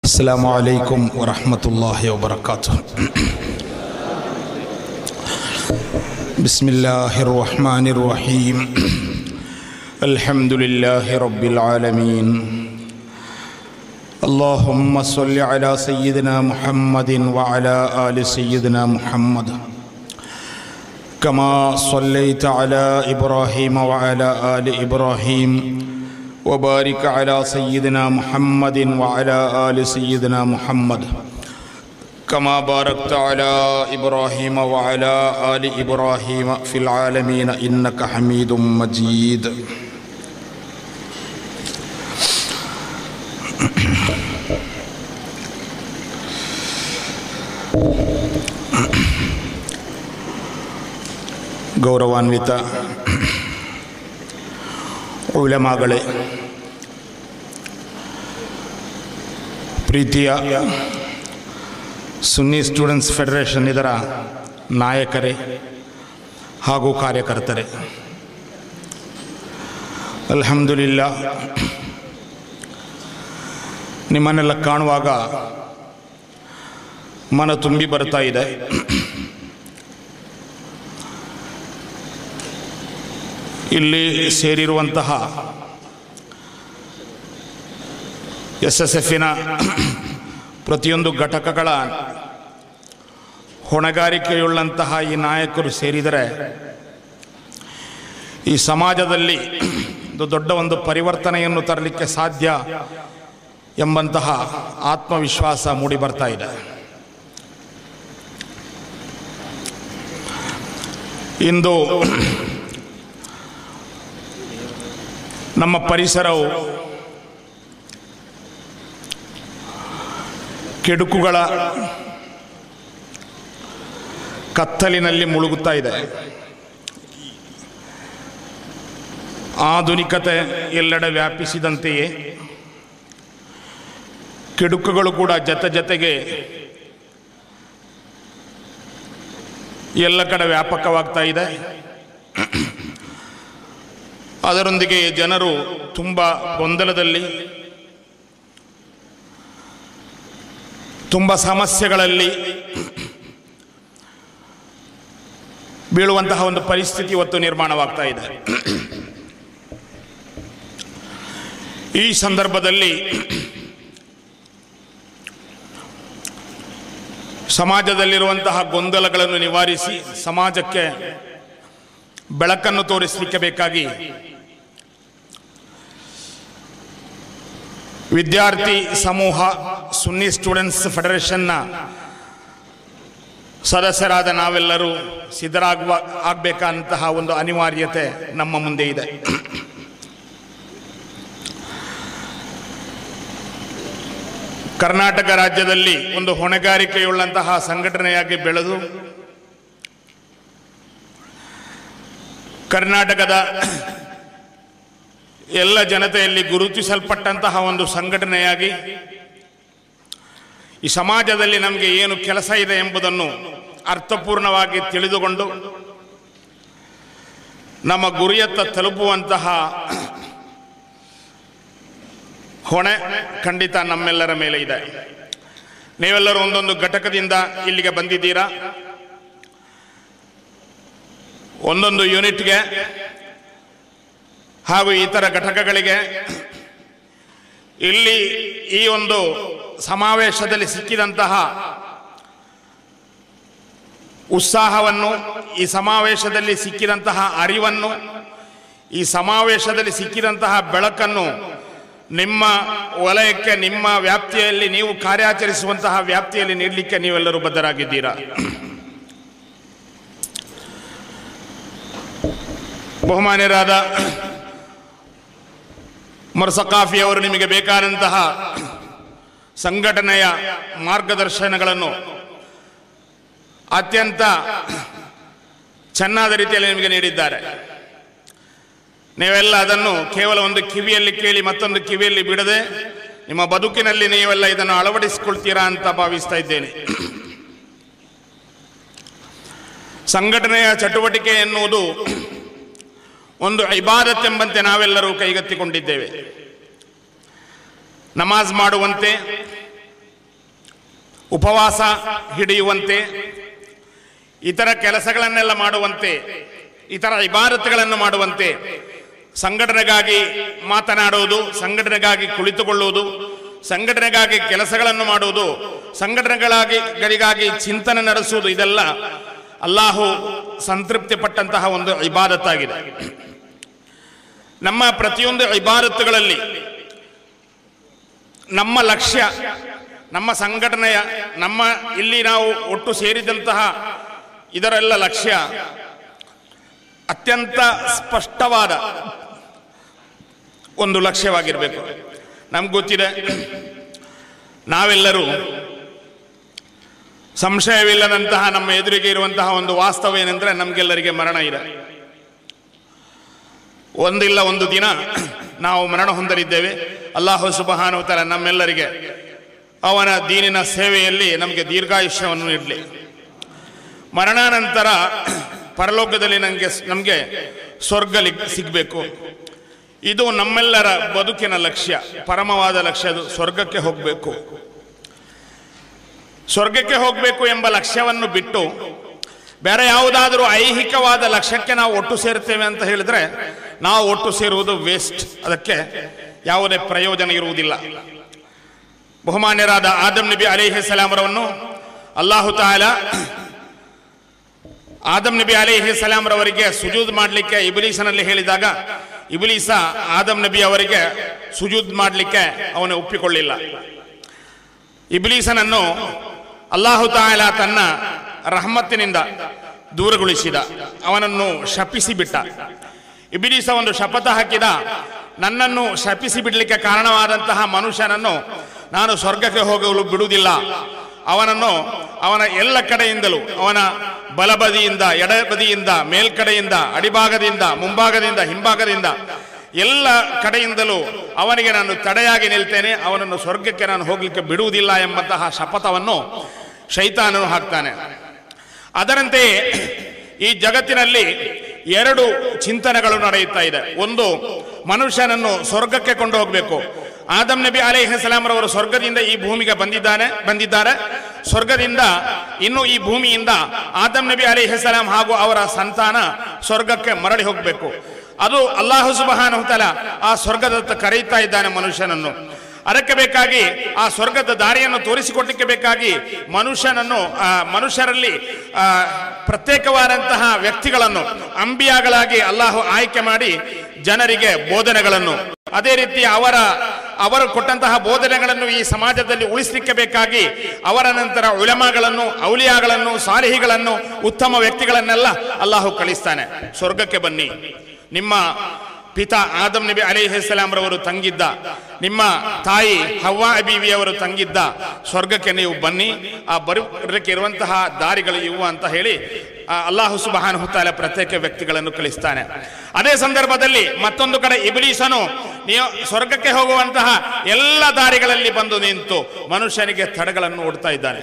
السلام عليكم ورحمة الله وبركاته بسم الله الرحمن الرحيم الحمد لله رب العالمين اللهم صل على سيدنا محمد وعلى آل سيدنا محمد كما صليت على إبراهيم وعلى آل إبراهيم وبارك على سيدنا محمد وعلى آل سيدنا محمد كما باركت على إبراهيم وعلى آل إبراهيم في العالمين إنك حميد مجيد ಗೌರವಾನ್ವಿತ ಉಳಮಾಗಳೇ ಪ್ರೀತಿಯ ಸುನ್ನಿ students federation ಇದರ ನಾಯಕರೇ ಹಾಗೂ ಕಾರ್ಯಕರ್ತರೇ ಅಲ್ಹಮ್ದುಲಿಲ್ಲ ನಿಮ್ಮನ್ನೆಲ್ಲ ಕಾಣುವಾಗ ಮನ ತುಂಬಿ ಬರ್ತಾ ಇದೆ ಇಲ್ಲಿ ಸೇರಿರುವಂತಹ ಎಸ್ ಎಸ್ ಎಫಿನ ಪ್ರತಿಯೊಂದು ಘಟಕಗಳ ಹೊಣೆಗಾರಿಕೆಯುಳ್ಳಂತಹ ಈ ನಾಯಕರು ಸೇರಿದರೆ ಈ ಸಮಾಜದಲ್ಲಿ ಒಂದು ದೊಡ್ಡ ಒಂದು ಪರಿವರ್ತನೆಯನ್ನು ತರಲಿಕ್ಕೆ ಸಾಧ್ಯ ಎಂಬಂತಹ ಆತ್ಮವಿಶ್ವಾಸ ಮೂಡಿ ಬರ್ತಾ ಇದೆ ಇಂದು ನಮ್ಮ ಪರಿಸರವು ಕೆಡುಕುಗಳ ಕತ್ತಲಿನಲ್ಲಿ ಮುಳುಗುತ್ತಾ ಇದೆ ಆಧುನಿಕತೆ ಎಲ್ಲೆಡೆ ವ್ಯಾಪಿಸಿದಂತೆಯೇ ಕೆಡುಕುಗಳು ಕೂಡ ಜೊತೆ ಜೊತೆಗೆ ಎಲ್ಲ ಕಡೆ ವ್ಯಾಪಕವಾಗ್ತಾ ಇದೆ ಅದರೊಂದಿಗೆ ಜನರು ತುಂಬ ಗೊಂದಲದಲ್ಲಿ ತುಂಬ ಸಮಸ್ಯೆಗಳಲ್ಲಿ ಬೀಳುವಂತಹ ಒಂದು ಪರಿಸ್ಥಿತಿ ಇವತ್ತು ನಿರ್ಮಾಣವಾಗ್ತಾ ಇದೆ ಈ ಸಂದರ್ಭದಲ್ಲಿ ಸಮಾಜದಲ್ಲಿರುವಂತಹ ಗೊಂದಲಗಳನ್ನು ನಿವಾರಿಸಿ ಸಮಾಜಕ್ಕೆ ಬೆಳಕನ್ನು ತೋರಿಸಲಿಕ್ಕೆ ಬೇಕಾಗಿ ವಿದ್ಯಾರ್ಥಿ ಸಮೂಹ ಸುನ್ನಿ ಸ್ಟೂಡೆಂಟ್ಸ್ ಫೆಡರೇಷನ್ನ ಸದಸ್ಯರಾದ ನಾವೆಲ್ಲರೂ ಸಿದ್ಧರಾಗುವ ಆಗಬೇಕಂತಹ ಒಂದು ಅನಿವಾರ್ಯತೆ ನಮ್ಮ ಮುಂದೆ ಇದೆ ಕರ್ನಾಟಕ ರಾಜ್ಯದಲ್ಲಿ ಒಂದು ಹೊಣೆಗಾರಿಕೆಯುಳ್ಳಂತಹ ಸಂಘಟನೆಯಾಗಿ ಬೆಳೆದು ಕರ್ನಾಟಕದ ಎಲ್ಲ ಜನತೆಯಲ್ಲಿ ಗುರುತಿಸಲ್ಪಟ್ಟಂತಹ ಒಂದು ಸಂಘಟನೆಯಾಗಿ ಈ ಸಮಾಜದಲ್ಲಿ ನಮಗೆ ಏನು ಕೆಲಸ ಇದೆ ಎಂಬುದನ್ನು ಅರ್ಥಪೂರ್ಣವಾಗಿ ತಿಳಿದುಕೊಂಡು ನಮ್ಮ ಗುರಿಯತ್ತ ತಲುಪುವಂತಹ ಹೊಣೆ ಖಂಡಿತ ನಮ್ಮೆಲ್ಲರ ಮೇಲೆ ಇದೆ ನೀವೆಲ್ಲರೂ ಒಂದೊಂದು ಘಟಕದಿಂದ ಇಲ್ಲಿಗೆ ಬಂದಿದ್ದೀರಾ ಒಂದೊಂದು ಯೂನಿಟ್ಗೆ ಹಾಗೂ ಇತರ ಘಟಕಗಳಿಗೆ ಇಲ್ಲಿ ಈ ಒಂದು ಸಮಾವೇಶದಲ್ಲಿ ಸಿಕ್ಕಿದಂತಹ ಉತ್ಸಾಹವನ್ನು ಈ ಸಮಾವೇಶದಲ್ಲಿ ಸಿಕ್ಕಿದಂತಹ ಅರಿವನ್ನು ಈ ಸಮಾವೇಶದಲ್ಲಿ ಸಿಕ್ಕಿದಂತಹ ಬೆಳಕನ್ನು ನಿಮ್ಮ ವಲಯಕ್ಕೆ ನಿಮ್ಮ ವ್ಯಾಪ್ತಿಯಲ್ಲಿ ನೀವು ಕಾರ್ಯಾಚರಿಸುವಂತಹ ವ್ಯಾಪ್ತಿಯಲ್ಲಿ ನೀಡಲಿಕ್ಕೆ ನೀವೆಲ್ಲರೂ ಬದ್ಧರಾಗಿದ್ದೀರಾ ಬಹುಮಾನ್ಯರಾದ ಮರ್ಸಕಾಫಿ ಅವರು ನಿಮಗೆ ಬೇಕಾದಂತಹ ಸಂಘಟನೆಯ ಮಾರ್ಗದರ್ಶನಗಳನ್ನು ಅತ್ಯಂತ ಚೆನ್ನಾದ ರೀತಿಯಲ್ಲಿ ನಿಮಗೆ ನೀಡಿದ್ದಾರೆ ನೀವೆಲ್ಲ ಅದನ್ನು ಕೇವಲ ಒಂದು ಕಿವಿಯಲ್ಲಿ ಕೇಳಿ ಮತ್ತೊಂದು ಕಿವಿಯಲ್ಲಿ ಬಿಡದೆ ನಿಮ್ಮ ಬದುಕಿನಲ್ಲಿ ನೀವೆಲ್ಲ ಇದನ್ನು ಅಳವಡಿಸಿಕೊಳ್ತೀರಾ ಅಂತ ಭಾವಿಸ್ತಾ ಇದ್ದೇನೆ ಸಂಘಟನೆಯ ಚಟುವಟಿಕೆ ಎನ್ನುವುದು ಒಂದು ಇಬಾದತ್ ಎಂಬಂತೆ ನಾವೆಲ್ಲರೂ ಕೈಗೆತ್ತಿಕೊಂಡಿದ್ದೇವೆ ನಮಾಜ್ ಮಾಡುವಂತೆ ಉಪವಾಸ ಹಿಡಿಯುವಂತೆ ಇತರ ಕೆಲಸಗಳನ್ನೆಲ್ಲ ಮಾಡುವಂತೆ ಇತರ ಇಬಾರತ್ಗಳನ್ನು ಮಾಡುವಂತೆ ಸಂಘಟನೆಗಾಗಿ ಮಾತನಾಡುವುದು ಸಂಘಟನೆಗಾಗಿ ಕುಳಿತುಕೊಳ್ಳುವುದು ಸಂಘಟನೆಗಾಗಿ ಕೆಲಸಗಳನ್ನು ಮಾಡುವುದು ಸಂಘಟನೆಗಳಾಗಿ ಗಳಿಗಾಗಿ ಚಿಂತನೆ ನಡೆಸುವುದು ಇದೆಲ್ಲ ಅಲ್ಲಾಹು ಸಂತೃಪ್ತಿ ಪಟ್ಟಂತಹ ಒಂದು ಇಬಾದತ್ತಾಗಿದೆ ನಮ್ಮ ಪ್ರತಿಯೊಂದು ಇಬಾರತ್ತುಗಳಲ್ಲಿ ನಮ್ಮ ಲಕ್ಷ್ಯ ನಮ್ಮ ಸಂಘಟನೆಯ ನಮ್ಮ ಇಲ್ಲಿ ನಾವು ಒಟ್ಟು ಸೇರಿದಂತಹ ಇದರೆಲ್ಲ ಲಕ್ಷ್ಯ ಅತ್ಯಂತ ಸ್ಪಷ್ಟವಾದ ಒಂದು ಲಕ್ಷ್ಯವಾಗಿರಬೇಕು ನಮ್ಗೆ ಗೊತ್ತಿದೆ ನಾವೆಲ್ಲರೂ ಸಂಶಯವಿಲ್ಲದಂತಹ ನಮ್ಮ ಎದುರಿಗೆ ಇರುವಂತಹ ಒಂದು ವಾಸ್ತವ ಏನೆಂದರೆ ನಮಗೆಲ್ಲರಿಗೆ ಮರಣ ಇದೆ ಒಂದಿಲ್ಲ ಒಂದು ದಿನ ನಾವು ಮರಣ ಹೊಂದಲಿದ್ದೇವೆ ಅಲ್ಲಾಹು ಸುಬಹಾನುತರ ನಮ್ಮೆಲ್ಲರಿಗೆ ಅವನ ದೀನಿನ ಸೇವೆಯಲ್ಲಿ ನಮಗೆ ದೀರ್ಘಾಯುಷ್ಯವನ್ನು ನೀಡಲಿ ಮರಣಾನಂತರ ಪರಲೋಕದಲ್ಲಿ ನನಗೆ ನಮಗೆ ಸ್ವರ್ಗ ಲಿ- ಸಿಗಬೇಕು ಇದು ನಮ್ಮೆಲ್ಲರ ಬದುಕಿನ ಲಕ್ಷ್ಯ ಪರಮವಾದ ಲಕ್ಷ್ಯ ಅದು ಸ್ವರ್ಗಕ್ಕೆ ಹೋಗಬೇಕು ಸ್ವರ್ಗಕ್ಕೆ ಹೋಗಬೇಕು ಎಂಬ ಲಕ್ಷ್ಯವನ್ನು ಬಿಟ್ಟು ಬೇರೆ ಯಾವುದಾದರೂ ಐಹಿಕವಾದ ಲಕ್ಷ್ಯಕ್ಕೆ ನಾವು ಒಟ್ಟು ಸೇರ್ತೇವೆ ಅಂತ ಹೇಳಿದ್ರೆ ನಾವು ಒಟ್ಟು ಸೇರುವುದು ವೇಸ್ಟ್ ಅದಕ್ಕೆ ಯಾವುದೇ ಪ್ರಯೋಜನ ಇರುವುದಿಲ್ಲ ಬಹುಮಾನ್ಯರಾದ ಆದಮ್ ನಬಿ ಅಲಿಹಿ ಸಲಾಮರವನ್ನು ಅಲ್ಲಾಹು ತಾಲ ಆದಮ್ ನಬಿ ಅಲಿಹಿ ಸಲಾಂರವರಿಗೆ ಸುಜೂದ್ ಮಾಡಲಿಕ್ಕೆ ಇಬಲೀಸನಲ್ಲಿ ಹೇಳಿದಾಗ ಇಬಲೀಸ ಆದಮ್ ನಬಿ ಅವರಿಗೆ ಸುಜೂದ್ ಮಾಡಲಿಕ್ಕೆ ಅವನು ಒಪ್ಪಿಕೊಳ್ಳಿಲ್ಲ ಇಬ್ಲೀಸನನ್ನು ಅಲ್ಲಾಹು ತಾಲ ತನ್ನ ರಹಮತ್ತಿನಿಂದ ದೂರಗೊಳಿಸಿದ ಅವನನ್ನು ಶಪಿಸಿ ಬಿಟ್ಟ ಇಬಿಲೀಸ ಒಂದು ಶಪಥ ಹಾಕಿದ ನನ್ನನ್ನು ಶಪಿಸಿ ಬಿಡಲಿಕ್ಕೆ ಕಾರಣವಾದಂತಹ ಮನುಷ್ಯನನ್ನು ನಾನು ಸ್ವರ್ಗಕ್ಕೆ ಹೋಗಲು ಬಿಡುವುದಿಲ್ಲ ಅವನನ್ನು ಅವನ ಎಲ್ಲ ಕಡೆಯಿಂದಲೂ ಅವನ ಬಲಬದಿಯಿಂದ ಎಡಬದಿಯಿಂದ ಮೇಲ್ಕಡೆಯಿಂದ ಅಡಿಭಾಗದಿಂದ ಮುಂಭಾಗದಿಂದ ಹಿಂಭಾಗದಿಂದ ಎಲ್ಲ ಕಡೆಯಿಂದಲೂ ಅವನಿಗೆ ನಾನು ತಡೆಯಾಗಿ ನಿಲ್ತೇನೆ ಅವನನ್ನು ಸ್ವರ್ಗಕ್ಕೆ ನಾನು ಹೋಗಲಿಕ್ಕೆ ಬಿಡುವುದಿಲ್ಲ ಎಂಬಂತಹ ಶಪಥವನ್ನು ಶೈತಾನನು ಹಾಕ್ತಾನೆ ಅದರಂತೆಯೇ ಈ ಜಗತ್ತಿನಲ್ಲಿ ಎರಡು ಚಿಂತನೆಗಳು ನಡೆಯುತ್ತಾ ಇದೆ ಒಂದು ಮನುಷ್ಯನನ್ನು ಸ್ವರ್ಗಕ್ಕೆ ಕೊಂಡು ಹೋಗಬೇಕು ಆದಮ್ ನಬಿ ಅಲಿಹಿ ಸಲಾಮರವರು ಸ್ವರ್ಗದಿಂದ ಈ ಭೂಮಿಗೆ ಬಂದಿದ್ದಾನೆ ಬಂದಿದ್ದಾರೆ ಸ್ವರ್ಗದಿಂದ ಇನ್ನು ಈ ಭೂಮಿಯಿಂದ ಆದಮ್ ನಬಿ ಅಲಿಹಿ ಸಲಾಂ ಹಾಗೂ ಅವರ ಸಂತಾನ ಸ್ವರ್ಗಕ್ಕೆ ಮರಳಿ ಹೋಗಬೇಕು ಅದು ಅಲ್ಲಾಹು ಸುಬಹಾನುತಲ ಆ ಸ್ವರ್ಗದತ್ತ ಕರೆಯುತ್ತಾ ಇದ್ದಾನೆ ಮನುಷ್ಯನನ್ನು ಅದಕ್ಕೆ ಬೇಕಾಗಿ ಆ ಸ್ವರ್ಗದ ದಾರಿಯನ್ನು ತೋರಿಸಿಕೊಡ್ಲಿಕ್ಕೆ ಬೇಕಾಗಿ ಮನುಷ್ಯನನ್ನು ಆ, ಮನುಷ್ಯರಲ್ಲಿ ಆ, ಪ್ರತ್ಯೇಕವಾದಂತಹ ವ್ಯಕ್ತಿಗಳನ್ನು ಅಂಬಿಯಾಗಳಾಗಿ ಅಲ್ಲಾಹು ಆಯ್ಕೆ ಮಾಡಿ ಜನರಿಗೆ ಬೋಧನೆಗಳನ್ನು ಅದೇ ರೀತಿ ಅವರ ಅವರು ಕೊಟ್ಟಂತಹ ಬೋಧನೆಗಳನ್ನು ಈ ಸಮಾಜದಲ್ಲಿ ಉಳಿಸಲಿಕ್ಕೆ ಬೇಕಾಗಿ ಅವರ ನಂತರ ಉಲಮಾಗಳನ್ನು ಔಲಿಯಾಗಳನ್ನು ಸಾಲಿಹಿಗಳನ್ನು ಉತ್ತಮ ವ್ಯಕ್ತಿಗಳನ್ನೆಲ್ಲ ಅಲ್ಲಾಹು ಕಳಿಸ್ತಾನೆ ಸ್ವರ್ಗಕ್ಕೆ ಬನ್ನಿ ನಿಮ್ಮ ಪಿತಾ ಆದಮ್ ನಬಿ ಅಲಿಹಿಸ್ಲಾಂ ರವರು ತಂಗಿದ್ದ ನಿಮ್ಮ ತಾಯಿ ಹವ್ವಾ ಬೀವಿ ಅವರು ತಂಗಿದ್ದ ಸ್ವರ್ಗಕ್ಕೆ ನೀವು ಬನ್ನಿ ಆ ಬರುವುದಕ್ಕೆ ಇರುವಂತಹ ದಾರಿಗಳು ಇವು ಅಂತ ಹೇಳಿ ಆ ಅಲ್ಲಾಹು ಸುಬಹಾನ್ ಹುತ್ತಾಲ ಪ್ರತ್ಯೇಕ ವ್ಯಕ್ತಿಗಳನ್ನು ಕಳಿಸ್ತಾನೆ ಅದೇ ಸಂದರ್ಭದಲ್ಲಿ ಮತ್ತೊಂದು ಕಡೆ ಇಬ್ಲೀಸನು ನೀವು ಸ್ವರ್ಗಕ್ಕೆ ಹೋಗುವಂತಹ ಎಲ್ಲ ದಾರಿಗಳಲ್ಲಿ ಬಂದು ನಿಂತು ಮನುಷ್ಯನಿಗೆ ತಡೆಗಳನ್ನು ಒಡ್ತಾ ಇದ್ದಾನೆ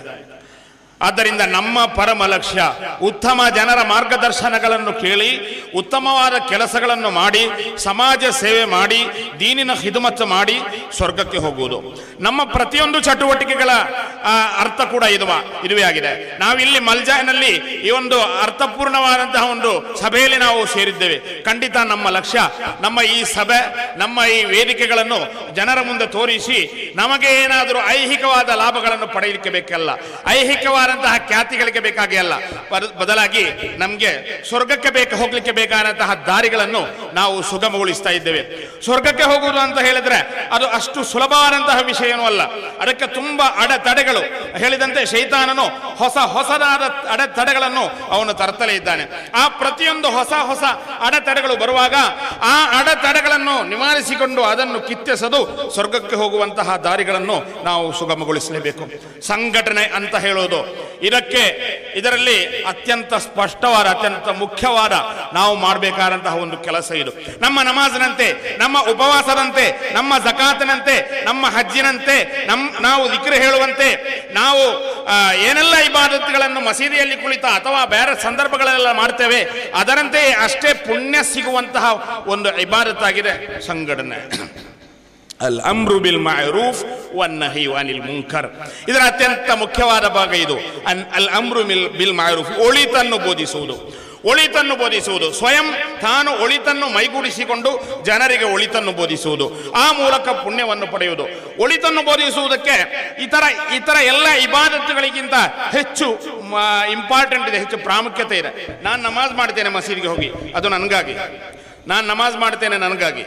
ಆದ್ದರಿಂದ ನಮ್ಮ ಪರಮ ಲಕ್ಷ್ಯ ಉತ್ತಮ ಜನರ ಮಾರ್ಗದರ್ಶನಗಳನ್ನು ಕೇಳಿ ಉತ್ತಮವಾದ ಕೆಲಸಗಳನ್ನು ಮಾಡಿ ಸಮಾಜ ಸೇವೆ ಮಾಡಿ ದೀನಿನ ಹಿದುಮತ್ತು ಮಾಡಿ ಸ್ವರ್ಗಕ್ಕೆ ಹೋಗುವುದು ನಮ್ಮ ಪ್ರತಿಯೊಂದು ಚಟುವಟಿಕೆಗಳ ಆ, ಅರ್ಥ ಕೂಡ ಇದುವ ಇದುವೇ ಆಗಿದೆ ನಾವಿಲ್ಲಿ ಮಲ್ಜಾಯ್ನಲ್ಲಿ ಈ ಒಂದು ಅರ್ಥಪೂರ್ಣವಾದಂತಹ ಒಂದು ಸಭೆಯಲ್ಲಿ ನಾವು ಸೇರಿದ್ದೇವೆ ಖಂಡಿತ ನಮ್ಮ ಲಕ್ಷ್ಯ ನಮ್ಮ ಈ ಸಭೆ ನಮ್ಮ ಈ ವೇದಿಕೆಗಳನ್ನು ಜನರ ಮುಂದೆ ತೋರಿಸಿ ನಮಗೆ ಏನಾದರೂ ಐಹಿಕವಾದ ಲಾಭಗಳನ್ನು ಪಡೆಯಲಿಕ್ಕೆ ಬೇಕಲ್ಲ ಐಹಿಕವಾದಂತಹ ಖ್ಯಾತಿಗಳಿಗೆ ಬೇಕಾಗಿ ಅಲ್ಲ ಬದ- ಬದಲಾಗಿ ನಮಗೆ ಸ್ವರ್ಗಕ್ಕೆ ಬೇಕು ಹೋಗ್ಲಿಕ್ಕೆ ಬೇಕಾದಂತಹ ದಾರಿಗಳನ್ನು ನಾವು ಸುಗಮಗೊಳಿಸ್ತಾ ಇದ್ದೇವೆ ಸ್ವರ್ಗಕ್ಕೆ ಹೋಗುವುದು ಅಂತ ಹೇಳಿದ್ರೆ ಅದು ಅಷ್ಟು ಸುಲಭವಾದಂತಹ ವಿಷಯನೂ ಅಲ್ಲ ಅದಕ್ಕೆ ತುಂಬಾ ಅಡೆತಡೆಗಳು ಹೇಳಿದಂತೆ ಶೈತಾನನು ಹೊಸ ಹೊಸದಾದ ಅಡೆತಡೆಗಳನ್ನು ಅವನು ತರ್ತಲೇ ಇದ್ದಾನೆ ಆ ಪ್ರತಿಯೊಂದು ಹೊಸ ಹೊಸ ಅಡೆತಡೆಗಳು ಬರುವಾಗ ಆ ಅಡೆತಡೆಗಳನ್ನು ನಿವಾರಿಸಿಕೊಂಡು ಅದನ್ನು ಕಿತ್ತೆಸದು ಸ್ವರ್ಗಕ್ಕೆ ಹೋಗುವಂತಹ ದಾರಿಗಳನ್ನು ನಾವು ಸುಗಮಗೊಳಿಸಲೇಬೇಕು ಸಂಘಟನೆ ಅಂತ ಹೇಳೋದು ಇದಕ್ಕೆ ಇದರಲ್ಲಿ ಅತ್ಯಂತ ಸ್ಪಷ್ಟವಾದ ಅತ್ಯಂತ ಮುಖ್ಯವಾದ ನಾವು ಮಾಡಬೇಕಾದಂತಹ ಒಂದು ಕೆಲಸ ಇದು ನಮ್ಮ ನಮಾಜ್ನಂತೆ ನಮ್ಮ ಉಪವಾಸದಂತೆ ನಮ್ಮ ಜಕಾತನಂತೆ ನಮ್ಮ ಹಜ್ಜಿನಂತೆ ನಮ್ ನಾವು ದಿಕ್ರ ಹೇಳುವಂತೆ ನಾವು ಆ, ಏನೆಲ್ಲ ಇಬಾದತ್ಗಳನ್ನು ಮಸೀದಿಯಲ್ಲಿ ಕುಳಿತ ಅಥವಾ ಬೇರೆ ಸಂದರ್ಭಗಳೆಲ್ಲ ಮಾಡ್ತೇವೆ ಅದರಂತೆಯೇ ಅಷ್ಟೇ ಪುಣ್ಯ ಸಿಗುವಂತಹ ಒಂದು ಇಬಾದತ್ತಾಗಿದೆ ಸಂಘಟನೆ ಅಲ್ ಅಮ್ರು ಬಿಲ್ ಮಾರೂಫ್ ವನ್ನಹಿ ಅನಿಲ್ ಮುಂಕರ್ ಇದರ ಅತ್ಯಂತ ಮುಖ್ಯವಾದ ಭಾಗ ಇದು ಅನ್ ಅಲ್ ಅಮ್ರು ಮಿಲ್ ಬಿಲ್ ಮಾರೂಫ್ ಒಳಿತನ್ನು ಬೋಧಿಸುವುದು ಒಳಿತನ್ನು ಬೋಧಿಸುವುದು ಸ್ವಯಂ ತಾನು ಒಳಿತನ್ನು ಮೈಗೂಡಿಸಿಕೊಂಡು ಜನರಿಗೆ ಒಳಿತನ್ನು ಬೋಧಿಸುವುದು ಆ ಮೂಲಕ ಪುಣ್ಯವನ್ನು ಪಡೆಯುವುದು ಒಳಿತನ್ನು ಬೋಧಿಸುವುದಕ್ಕೆ ಇತರ ಇತರ ಎಲ್ಲ ಇಬಾದತ್ತುಗಳಿಗಿಂತ ಹೆಚ್ಚು ಇಂಪಾರ್ಟೆಂಟ್ ಇದೆ ಹೆಚ್ಚು ಪ್ರಾಮುಖ್ಯತೆ ಇದೆ ನಾನು ನಮಾಜ್ ಮಾಡ್ತೇನೆ ಮಸೀದಿಗೆ ಹೋಗಿ ಅದು ನನಗಾಗಿ ನಾನು ನಮಾಜ್ ಮಾಡ್ತೇನೆ ನನಗಾಗಿ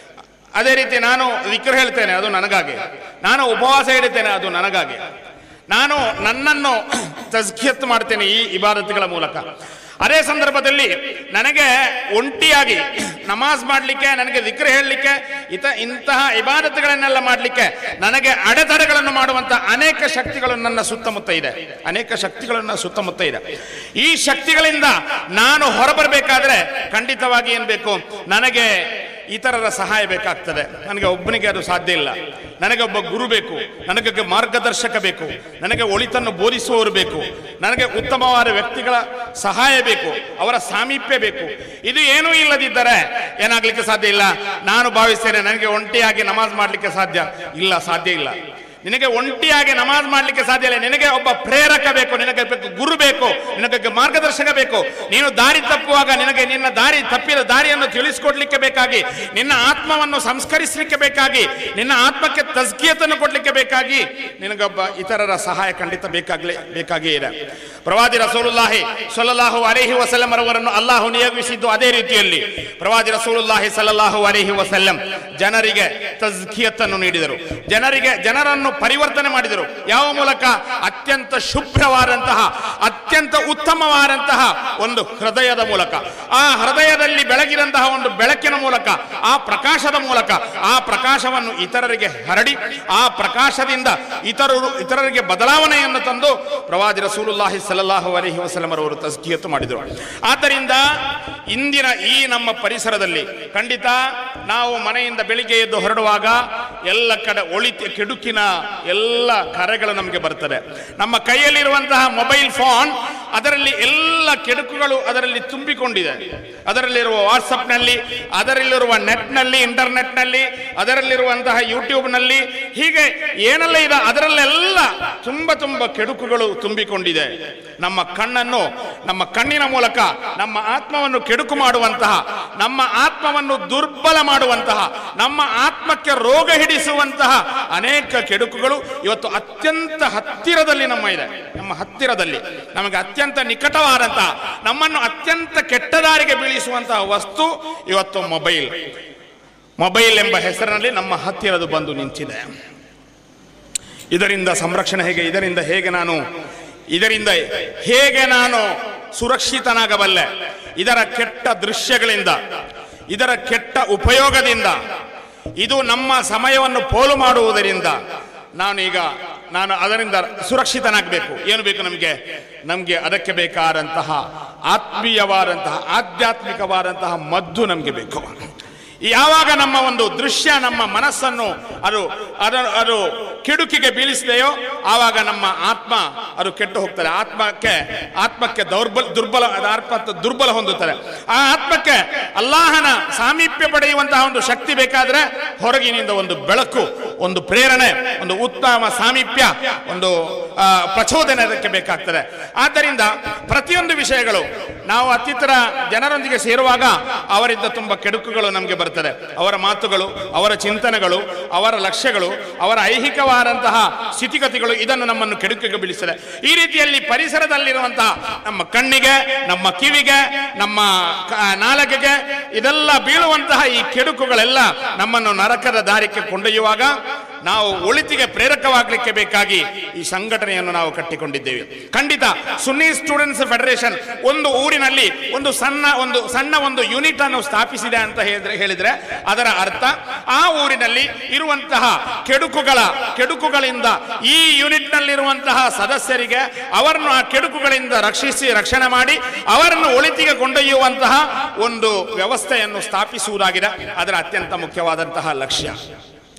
ಅದೇ ರೀತಿ ನಾನು ವಿಕ್ರ ಹೇಳ್ತೇನೆ ಅದು ನನಗಾಗಿ ನಾನು ಉಪವಾಸ ಇಡುತ್ತೇನೆ ಅದು ನನಗಾಗಿ ನಾನು ನನ್ನನ್ನು ತಸ್ಕಿಯತ್ ಮಾಡ್ತೇನೆ ಈ ಇಬಾದತ್ಗಳ ಮೂಲಕ ಅದೇ ಸಂದರ್ಭದಲ್ಲಿ ನನಗೆ ಒಂಟಿಯಾಗಿ ನಮಾಜ್ ಮಾಡಲಿಕ್ಕೆ ನನಗೆ ವಿಕ್ರ ಹೇಳಲಿಕ್ಕೆ ಇತ ಇಂತಹ ಇಬಾದತ್ಗಳನ್ನೆಲ್ಲ ಮಾಡಲಿಕ್ಕೆ ನನಗೆ ಅಡೆತಡೆಗಳನ್ನು ಮಾಡುವಂಥ ಅನೇಕ ಶಕ್ತಿಗಳು ನನ್ನ ಸುತ್ತಮುತ್ತ ಇದೆ ಅನೇಕ ಶಕ್ತಿಗಳು ನನ್ನ ಸುತ್ತಮುತ್ತ ಇದೆ ಈ ಶಕ್ತಿಗಳಿಂದ ನಾನು ಹೊರಬರಬೇಕಾದ್ರೆ ಖಂಡಿತವಾಗಿ ಏನು ಬೇಕು ನನಗೆ ಇತರರ ಸಹಾಯ ಬೇಕಾಗ್ತದೆ ನನಗೆ ಒಬ್ಬನಿಗೆ ಅದು ಸಾಧ್ಯ ಇಲ್ಲ ನನಗೆ ಒಬ್ಬ ಗುರು ಬೇಕು ನನಗೆ ಮಾರ್ಗದರ್ಶಕ ಬೇಕು ನನಗೆ ಒಳಿತನ್ನು ಬೋಧಿಸುವವರು ಬೇಕು ನನಗೆ ಉತ್ತಮವಾದ ವ್ಯಕ್ತಿಗಳ ಸಹಾಯ ಬೇಕು ಅವರ ಸಾಮೀಪ್ಯ ಬೇಕು ಇದು ಏನೂ ಇಲ್ಲದಿದ್ದರೆ ಏನಾಗ್ಲಿಕ್ಕೆ ಸಾಧ್ಯ ಇಲ್ಲ ನಾನು ಭಾವಿಸ್ತೇನೆ ನನಗೆ ಒಂಟಿಯಾಗಿ ನಮಾಜ್ ಮಾಡಲಿಕ್ಕೆ ಸಾಧ್ಯ ಇಲ್ಲ ಸಾಧ್ಯ ಇಲ್ಲ ನಿನಗೆ ಒಂಟಿಯಾಗಿ ನಮಾಜ್ ಮಾಡಲಿಕ್ಕೆ ಸಾಧ್ಯ ಇಲ್ಲ ನಿನಗೆ ಒಬ್ಬ ಪ್ರೇರಕ ಬೇಕು ನಿನಗೆ ಬೇಕು ಗುರು ಬೇಕು ನಿನಗೆ ಮಾರ್ಗದರ್ಶಕ ಬೇಕು ನೀನು ದಾರಿ ತಪ್ಪುವಾಗ ನಿನಗೆ ನಿನ್ನ ದಾರಿ ತಪ್ಪಿದ ದಾರಿಯನ್ನು ತಿಳಿಸಿಕೊಡ್ಲಿಕ್ಕೆ ಬೇಕಾಗಿ ನಿನ್ನ ಆತ್ಮವನ್ನು ಸಂಸ್ಕರಿಸಲಿಕ್ಕೆ ಬೇಕಾಗಿ ನಿನ್ನ ಆತ್ಮಕ್ಕೆ ತಸ್ಕಿಯತನ್ನು ಕೊಡ್ಲಿಕ್ಕೆ ಬೇಕಾಗಿ ನಿನಗೊಬ್ಬ ಇತರರ ಸಹಾಯ ಖಂಡಿತ ಬೇಕಾಗ್ಲೇ ಬೇಕಾಗಿಯೇ ಇದೆ ಪ್ರವಾದಿ ರಸೂಲುಲ್ಲಾಹಿ ಸಲ್ಲಲ್ಲಾಹು ಅಲೈಹಿ ವಸಲ್ಲಂ ರವರನ್ನು ಅಲ್ಲಾಹು ನಿಯೋಗಿಸಿದ್ದು ಅದೇ ರೀತಿಯಲ್ಲಿ ಪ್ರವಾದಿ ರಸೂಲುಲ್ಲಾಹಿ ಸಲ್ಲಲ್ಲಾಹು ಅಲೈಹಿ ವಸಲ್ಲಂ ಜನರಿಗೆ ತಸ್ಕಿಯತ್ತನ್ನು ನೀಡಿದರು ಜನರಿಗೆ ಜನರನ್ನು ಪರಿವರ್ತನೆ ಮಾಡಿದರು ಯಾವ ಮೂಲಕ ಅತ್ಯಂತ ಶುಭ್ರವಾದಂತಹ ಅತ್ಯಂತ ಉತ್ತಮವಾದಂತಹ ಒಂದು ಹೃದಯದ ಮೂಲಕ ಆ ಹೃದಯದಲ್ಲಿ ಬೆಳಗಿದಂತಹ ಒಂದು ಬೆಳಕಿನ ಮೂಲಕ ಆ ಪ್ರಕಾಶದ ಮೂಲಕ ಆ ಪ್ರಕಾಶವನ್ನು ಇತರರಿಗೆ ಹರಡಿ ಆ ಪ್ರಕಾಶದಿಂದ ಇತರರು ಇತರರಿಗೆ ಬದಲಾವಣೆಯನ್ನು ತಂದು ಪ್ರವಾದಿ ರಸೂಲುಲ್ಲಾಹಿ ಸಲ್ಲಲ್ಲಾಹು ಅಲೈಹಿ ವಸಲ್ಲಂ ಅವರು ತಸ್ಕಿಯತ್ತು ಮಾಡಿದರು ಆದ್ದರಿಂದ ಇಂದಿನ ಈ ನಮ್ಮ ಪರಿಸರದಲ್ಲಿ ಖಂಡಿತ ನಾವು ಮನೆಯಿಂದ ಬೆಳಿಗ್ಗೆ ಎದ್ದು ಹೊರಡುವಾಗ ಎಲ್ಲ ಕಡೆ ಒಳಿತ ಕೆಡುಕಿನ ಎಲ್ಲ ಕರೆಗಳು ನಮಗೆ ಬರ್ತದೆ ನಮ್ಮ ಕೈಯಲ್ಲಿರುವಂತಹ ಮೊಬೈಲ್ ಫೋನ್ ಅದರಲ್ಲಿ ಎಲ್ಲ ಕೆಡುಕುಗಳು ಅದರಲ್ಲಿ ತುಂಬಿಕೊಂಡಿದೆ ಅದರಲ್ಲಿರುವ ವಾಟ್ಸಪ್ನಲ್ಲಿ ಅದರಲ್ಲಿರುವ ನೆಟ್ನಲ್ಲಿ ಇಂಟರ್ನೆಟ್ನಲ್ಲಿ ಅದರಲ್ಲಿರುವಂತಹ ಯೂಟ್ಯೂಬ್ನಲ್ಲಿ ಹೀಗೆ ಏನೆಲ್ಲ ಇದೆ ಅದರಲ್ಲೆಲ್ಲ ತುಂಬ ತುಂಬ ಕೆಡುಕುಗಳು ತುಂಬಿಕೊಂಡಿದೆ ನಮ್ಮ ಕಣ್ಣನ್ನು ನಮ್ಮ ಕಣ್ಣಿನ ಮೂಲಕ ನಮ್ಮ ಆತ್ಮವನ್ನು ಕೆಡುಕು ಮಾಡುವಂತಹ ನಮ್ಮ ಆತ್ಮವನ್ನು ದುರ್ಬಲ ಮಾಡುವಂತಹ ನಮ್ಮ ಆತ್ಮಕ್ಕೆ ರೋಗ ಹಿಡಿಸುವಂತಹ ಅನೇಕ ಕೆಡುಕುಗಳು ಇವತ್ತು ಅತ್ಯಂತ ಹತ್ತಿರದಲ್ಲಿ ನಮ್ಮ ಇದೆ ನಮ್ಮ ಹತ್ತಿರದಲ್ಲಿ ನಮಗೆ ಅತ್ಯಂತ ನಿಕಟವಾದಂತಹ ನಮ್ಮನ್ನು ಅತ್ಯಂತ ಕೆಟ್ಟ ದಾರಿಗೆ ಬೀಳಿಸುವಂತಹ ವಸ್ತು ಇವತ್ತು ಮೊಬೈಲ್ ಮೊಬೈಲ್ ಎಂಬ ಹೆಸರಿನಲ್ಲಿ ನಮ್ಮ ಹತ್ತಿರದು ಬಂದು ನಿಂತಿದೆ ಇದರಿಂದ ಸಂರಕ್ಷಣೆ ಹೇಗೆ ಇದರಿಂದ ಹೇಗೆ ನಾನು ಇದರಿಂದ ಹೇಗೆ ನಾನು ಸುರಕ್ಷಿತನಾಗಬಲ್ಲೆ ಇದರ ಕೆಟ್ಟ ದೃಶ್ಯಗಳಿಂದ ಇದರ ಕೆಟ್ಟ ಉಪಯೋಗದಿಂದ ಇದು ನಮ್ಮ ಸಮಯವನ್ನು ಪೋಲು ಮಾಡುವುದರಿಂದ ನಾನು ಈಗ ನಾನು ಅದರಿಂದ ಸುರಕ್ಷಿತನಾಗಬೇಕು ಏನು ಬೇಕು ನಮಗೆ ನಮಗೆ ಅದಕ್ಕೆ ಬೇಕಾದಂತಹ ಆತ್ಮೀಯವಾದಂತಹ ಆಧ್ಯಾತ್ಮಿಕವಾದಂತಹ ಮದ್ದು ನಮಗೆ ಬೇಕು ಯಾವಾಗ ನಮ್ಮ ಒಂದು ದೃಶ್ಯ ನಮ್ಮ ಮನಸ್ಸನ್ನು ಅದು ಅದು ಅದು ಕಿಡುಕಿಗೆ ಬೀಳಿಸಿದೆಯೋ ಆವಾಗ ನಮ್ಮ ಆತ್ಮ ಅದು ಕೆಟ್ಟು ಹೋಗ್ತದೆ ಆತ್ಮಕ್ಕೆ ಆತ್ಮಕ್ಕೆ ದೌರ್ಬಲ ದುರ್ಬಲ ಅದು ಆತ್ಮ ದುರ್ಬಲ ಹೊಂದುತ್ತದೆ ಆ ಆತ್ಮಕ್ಕೆ ಅಲ್ಲಾಹನ ಸಾಮೀಪ್ಯ ಪಡೆಯುವಂತಹ ಒಂದು ಶಕ್ತಿ ಬೇಕಾದ್ರೆ ಹೊರಗಿನಿಂದ ಒಂದು ಬೆಳಕು ಒಂದು ಪ್ರೇರಣೆ ಒಂದು ಉತ್ತಮ ಸಾಮೀಪ್ಯ ಒಂದು ಆ, ಪ್ರಚೋದನೆ ಅದಕ್ಕೆ ಬೇಕಾಗ್ತದೆ ಆದ್ದರಿಂದ ಪ್ರತಿಯೊಂದು ವಿಷಯಗಳು ನಾವು ಅತ್ತಿತರ ಜನರೊಂದಿಗೆ ಸೇರುವಾಗ ಅವರಿಂದ ತುಂಬ ಕೆಡುಕುಗಳು ನಮಗೆ ಬರ್ತದೆ ಅವರ ಮಾತುಗಳು ಅವರ ಚಿಂತನೆಗಳು ಅವರ ಲಕ್ಷ್ಯಗಳು ಅವರ ಐಹಿಕವಾದಂತಹ ಸ್ಥಿತಿಗತಿಗಳು ಇದನ್ನು ನಮ್ಮನ್ನು ಕೆಡುಕಿಗೆ ಬೀಳಿಸ್ತದೆ ಈ ರೀತಿಯಲ್ಲಿ ಪರಿಸರದಲ್ಲಿರುವಂತಹ ನಮ್ಮ ಕಣ್ಣಿಗೆ ನಮ್ಮ ಕಿವಿಗೆ ನಮ್ಮ ಕ- ನಾಲಗೆಗೆ ಇದೆಲ್ಲ ಬೀಳುವಂತಹ ಈ ಕೆಡುಕುಗಳೆಲ್ಲ ನಮ್ಮನ್ನು ನರಕದ ದಾರಿಗೆ ಕೊಂಡೊಯ್ಯುವಾಗ ನಾವು ಒಳಿತಿಗೆ ಪ್ರೇರಕವಾಗಲಿಕ್ಕೆ ಬೇಕಾಗಿ ಈ ಸಂಘಟನೆಯನ್ನು ನಾವು ಕಟ್ಟಿಕೊಂಡಿದ್ದೇವೆ ಖಂಡಿತ ಸುನ್ನಿ ಸ್ಟೂಡೆಂಟ್ಸ್ ಫೆಡರೇಷನ್ ಒಂದು ಊರಿನಲ್ಲಿ ಒಂದು ಸಣ್ಣ ಒಂದು ಸಣ್ಣ ಒಂದು ಯೂನಿಟ್ ಅನ್ನು ಸ್ಥಾಪಿಸಿದೆ ಅಂತ ಹೇಳಿದ್ರೆ ಹೇಳಿದ್ರೆ ಅದರ ಅರ್ಥ ಆ ಊರಿನಲ್ಲಿ ಇರುವಂತಹ ಕೆಡುಕುಗಳ ಕೆಡುಕುಗಳಿಂದ ಈ ಯೂನಿಟ್ ನಲ್ಲಿರುವಂತಹ ಸದಸ್ಯರಿಗೆ ಅವರನ್ನು ಆ ಕೆಡುಕುಗಳಿಂದ ರಕ್ಷಿಸಿ ರಕ್ಷಣೆ ಮಾಡಿ ಅವರನ್ನು ಒಳಿತಿಗೆ ಕೊಂಡೊಯ್ಯುವಂತಹ ಒಂದು ವ್ಯವಸ್ಥೆಯನ್ನು ಸ್ಥಾಪಿಸುವುದಾಗಿದೆ ಅದರ ಅತ್ಯಂತ ಮುಖ್ಯವಾದಂತಹ ಲಕ್ಷ್ಯ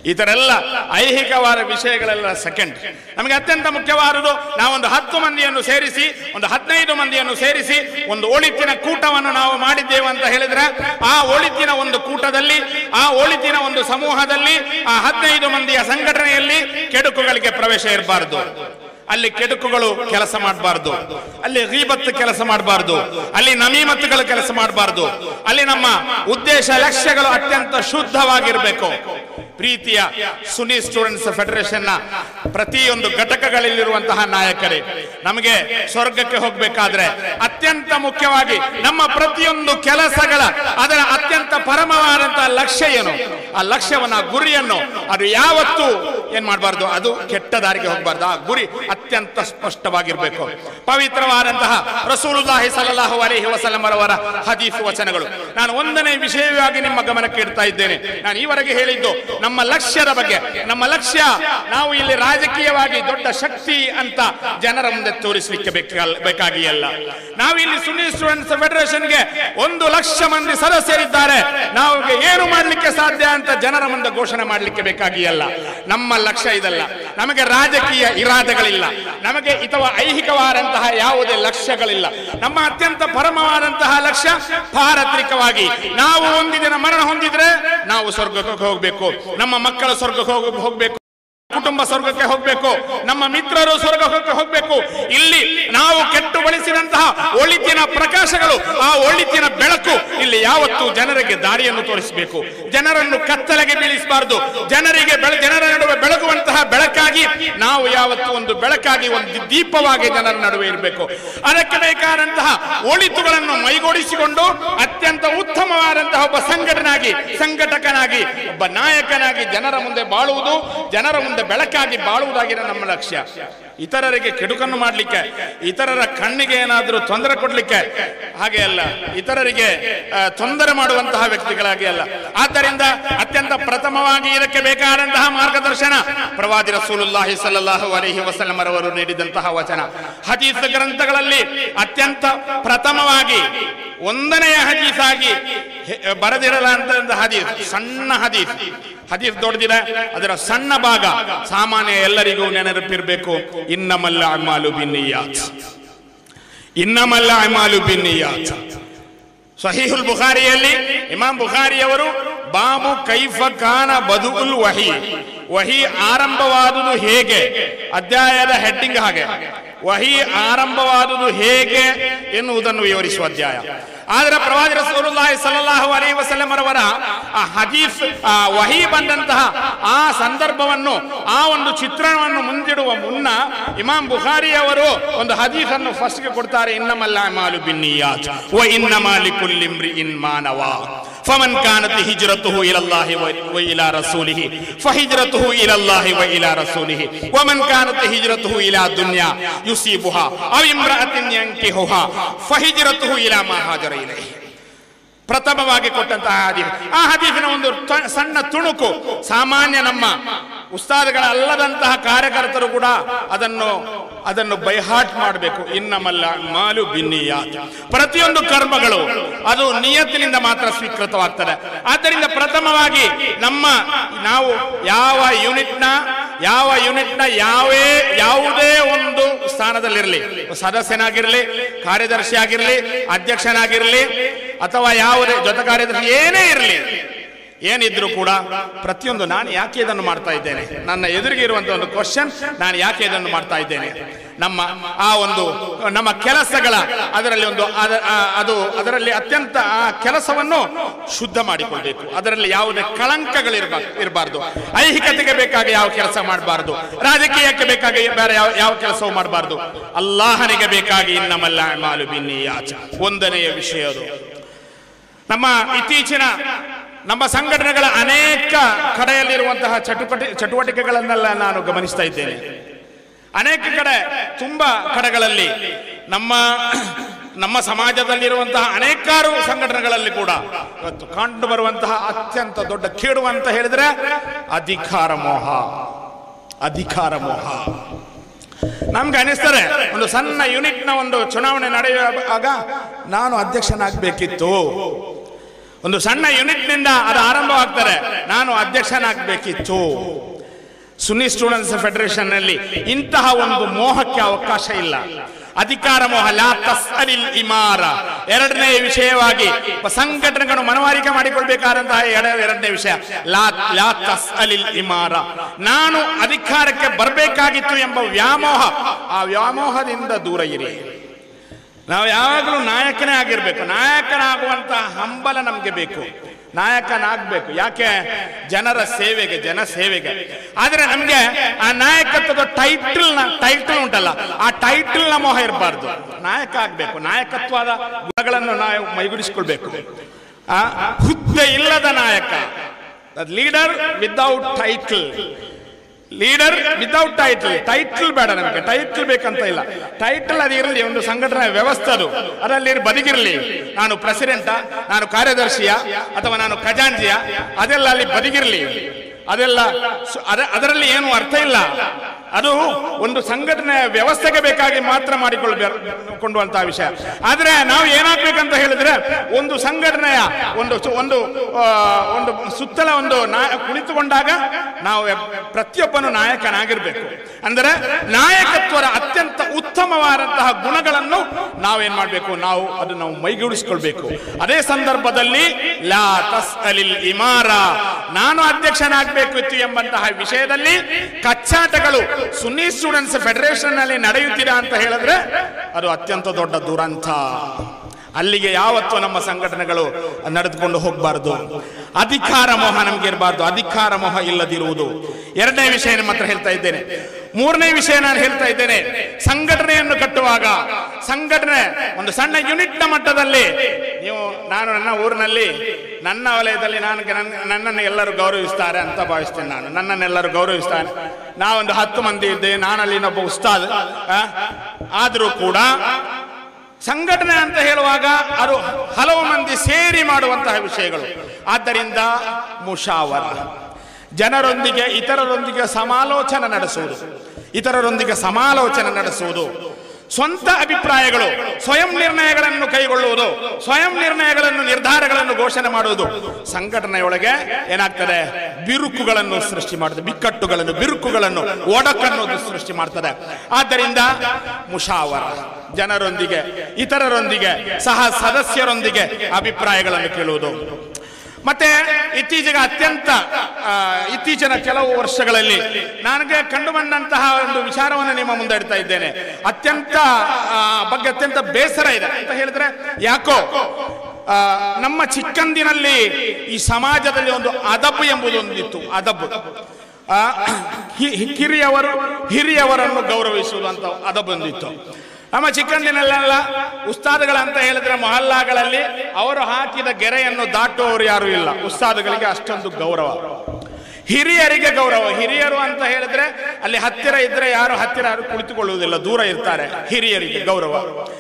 ಈ ಥರ ಎಲ್ಲ ಐಹಿಕವಾದ ವಿಷಯಗಳೆಲ್ಲ ಸೆಕೆಂಡ್ ನಮಗೆ ಅತ್ಯಂತ ಮುಖ್ಯವಾದುದು ನಾವೊಂದು ಹತ್ತು ಮಂದಿಯನ್ನು ಸೇರಿಸಿ ಒಂದು ಹದಿನೈದು ಮಂದಿಯನ್ನು ಸೇರಿಸಿ ಒಂದು ಒಳಿತಿನ ಕೂಟವನ್ನು ನಾವು ಮಾಡಿದ್ದೇವೆ ಅಂತ ಹೇಳಿದ್ರೆ ಆ ಒಳಿತಿನ ಒಂದು ಕೂಟದಲ್ಲಿ ಆ ಒಳಿತಿನ ಒಂದು ಸಮೂಹದಲ್ಲಿ ಆ ಹದಿನೈದು ಮಂದಿಯ ಸಂಘಟನೆಯಲ್ಲಿ ಕೆಡುಕುಗಳಿಗೆ ಪ್ರವೇಶ ಇರಬಾರದು ಅಲ್ಲಿ ಕೆಡುಕುಗಳು ಕೆಲಸ ಮಾಡಬಾರ್ದು ಅಲ್ಲಿ ಗೀಬತ್ತು ಕೆಲಸ ಮಾಡಬಾರ್ದು ಅಲ್ಲಿ ನಮೀಮತ್ತುಗಳು ಕೆಲಸ ಮಾಡಬಾರ್ದು ಅಲ್ಲಿ ನಮ್ಮ ಉದ್ದೇಶ ಲಕ್ಷ್ಯಗಳು ಅತ್ಯಂತ ಶುದ್ಧವಾಗಿರಬೇಕು ಪ್ರೀತಿಯ ಸುನಿ ಸ್ಟೂಡೆಂಟ್ಸ್ ಫೆಡರೇಷನ್ ನ ಪ್ರತಿಯೊಂದು ಘಟಕಗಳಲ್ಲಿರುವಂತಹ ನಾಯಕರೇ ನಮಗೆ ಸ್ವರ್ಗಕ್ಕೆ ಹೋಗಬೇಕಾದ್ರೆ ಅತ್ಯಂತ ಮುಖ್ಯವಾಗಿ ನಮ್ಮ ಪ್ರತಿಯೊಂದು ಕೆಲಸಗಳ ಅದರ ಅತ್ಯಂತ ಪರಮವಾದಂತಹ ಲಕ್ಷ್ಯ ಏನು ಆ ಲಕ್ಷ್ಯವನ್ನ ಆ ಗುರಿಯನ್ನು ಅದು ಯಾವತ್ತೂ ಏನ್ ಮಾಡಬಾರ್ದು ಅದು ಕೆಟ್ಟ ದಾರಿಗೆ ಹೋಗಬಾರ್ದು ಆ ಗುರಿ ಅತ್ಯಂತ ಸ್ಪಷ್ಟವಾಗಿರಬೇಕು ಪವಿತ್ರವಾದಂತಹ ರಸೂಲುಲ್ಲಾಹಿ ಸಲ್ಲಲ್ಲಾಹು ಅಲೈಹಿ ವಸಲ್ಲಂ ಅವರ ಹದೀಸ್ ವಚನಗಳು ನಾನು ಒಂದನೇ ವಿಷಯವಾಗಿ ನಿಮ್ಮ ಗಮನಕ್ಕೆ ಇಡ್ತಾ ಇದ್ದೇನೆ ನಾನು ಈವರೆಗೆ ಹೇಳಿದ್ದು ನಮ್ಮ ಲಕ್ಷ್ಯದ ಬಗ್ಗೆ ನಮ್ಮ ಲಕ್ಷ್ಯ ನಾವು ಇಲ್ಲಿ ರಾಜಕೀಯವಾಗಿ ದೊಡ್ಡ ಶಕ್ತಿ ಅಂತ ಜನರ ಮುಂದೆ ತೋರಿಸಲಿಕ್ಕೆ ಬೇಕಲ್ಲ ಬೇಕಾಗಿಯಲ್ಲ ನಾವು ಇಲ್ಲಿ ಸುನ್ನಿ ಸ್ಟೂಡೆಂಟ್ಸ್ ಫೆಡರೇಷನ್ಗೆ ಒಂದು ಲಕ್ಷ ಮಂದಿ ಸದಸ್ಯರಿದ್ದಾರೆ ನಾವು ಏನು ಮಾಡಲಿಕ್ಕೆ ಸಾಧ್ಯ ಅಂತ ಜನರ ಮುಂದೆ ಘೋಷಣೆ ಮಾಡಲಿಕ್ಕೆ ಬೇಕಾಗಿಯಲ್ಲ ನಮ್ಮ ಲಕ್ಷ್ಯ ಇದಲ್ಲ ನಮಗೆ ರಾಜಕೀಯ ಇರಾದೆಗಳಿಲ್ಲ ನಮಗೆ ಅಥವಾ ಐಹಿಕವಾದಂತಹ ಯಾವುದೇ ಲಕ್ಷ್ಯಗಳಿಲ್ಲ ನಮ್ಮ ಅತ್ಯಂತ ಪರಮವಾದಂತಹ ಲಕ್ಷ್ಯ ಪಾರತ್ರಿಕವಾಗಿ ನಾವು ಒಂದು ದಿನ ಮರಣ ಹೊಂದಿದ್ರೆ ನಾವು ಸ್ವರ್ಗಕ್ಕೆ ಹೋಗಬೇಕು ನಮ್ಮ ಮಕ್ಕಳ ಸ್ವರ್ಗಕ್ಕೆ ಹೋಗ ಹೋಗ್ಬೇಕು ಕುಟುಂಬ ಸ್ವರ್ಗಕ್ಕೆ ಹೋಗ್ಬೇಕು ನಮ್ಮ ಮಿತ್ರರು ಸ್ವರ್ಗಕ್ಕೆ ಹೋಗ್ಬೇಕು ಇಲ್ಲಿ ನಾವು ಕೆಟ್ಟು ಬಳಸಿದಂತಹ ಒಳಿತಿನ ಪ್ರಕಾಶಗಳು ಆ ಒಳಿತಿನ ಬೆಳಕು ಇಲ್ಲಿ ಯಾವತ್ತೂ ಜನರಿಗೆ ದಾರಿಯನ್ನು ತೋರಿಸಬೇಕು ಜನರನ್ನು ಕತ್ತಲೆಗೆ ಬೀಳಿಸಬಾರದು ಜನರಿಗೆ ಬೆಳ ಜನರ ನಡುವೆ ಬೆಳಗುವಂತಹ ಬೆಳಕಾಗಿ ನಾವು ಯಾವತ್ತೂ ಒಂದು ಬೆಳಕಾಗಿ ಒಂದು ದೀಪವಾಗಿ ಜನರ ನಡುವೆ ಇರಬೇಕು ಅದಕ್ಕೆ ಬೇಕಾದಂತಹ ಒಳಿತುಗಳನ್ನು ಮೈಗೂಡಿಸಿಕೊಂಡು ಅತ್ಯಂತ ಉತ್ತಮವಾದಂತಹ ಒಬ್ಬ ಸಂಘಟನಾಗಿ ಸಂಘಟಕನಾಗಿ ಒಬ್ಬ ನಾಯಕನಾಗಿ ಜನರ ಮುಂದೆ ಬಾಳುವುದು ಜನರ ಮುಂದೆ ಬೆಳಕಾಗಿ ಬಾಳುವುದಾಗಿದೆ ನಮ್ಮ ಲಕ್ಷ್ಯ ಇತರರಿಗೆ ಕೆಡುಕನ್ನು ಮಾಡಲಿಕ್ಕೆ ಇತರರ ಕಣ್ಣಿಗೆ ಏನಾದರೂ ತೊಂದರೆ ಕೊಡಲಿಕ್ಕೆ ಹಾಗೆ ಅಲ್ಲ ಇತರರಿಗೆ ಆ, ತೊಂದರೆ ಮಾಡುವಂತಹ ವ್ಯಕ್ತಿಗಳಾಗಿ ಅಲ್ಲ ಆದ್ದರಿಂದ ಅತ್ಯಂತ ಪ್ರಥಮವಾಗಿ ಇದಕ್ಕೆ ಬೇಕಾದಂತಹ ಮಾರ್ಗದರ್ಶನ ಪ್ರವಾದಿ ರಸೂಲುಲ್ಲಾಹಿ ಸಲ್ಲಲ್ಲಾಹು ಅಲೈಹಿ ವಸಲ್ಲಂ ರವರು ನೀಡಿದಂತಹ ವಚನ ಹದೀಸ್ ಗ್ರಂಥಗಳಲ್ಲಿ ಅತ್ಯಂತ ಪ್ರಥಮವಾಗಿ ಒಂದನೆಯ ಹದೀಸ್ ಆಗಿ ಹೆ- ಬರೆದಿರಲಾಂತ ಹದೀಸ್ ಸಣ್ಣ ಹದೀಸ್ ಹದೀಸ್ ದೊಡ್ಡದಿದೆ ಅದರ ಸಣ್ಣ ಭಾಗ ಸಾಮಾನ್ಯ ಎಲ್ಲರಿಗೂ ನೆನಪಿರಬೇಕು ಇನ್ನಮಲ್ಲ ಅಮಾಲು ಬಿನ್ನಿಯಾತ್ ಇನ್ನಮಲ್ಲ ಅಮಾಲು ಬಿನ್ನಿಯಾತ್ ಸಹೀಹುಲ್ ಬುಖಾರಿಯಲ್ಲಿ ಇಮಾಮ್ ಬುಖಾರಿಯವರು ಬಾಬು ಕೈಫ ಖಾನ ಬದುಗುಲ್ ವಹಿ ವಹಿ ಆರಂಭವಾದುದು ಹೇಗೆ ಅಧ್ಯಾಯದ ಹೆಡ್ಡಿಂಗ್ ಹಾಗೆ ವಹಿ ಆರಂಭವಾದುದು ಹೇಗೆ ಎನ್ನುವುದನ್ನು ವಿವರಿಸುವ ಅಧ್ಯಾಯ ಆದರೆ ಪ್ರವಾದಿ ರಸೂಲುಲ್ಲಾಹಿ ಸಲ್ಲಲ್ಲಾಹು ಅಲೈಹಿ ವಸಲ್ಲಂ ರವರ ಆ ಹದೀಸ್ ಆ ವಹಿ ಬಂದಂತಹ ಆ ಸಂದರ್ಭವನ್ನು ಆ ಒಂದು ಚಿತ್ರಣವನ್ನು ಮುಂದಿಡುವ ಮುನ್ನ ಇಮಾಮ್ ಬುಖಾರಿ ಅವರು ಒಂದು ಹದೀಸನ್ನು ಫಸ್ಟ್ಗೆ ಕೊಡ್ತಾರೆ ಇನ್ನಮಲ್ಲ ಮಾಲು ಬಿನ್ನಿಯಾತ್ ವ ಇನ್ನಮಾ ಲಿಕುಲ್ಲಿ ಇಮ್ರಿಇನ್ ಮಾನವ فمن كانت هجرته الى الله و- والى رسوله فهجرته الى الله والى رسوله ومن كانت هجرته الى دنيا يصيبها او امراه ينكحها فهجرته الى ما هاجر اليه ಪ್ರಥಮವಾಗಿ ಕೊಟ್ಟಂತಹ ಹದೀಸ್ ಆ ಹದೀಸಿನ ಒಂದು ತ- ಸಣ್ಣ ತುಣುಕು ಸಾಮಾನ್ಯ ನಮ್ಮ ಉಸ್ತಾದಗಳ ಅಲ್ಲದಂತಹ ಕಾರ್ಯಕರ್ತರು ಕೂಡ ಅದನ್ನು ಅದನ್ನು ಬೈಹಾಟ್ ಮಾಡಬೇಕು ಇನ್ನಮಲ್ಲ ಮಾಲು ಬಿನ್ನಿಯಾತ್ ಪ್ರತಿಯೊಂದು ಕರ್ಮಗಳು ಅದು ನಿಯತ್ತಿನಿಂದ ಮಾತ್ರ ಸ್ವೀಕೃತವಾಗ್ತದೆ ಆದ್ದರಿಂದ ಪ್ರಥಮವಾಗಿ ನಮ್ಮ ನಾವು ಯಾವ ಯೂನಿಟ್ನ ಯಾವ ಯೂನಿಟ್ನ ಯಾವೇ ಯಾವುದೇ ಒಂದು ಸ್ಥಾನದಲ್ಲಿರಲಿ ಸದಸ್ಯನಾಗಿರಲಿ ಕಾರ್ಯದರ್ಶಿ ಆಗಿರಲಿ ಅಧ್ಯಕ್ಷನಾಗಿರಲಿ ಅಥವಾ ಯಾವುದೇ ಜೊತೆ ಕಾರ್ಯದರ್ಶಿ ಏನೇ ಇರಲಿ ಏನಿದ್ರು ಕೂಡ ಪ್ರತಿಯೊಂದು ನಾನು ಯಾಕೆ ಇದನ್ನು ಮಾಡ್ತಾ ಇದ್ದೇನೆ ನನ್ನ ಎದುರಿಗೆ ಇರುವಂತ ಒಂದು ಕ್ವಶನ್ ನಾನು ಯಾಕೆ ಇದನ್ನು ಮಾಡ್ತಾ ಇದ್ದೇನೆ ನಮ್ಮ ಆ ಒಂದು ನಮ್ಮ ಕೆಲಸಗಳ ಅದರಲ್ಲಿ ಒಂದು ಅದ- ಆ- ಅದು ಅದರಲ್ಲಿ ಅತ್ಯಂತ ಆ ಕೆಲಸವನ್ನು ಶುದ್ಧ ಮಾಡಿಕೊಳ್ಬೇಕು ಅದರಲ್ಲಿ ಯಾವುದೇ ಕಳಂಕಗಳಿರ್ಬ ಇರಬಾರ್ದು ಐಹಿಕತೆಗೆ ಬೇಕಾಗಿ ಯಾವ ಕೆಲಸ ಮಾಡಬಾರ್ದು ರಾಜಕೀಯಕ್ಕೆ ಬೇಕಾಗಿ ಬೇರೆ ಯಾವ ಯಾವ ಕೆಲಸವೂ ಮಾಡಬಾರ್ದು ಅಲ್ಲಾಹನಿಗೆ ಬೇಕಾಗಿ ಇನ್ನಮಲ್ಲ ಮಾಲು ಬಿನ್ನಿಯಾಚ ಒಂದನೆಯ ವಿಷಯ ಅದು ನಮ್ಮ ಇತ್ತೀಚಿನ ನಮ್ಮ ಸಂಘಟನೆಗಳ ಅನೇಕ ಕಡೆಯಲ್ಲಿರುವಂತಹ ಚಟುವಟಿ ಚಟುವಟಿಕೆಗಳನ್ನೆಲ್ಲ ನಾನು ಗಮನಿಸ್ತಾ ಇದ್ದೇನೆ ಅನೇಕ ಕಡೆ ತುಂಬಾ ಕಡೆಗಳಲ್ಲಿ ನಮ್ಮ ನಮ್ಮ ಸಮಾಜದಲ್ಲಿರುವಂತಹ ಅನೇಕಾರು ಸಂಘಟನೆಗಳಲ್ಲಿ ಕೂಡ ಇವತ್ತು ಕಂಡು ಬರುವಂತಹ ಅತ್ಯಂತ ದೊಡ್ಡ ಕೇಡು ಅಂತ ಹೇಳಿದ್ರೆ ಅಧಿಕಾರ ಮೋಹ ಅಧಿಕಾರ ಮೋಹ ನಮ್ಗೆ ಅನಿಸ್ತದೆ ಒಂದು ಸಣ್ಣ ಯೂನಿಟ್ನ ಒಂದು ಚುನಾವಣೆ ನಡೆಯುವಾಗ ನಾನು ಅಧ್ಯಕ್ಷನಾಗಬೇಕಿತ್ತು ಒಂದು ಸಣ್ಣ ಯೂನಿಟ್ನಿಂದ ಅದು ಆರಂಭವಾಗ್ತಾರೆ ನಾನು ಅಧ್ಯಕ್ಷನಾಗಬೇಕಿತ್ತು ಸುನ್ನಿ ಸ್ಟೂಡೆಂಟ್ಸ್ ಫೆಡರೇಷನ್ ನಲ್ಲಿ ಇಂತಹ ಒಂದು ಮೋಹಕ್ಕೆ ಅವಕಾಶ ಇಲ್ಲ ಅಧಿಕಾರ ಮೋಹ ಲಾ ತಸ್ಅಲಿಲ್ ಇಮಾರ ಎರಡನೇ ವಿಷಯವಾಗಿ ಸಂಘಟನೆಗಳು ಮನವರಿಕೆ ಮಾಡಿಕೊಳ್ಬೇಕಾದಂತಹ ಎರ- ಎರಡನೇ ವಿಷಯ ಲಾ ಲಾ ತಸ್ಅಲಿಲ್ ಇಮಾರ ನಾನು ಅಧಿಕಾರಕ್ಕೆ ಬರಬೇಕಾಗಿತ್ತು ಎಂಬ ವ್ಯಾಮೋಹ ಆ ವ್ಯಾಮೋಹದಿಂದ ದೂರ ಇರಿ ನಾವು ಯಾವಾಗಲೂ ನಾಯಕನೇ ಆಗಿರ್ಬೇಕು ನಾಯಕನಾಗುವಂತಹ ಹಂಬಲ ನಮಗೆ ಬೇಕು ನಾಯಕನಾಗಬೇಕು ಯಾಕೆ ಜನರ ಸೇವೆಗೆ ಜನ ಸೇವೆಗೆ ಆದರೆ ನಮಗೆ ಆ ನಾಯಕತ್ವದ ಟೈಟಲ್ ಟೈಟಲ್ ಉಂಟಲ್ಲ ಆ ಟೈಟಲ್ ನ ಮೋಹ ಇರಬಾರ್ದು ನಾಯಕ ಆಗಬೇಕು ನಾಯಕತ್ವದ ಗುಣಗಳನ್ನು ನಾವು ಮೈಗೂಡಿಸಿಕೊಳ್ಬೇಕು ಆ ಹುದ್ದೆ ಇಲ್ಲದ ನಾಯಕ leader without title leader without title title ಬೇಡ ನಮಗೆ ಟೈಟಲ್ ಬೇಕಂತ ಇಲ್ಲ ಟೈಟಲ್ ಅದು ಇರಲಿ ಒಂದು ಸಂಘಟನೆ ವ್ಯವಸ್ಥೆ ಅದು ಅದರಲ್ಲಿ ಬದಿಗಿರಲಿ ನಾನು ಪ್ರೆಸಿಡೆಂಟ ನಾನು ಕಾರ್ಯದರ್ಶಿಯ ಅಥವಾ ನಾನು ಖಜಾಂಜಿಯ ಅದೆಲ್ಲ ಅಲ್ಲಿ ಬದಿಗಿರಲಿ ಅದೆಲ್ಲ ಸು- ಅದ- ಅದರಲ್ಲಿ ಏನು ಅರ್ಥ ಇಲ್ಲ ಅದು ಒಂದು ಸಂಘಟನೆ ವ್ಯವಸ್ಥೆಗೆ ಬೇಕಾಗಿ ಮಾತ್ರ ಮಾಡಿಕೊಳ್ಳುವಂತಹ ವಿಷಯ ಆದ್ರೆ ನಾವು ಏನಾಗ್ಬೇಕಂತ ಹೇಳಿದ್ರೆ ಒಂದು ಸಂಘಟನೆಯ ಒಂದು ಸು- ಒಂದು ಆ, ಒಂದು ಸುತ್ತಲ ಒಂದು ನಾ- ಕುಳಿತುಕೊಂಡಾಗ ನಾವು ಎ- ಪ್ರತಿಯೊಬ್ಬನು ನಾಯಕನಾಗಿರ್ಬೇಕು ಅಂದರೆ ನಾಯಕತ್ವದ ಅತ್ಯಂತ ಉತ್ತಮವಾದಂತಹ ಗುಣಗಳನ್ನು ನಾವೇನ್ ಮಾಡಬೇಕು ನಾವು ಅದು ನಾವು ಮೈಗೂಡಿಸಿಕೊಳ್ಬೇಕು ಅದೇ ಸಂದರ್ಭದಲ್ಲಿ ಲಾ ತಸ್ ಅಲಿಲ್ ಇಮಾರ ನಾನು ಅಧ್ಯಕ್ಷನಾಗಬೇಕು ಇತ್ತು ಎಂಬಂತಹ ವಿಷಯದಲ್ಲಿ ಕಚ್ಚಾಟಗಳು ಸುನ್ನಿ ಸ್ಟೂಡೆಂಟ್ಸ್ ಫೆಡರೇಷನ್ ನಲ್ಲಿ ನಡೆಯುತ್ತಿದೆ ಅಂತ ಹೇಳಿದ್ರೆ ಅದು ಅತ್ಯಂತ ದೊಡ್ಡ ದುರಂತ ಅಲ್ಲಿಗೆ ಯಾವತ್ತೂ ನಮ್ಮ ಸಂಘಟನೆಗಳು ನಡೆದುಕೊಂಡು ಹೋಗಬಾರದು ಅಧಿಕಾರ ಮೋಹ ನಮ್ಗೆ ಇರಬಾರ್ದು ಅಧಿಕಾರ ಮೋಹ ಇಲ್ಲದಿರುವುದು ಎರಡನೇ ವಿಷಯ ನಿಮ್ಮ ಹತ್ರ ಹೇಳ್ತಾ ಇದ್ದೇನೆ ಮೂರನೇ ವಿಷಯ ನಾನು ಹೇಳ್ತಾ ಇದ್ದೇನೆ ಸಂಘಟನೆಯನ್ನು ಕಟ್ಟುವಾಗ ಸಂಘಟನೆ ಒಂದು ಸಣ್ಣ ಯೂನಿಟ್ ನ ಮಟ್ಟದಲ್ಲಿ ನೀವು ನಾನು ನನ್ನ ಊರಿನಲ್ಲಿ ನನ್ನ ವಲಯದಲ್ಲಿ ನಾನು ನನ್ನ- ನನ್ನನ್ನು ಎಲ್ಲರೂ ಗೌರವಿಸ್ತಾರೆ ಅಂತ ಭಾವಿಸ್ತೇನೆ ನಾನು ನನ್ನನ್ನೆಲ್ಲರೂ ಗೌರವಿಸ್ತಾರೆ ನಾವೊಂದು ಹತ್ತು ಮಂದಿ ಇದ್ದೇವೆ ನಾನಲ್ಲಿ ಇನ್ನೊಬ್ಬ ಉಸ್ತಾದ್ ಆ, ಆದರೂ ಕೂಡ ಸಂಘಟನೆ ಅಂತ ಹೇಳುವಾಗ ಅದು ಹಲವು ಮಂದಿ ಸೇರಿ ಮಾಡುವಂತಹ ವಿಷಯಗಳು ಆದ್ದರಿಂದ ಮುಷಾವರ ಜನರೊಂದಿಗೆ ಇತರರೊಂದಿಗೆ ಸಮಾಲೋಚನೆ ನಡೆಸುವುದು ಇತರರೊಂದಿಗೆ ಸಮಾಲೋಚನೆ ನಡೆಸುವುದು ಸ್ವಂತ ಅಭಿಪ್ರಾಯಗಳು ಸ್ವಯಂ ನಿರ್ಣಯಗಳನ್ನು ಕೈಗೊಳ್ಳುವುದು ಸ್ವಯಂ ನಿರ್ಣಯಗಳನ್ನು ನಿರ್ಧಾರಗಳನ್ನು ಘೋಷಣೆ ಮಾಡುವುದು ಸಂಘಟನೆಯೊಳಗೆ ಏನಾಗ್ತದೆ ಬಿರುಕುಗಳನ್ನು ಸೃಷ್ಟಿ ಮಾಡುತ್ತದೆ ಬಿಕ್ಕಟ್ಟುಗಳನ್ನು ಬಿರುಕುಗಳನ್ನು ಒಡಕನ್ನು ಅದು ಸೃಷ್ಟಿ ಮಾಡ್ತದೆ ಆದ್ದರಿಂದ ಮುಷಾವರ ಜನರೊಂದಿಗೆ ಇತರರೊಂದಿಗೆ ಸಹ ಸದಸ್ಯರೊಂದಿಗೆ ಅಭಿಪ್ರಾಯಗಳನ್ನು ಕೇಳುವುದು ಮತ್ತೆ ಇತ್ತೀಚೆಗೆ ಅತ್ಯಂತ ಆ, ಇತ್ತೀಚಿನ ಕೆಲವು ವರ್ಷಗಳಲ್ಲಿ ನನಗೆ ಕಂಡು ಬಂದಂತಹ ಒಂದು ವಿಚಾರವನ್ನು ನಿಮ್ಮ ಮುಂದೆ ಇಡ್ತಾ ಇದ್ದೇನೆ ಅತ್ಯಂತ ಆ, ಬಗ್ಗೆ ಅತ್ಯಂತ ಬೇಸರ ಇದೆ ಅಂತ ಹೇಳಿದ್ರೆ ಯಾಕೋ ಆ, ನಮ್ಮ ಚಿಕ್ಕಂದಿನಲ್ಲಿ ಈ ಸಮಾಜದಲ್ಲಿ ಒಂದು ಅದಬು ಎಂಬುದು ಒಂದಿತ್ತು ಅದಬು ಆ, ಹಿ- ಹಿ- ಕಿರಿಯವರು ಹಿರಿಯವರನ್ನು ಗೌರವಿಸುವುದು ಅಂತ ಅದಬು ಒಂದಿತ್ತು ನಮ್ಮ ಚಿಕ್ಕಂದಿನಲ್ಲೆಲ್ಲ ಉಸ್ತಾದ್ಗಳಂತ ಹೇಳಿದ್ರೆ ಮೊಹಲ್ಲಾಗಳಲ್ಲಿ ಅವರು ಹಾಕಿದ ಗೆರೆಯನ್ನು ದಾಟುವವರು ಯಾರು ಇಲ್ಲ ಉಸ್ತಾದ್ಗಳಿಗೆ ಅಷ್ಟೊಂದು ಗೌರವ ಹಿರಿಯರಿಗೆ ಗೌರವ ಹಿರಿಯರು ಅಂತ ಹೇಳಿದ್ರೆ ಅಲ್ಲಿ ಹತ್ತಿರ ಇದ್ರೆ ಯಾರು ಹತ್ತಿರ ಯಾರು ಕುಳಿತುಕೊಳ್ಳುವುದಿಲ್ಲ ದೂರ ಇರ್ತಾರೆ ಹಿರಿಯರಿಗೆ ಗೌರವ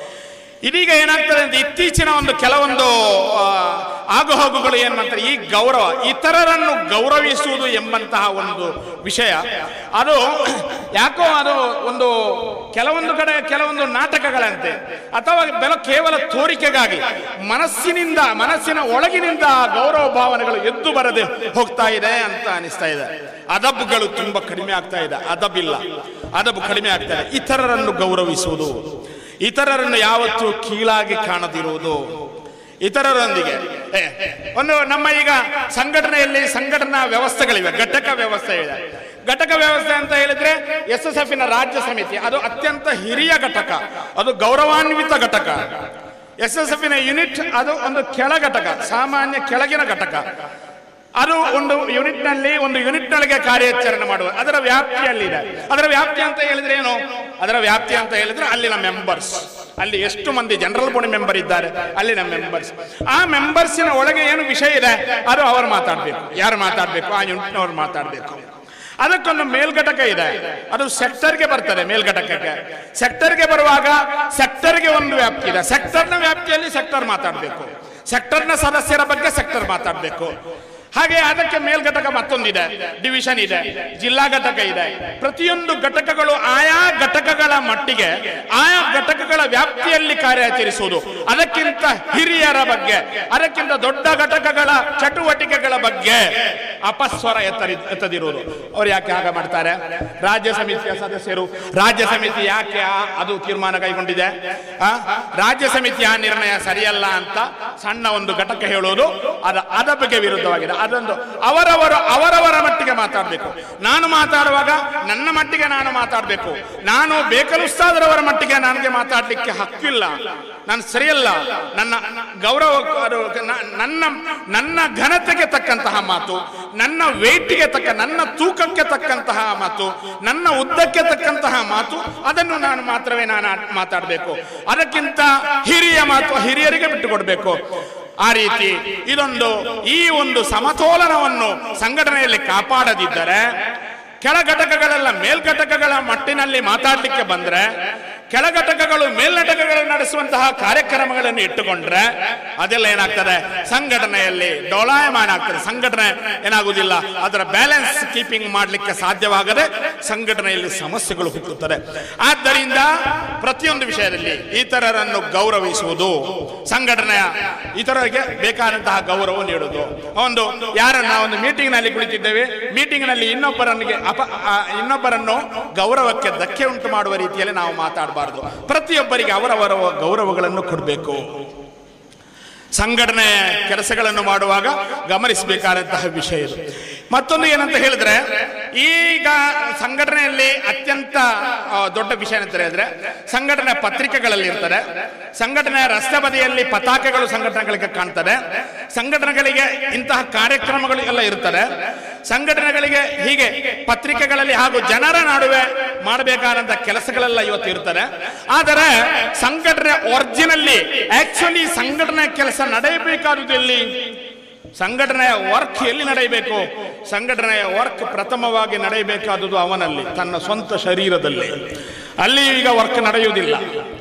ಇದೀಗ ಏನಾಗ್ತದೆ ಅಂತ ಇತ್ತೀಚಿನ ಒಂದು ಕೆಲವೊಂದು ಆ, ಆಗುಹೋಗುಗಳು ಏನ್ ಮಾಡ್ತಾರೆ ಈ ಗೌರವ ಇತರರನ್ನು ಗೌರವಿಸುವುದು ಎಂಬಂತಹ ಒಂದು ವಿಷಯ ಅದು ಯಾಕೋ ಅದು ಒಂದು ಕೆಲವೊಂದು ಕಡೆ ಕೆಲವೊಂದು ನಾಟಕಗಳಂತೆ ಅಥವಾ ಬೆಲ ಕೇವಲ ತೋರಿಕೆಗಾಗಿ ಮನಸ್ಸಿನಿಂದ ಮನಸ್ಸಿನ ಒಳಗಿನಿಂದ ಆ ಗೌರವ ಭಾವನೆಗಳು ಎದ್ದು ಬರದೆ ಹೋಗ್ತಾ ಇದೆ ಅಂತ ಅನಿಸ್ತಾ ಇದೆ ಅದಬ್ಗಳು ತುಂಬಾ ಕಡಿಮೆ ಆಗ್ತಾ ಇದೆ ಅದಬಿಲ್ಲ ಅದಬ್ ಕಡಿಮೆ ಆಗ್ತಾ ಇದೆ ಇತರರನ್ನು ಗೌರವಿಸುವುದು ಇತರರನ್ನು ಯಾವತ್ತೂ ಕೀಳಾಗಿ ಕಾಣದಿರುವುದು ಇತರರೊಂದಿಗೆ ಏ, ಒಂದು ನಮ್ಮ ಈಗ ಸಂಘಟನೆಯಲ್ಲಿ ಸಂಘಟನಾ ವ್ಯವಸ್ಥೆಗಳಿವೆ ಘಟಕ ವ್ಯವಸ್ಥೆ ಇದೆ ಘಟಕ ವ್ಯವಸ್ಥೆ ಅಂತ ಹೇಳಿದ್ರೆ ಎಸ್ ಎಸ್ ಎಫ್ ರಾಜ್ಯ ಸಮಿತಿ ಅದು ಅತ್ಯಂತ ಹಿರಿಯ ಘಟಕ ಅದು ಗೌರವಾನ್ವಿತ ಘಟಕ ಎಸ್ ಎಸ್ ಎಫ್ ಯೂನಿಟ್ ಅದು ಒಂದು ಕೆಳ ಘಟಕ ಸಾಮಾನ್ಯ ಕೆಳಗಿನ ಘಟಕ ಅದು ಒಂದು ಯೂನಿಟ್ ನಲ್ಲಿ ಒಂದು ಯೂನಿಟ್ ನೊಳಗೆ ಕಾರ್ಯಾಚರಣೆ ಮಾಡುವ ಅದರ ವ್ಯಾಪ್ತಿಯಲ್ಲಿದೆ ಅದರ ವ್ಯಾಪ್ತಿ ಅಂತ ಹೇಳಿದ್ರೆ ಏನು ಅದರ ವ್ಯಾಪ್ತಿ ಅಂತ ಹೇಳಿದ್ರೆ ಅಲ್ಲಿನ ಮೆಂಬರ್ಸ್ ಅಲ್ಲಿ ಎಷ್ಟು ಮಂದಿ ಜನರಲ್ ಬೋರ್ಡ್ ಮೆಂಬರ್ ಇದ್ದಾರೆ ಅಲ್ಲಿನ ಮೆಂಬರ್ಸ್ ಆ ಮೆಂಬರ್ಸಿನ ಒಳಗೆ ಏನು ವಿಷಯ ಇದೆ ಅದು ಅವರು ಮಾತಾಡ್ಬೇಕು ಯಾರು ಮಾತಾಡ್ಬೇಕು ಆ ಯೂನಿಟ್ನವ್ರು ಮಾತಾಡ್ಬೇಕು ಅದಕ್ಕೊಂದು ಮೇಲ್ಘಟಕ ಇದೆ ಅದು ಸೆಕ್ಟರ್ಗೆ ಬರ್ತದೆ ಮೇಲ್ಘಟಕಕ್ಕೆ ಸೆಕ್ಟರ್ಗೆ ಬರುವಾಗ ಸೆಕ್ಟರ್ಗೆ ಒಂದು ವ್ಯಾಪ್ತಿ ಇದೆ ಸೆಕ್ಟರ್ನ ವ್ಯಾಪ್ತಿಯಲ್ಲಿ ಸೆಕ್ಟರ್ ಮಾತಾಡಬೇಕು ಸೆಕ್ಟರ್ನ ಸದಸ್ಯರ ಬಗ್ಗೆ ಸೆಕ್ಟರ್ ಮಾತಾಡಬೇಕು ಹಾಗೆ ಅದಕ್ಕೆ ಮೇಲ್ಘಟಕ ಮತ್ತೊಂದಿದೆ ಡಿವಿಷನ್ ಇದೆ ಜಿಲ್ಲಾ ಘಟಕ ಇದೆ ಪ್ರತಿಯೊಂದು ಘಟಕಗಳು ಆಯಾ ಘಟಕಗಳ ಮಟ್ಟಿಗೆ ಆಯಾ ಘಟಕಗಳ ವ್ಯಾಪ್ತಿಯಲ್ಲಿ ಕಾರ್ಯಾಚರಿಸುವುದು ಅದಕ್ಕಿಂತ ಹಿರಿಯರ ಬಗ್ಗೆ ಅದಕ್ಕಿಂತ ದೊಡ್ಡ ಘಟಕಗಳ ಚಟುವಟಿಕೆಗಳ ಬಗ್ಗೆ ಅಪಸ್ವರ ಎತ್ತರಿ ಎತ್ತದಿರುವುದು ಅವ್ರು ಯಾಕೆ ಹಾಗೆ ಮಾಡ್ತಾರೆ ರಾಜ್ಯ ಸಮಿತಿಯ ಸದಸ್ಯರು ರಾಜ್ಯ ಸಮಿತಿ ಯಾಕೆ ಆ- ಅದು ತೀರ್ಮಾನ ಕೈಗೊಂಡಿದೆ ಆ? ರಾಜ್ಯ ಸಮಿತಿಯ ನಿರ್ಣಯ ಸರಿಯಲ್ಲ ಅಂತ ಸಣ್ಣ ಒಂದು ಘಟಕ ಹೇಳುವುದು ಅದ ಅದ ಬಗ್ಗೆ ವಿರುದ್ಧವಾಗಿದೆ ಅದೊಂದು ಅವರವರು ಅವರವರ ಮಟ್ಟಿಗೆ ಮಾತಾಡಬೇಕು ನಾನು ಮಾತಾಡುವಾಗ ನನ್ನ ಮಟ್ಟಿಗೆ ನಾನು ಮಾತಾಡಬೇಕು ನಾನು ಬೇಕಲುಸ್ತಾದರವರ ಮಟ್ಟಿಗೆ ನನಗೆ ಮಾತಾಡಲಿಕ್ಕೆ ಹಕ್ಕಿಲ್ಲ ನಾನು ಸರಿಯಲ್ಲ ನನ್ನ ಗೌರವ ಅದು ನ- ನನ್ನ ನನ್ನ ಘನತೆಗೆ ತಕ್ಕಂತಹ ಮಾತು ನನ್ನ ವೆಯ್ಟ್ಗೆ ತಕ್ಕ ನನ್ನ ತೂಕಕ್ಕೆ ತಕ್ಕಂತಹ ಮಾತು ನನ್ನ ಉದ್ದಕ್ಕೆ ತಕ್ಕಂತಹ ಮಾತು ಅದನ್ನು ನಾನು ಮಾತ್ರವೇ ನಾನು ಆಡ್- ಮಾತಾಡಬೇಕು ಅದಕ್ಕಿಂತ ಹಿರಿಯ ಮಾತು ಹಿರಿಯರಿಗೆ ಬಿಟ್ಟುಕೊಡ್ಬೇಕು ಆ ರೀತಿ ಇದೊಂದು ಈ ಒಂದು ಸಮತೋಲನವನ್ನು ಸಂಘಟನೆಯಲ್ಲಿ ಕಾಪಾಡದಿದ್ದರೆ ಕೆಳ ಘಟಕಗಳೆಲ್ಲ ಮೇಲ್ಘಟಕಗಳ ಮಟ್ಟಿನಲ್ಲಿ ಮಾತಾಡಲಿಕ್ಕೆ ಬಂದ್ರೆ ಕೆಳ ಘಟಕಗಳು ಮೇಲ್ಘಟಕಗಳು ನಡೆಸುವಂತಹ ಕಾರ್ಯಕ್ರಮಗಳನ್ನು ಇಟ್ಟುಕೊಂಡ್ರೆ ಅದೆಲ್ಲ ಏನಾಗ್ತದೆ ಸಂಘಟನೆಯಲ್ಲಿ ಡೋಲಾಯಮಾನ ಆಗ್ತದೆ ಸಂಘಟನೆ ಏನಾಗುವುದಿಲ್ಲ ಅದರ ಬ್ಯಾಲೆನ್ಸ್ ಕೀಪಿಂಗ್ ಮಾಡಲಿಕ್ಕೆ ಸಾಧ್ಯವಾಗದೆ ಸಂಘಟನೆಯಲ್ಲಿ ಸಮಸ್ಯೆಗಳು ಹುಟ್ಟುತ್ತದೆ ಆದ್ದರಿಂದ ಪ್ರತಿಯೊಂದು ವಿಷಯದಲ್ಲಿ ಇತರರನ್ನು ಗೌರವಿಸುವುದು ಸಂಘಟನೆಯ ಇತರರಿಗೆ ಬೇಕಾದಂತಹ ಗೌರವ ನೀಡುವುದು ಒಂದು ಯಾರನ್ನ ಒಂದು ಮೀಟಿಂಗ್ ನಲ್ಲಿ ಕುಳಿತಿದ್ದೇವೆ ಮೀಟಿಂಗ್ ನಲ್ಲಿ ಇನ್ನೊಬ್ಬರನಿಗೆ ಅಪ ಆ, ಇನ್ನೊಬ್ಬರನ್ನು ಗೌರವಕ್ಕೆ ಧಕ್ಕೆ ಉಂಟು ಮಾಡುವ ರೀತಿಯಲ್ಲಿ ನಾವು ಮಾತಾಡಬಾರದು ಪ್ರತಿಯೊಬ್ಬರಿಗೆ ಅವರವರ ಗೌರವಗಳನ್ನು ಕೊಡಬೇಕು ಸಂಘಟನೆ ಕೆಲಸಗಳನ್ನು ಮಾಡುವಾಗ ಗಮನಿಸಬೇಕಾದಂತಹ ವಿಷಯ ಇದು ಮತ್ತೊಂದು ಏನಂತ ಹೇಳಿದ್ರೆ ಈಗ ಸಂಘಟನೆಯಲ್ಲಿ ಅತ್ಯಂತ ಆ, ದೊಡ್ಡ ವಿಷಯ ಅಂತ ಹೇಳಿದ್ರೆ ಸಂಘಟನೆ ಪತ್ರಿಕೆಗಳಲ್ಲಿ ಇರ್ತದೆ ಸಂಘಟನೆಯ ರಸ್ತೆ ಬದಿಯಲ್ಲಿ ಪತಾಕೆಗಳು ಸಂಘಟನೆಗಳಿಗೆ ಕಾಣ್ತದೆ ಸಂಘಟನೆಗಳಿಗೆ ಇಂತಹ ಕಾರ್ಯಕ್ರಮಗಳು ಎಲ್ಲ ಇರ್ತದೆ ಸಂಘಟನೆಗಳಿಗೆ ಹೀಗೆ ಪತ್ರಿಕೆಗಳಲ್ಲಿ ಹಾಗೂ ಜನರ ನಡುವೆ ಮಾಡಬೇಕಾದಂತಹ ಕೆಲಸಗಳೆಲ್ಲ ಇವತ್ತು ಇರ್ತದೆ ಆದರೆ ಸಂಘಟನೆ ಒರಿಜಿನಲ್ಲಿ ಆಕ್ಚುಲಿ ಸಂಘಟನೆ ಕೆಲಸ ನಡೆಯಬೇಕಾದುದು ಎಲ್ಲಿ ಸಂಘಟನೆಯ ವರ್ಕ್ ಎಲ್ಲಿ ನಡೆಯಬೇಕು ಸಂಘಟನೆಯ ವರ್ಕ್ ಪ್ರಥಮವಾಗಿ ನಡೆಯಬೇಕಾದುದು ಅವನಲ್ಲಿ ತನ್ನ ಸ್ವಂತ ಶರೀರದಲ್ಲಿ ಅಲ್ಲಿ ಈಗ ವರ್ಕ್ ನಡೆಯುವುದಿಲ್ಲ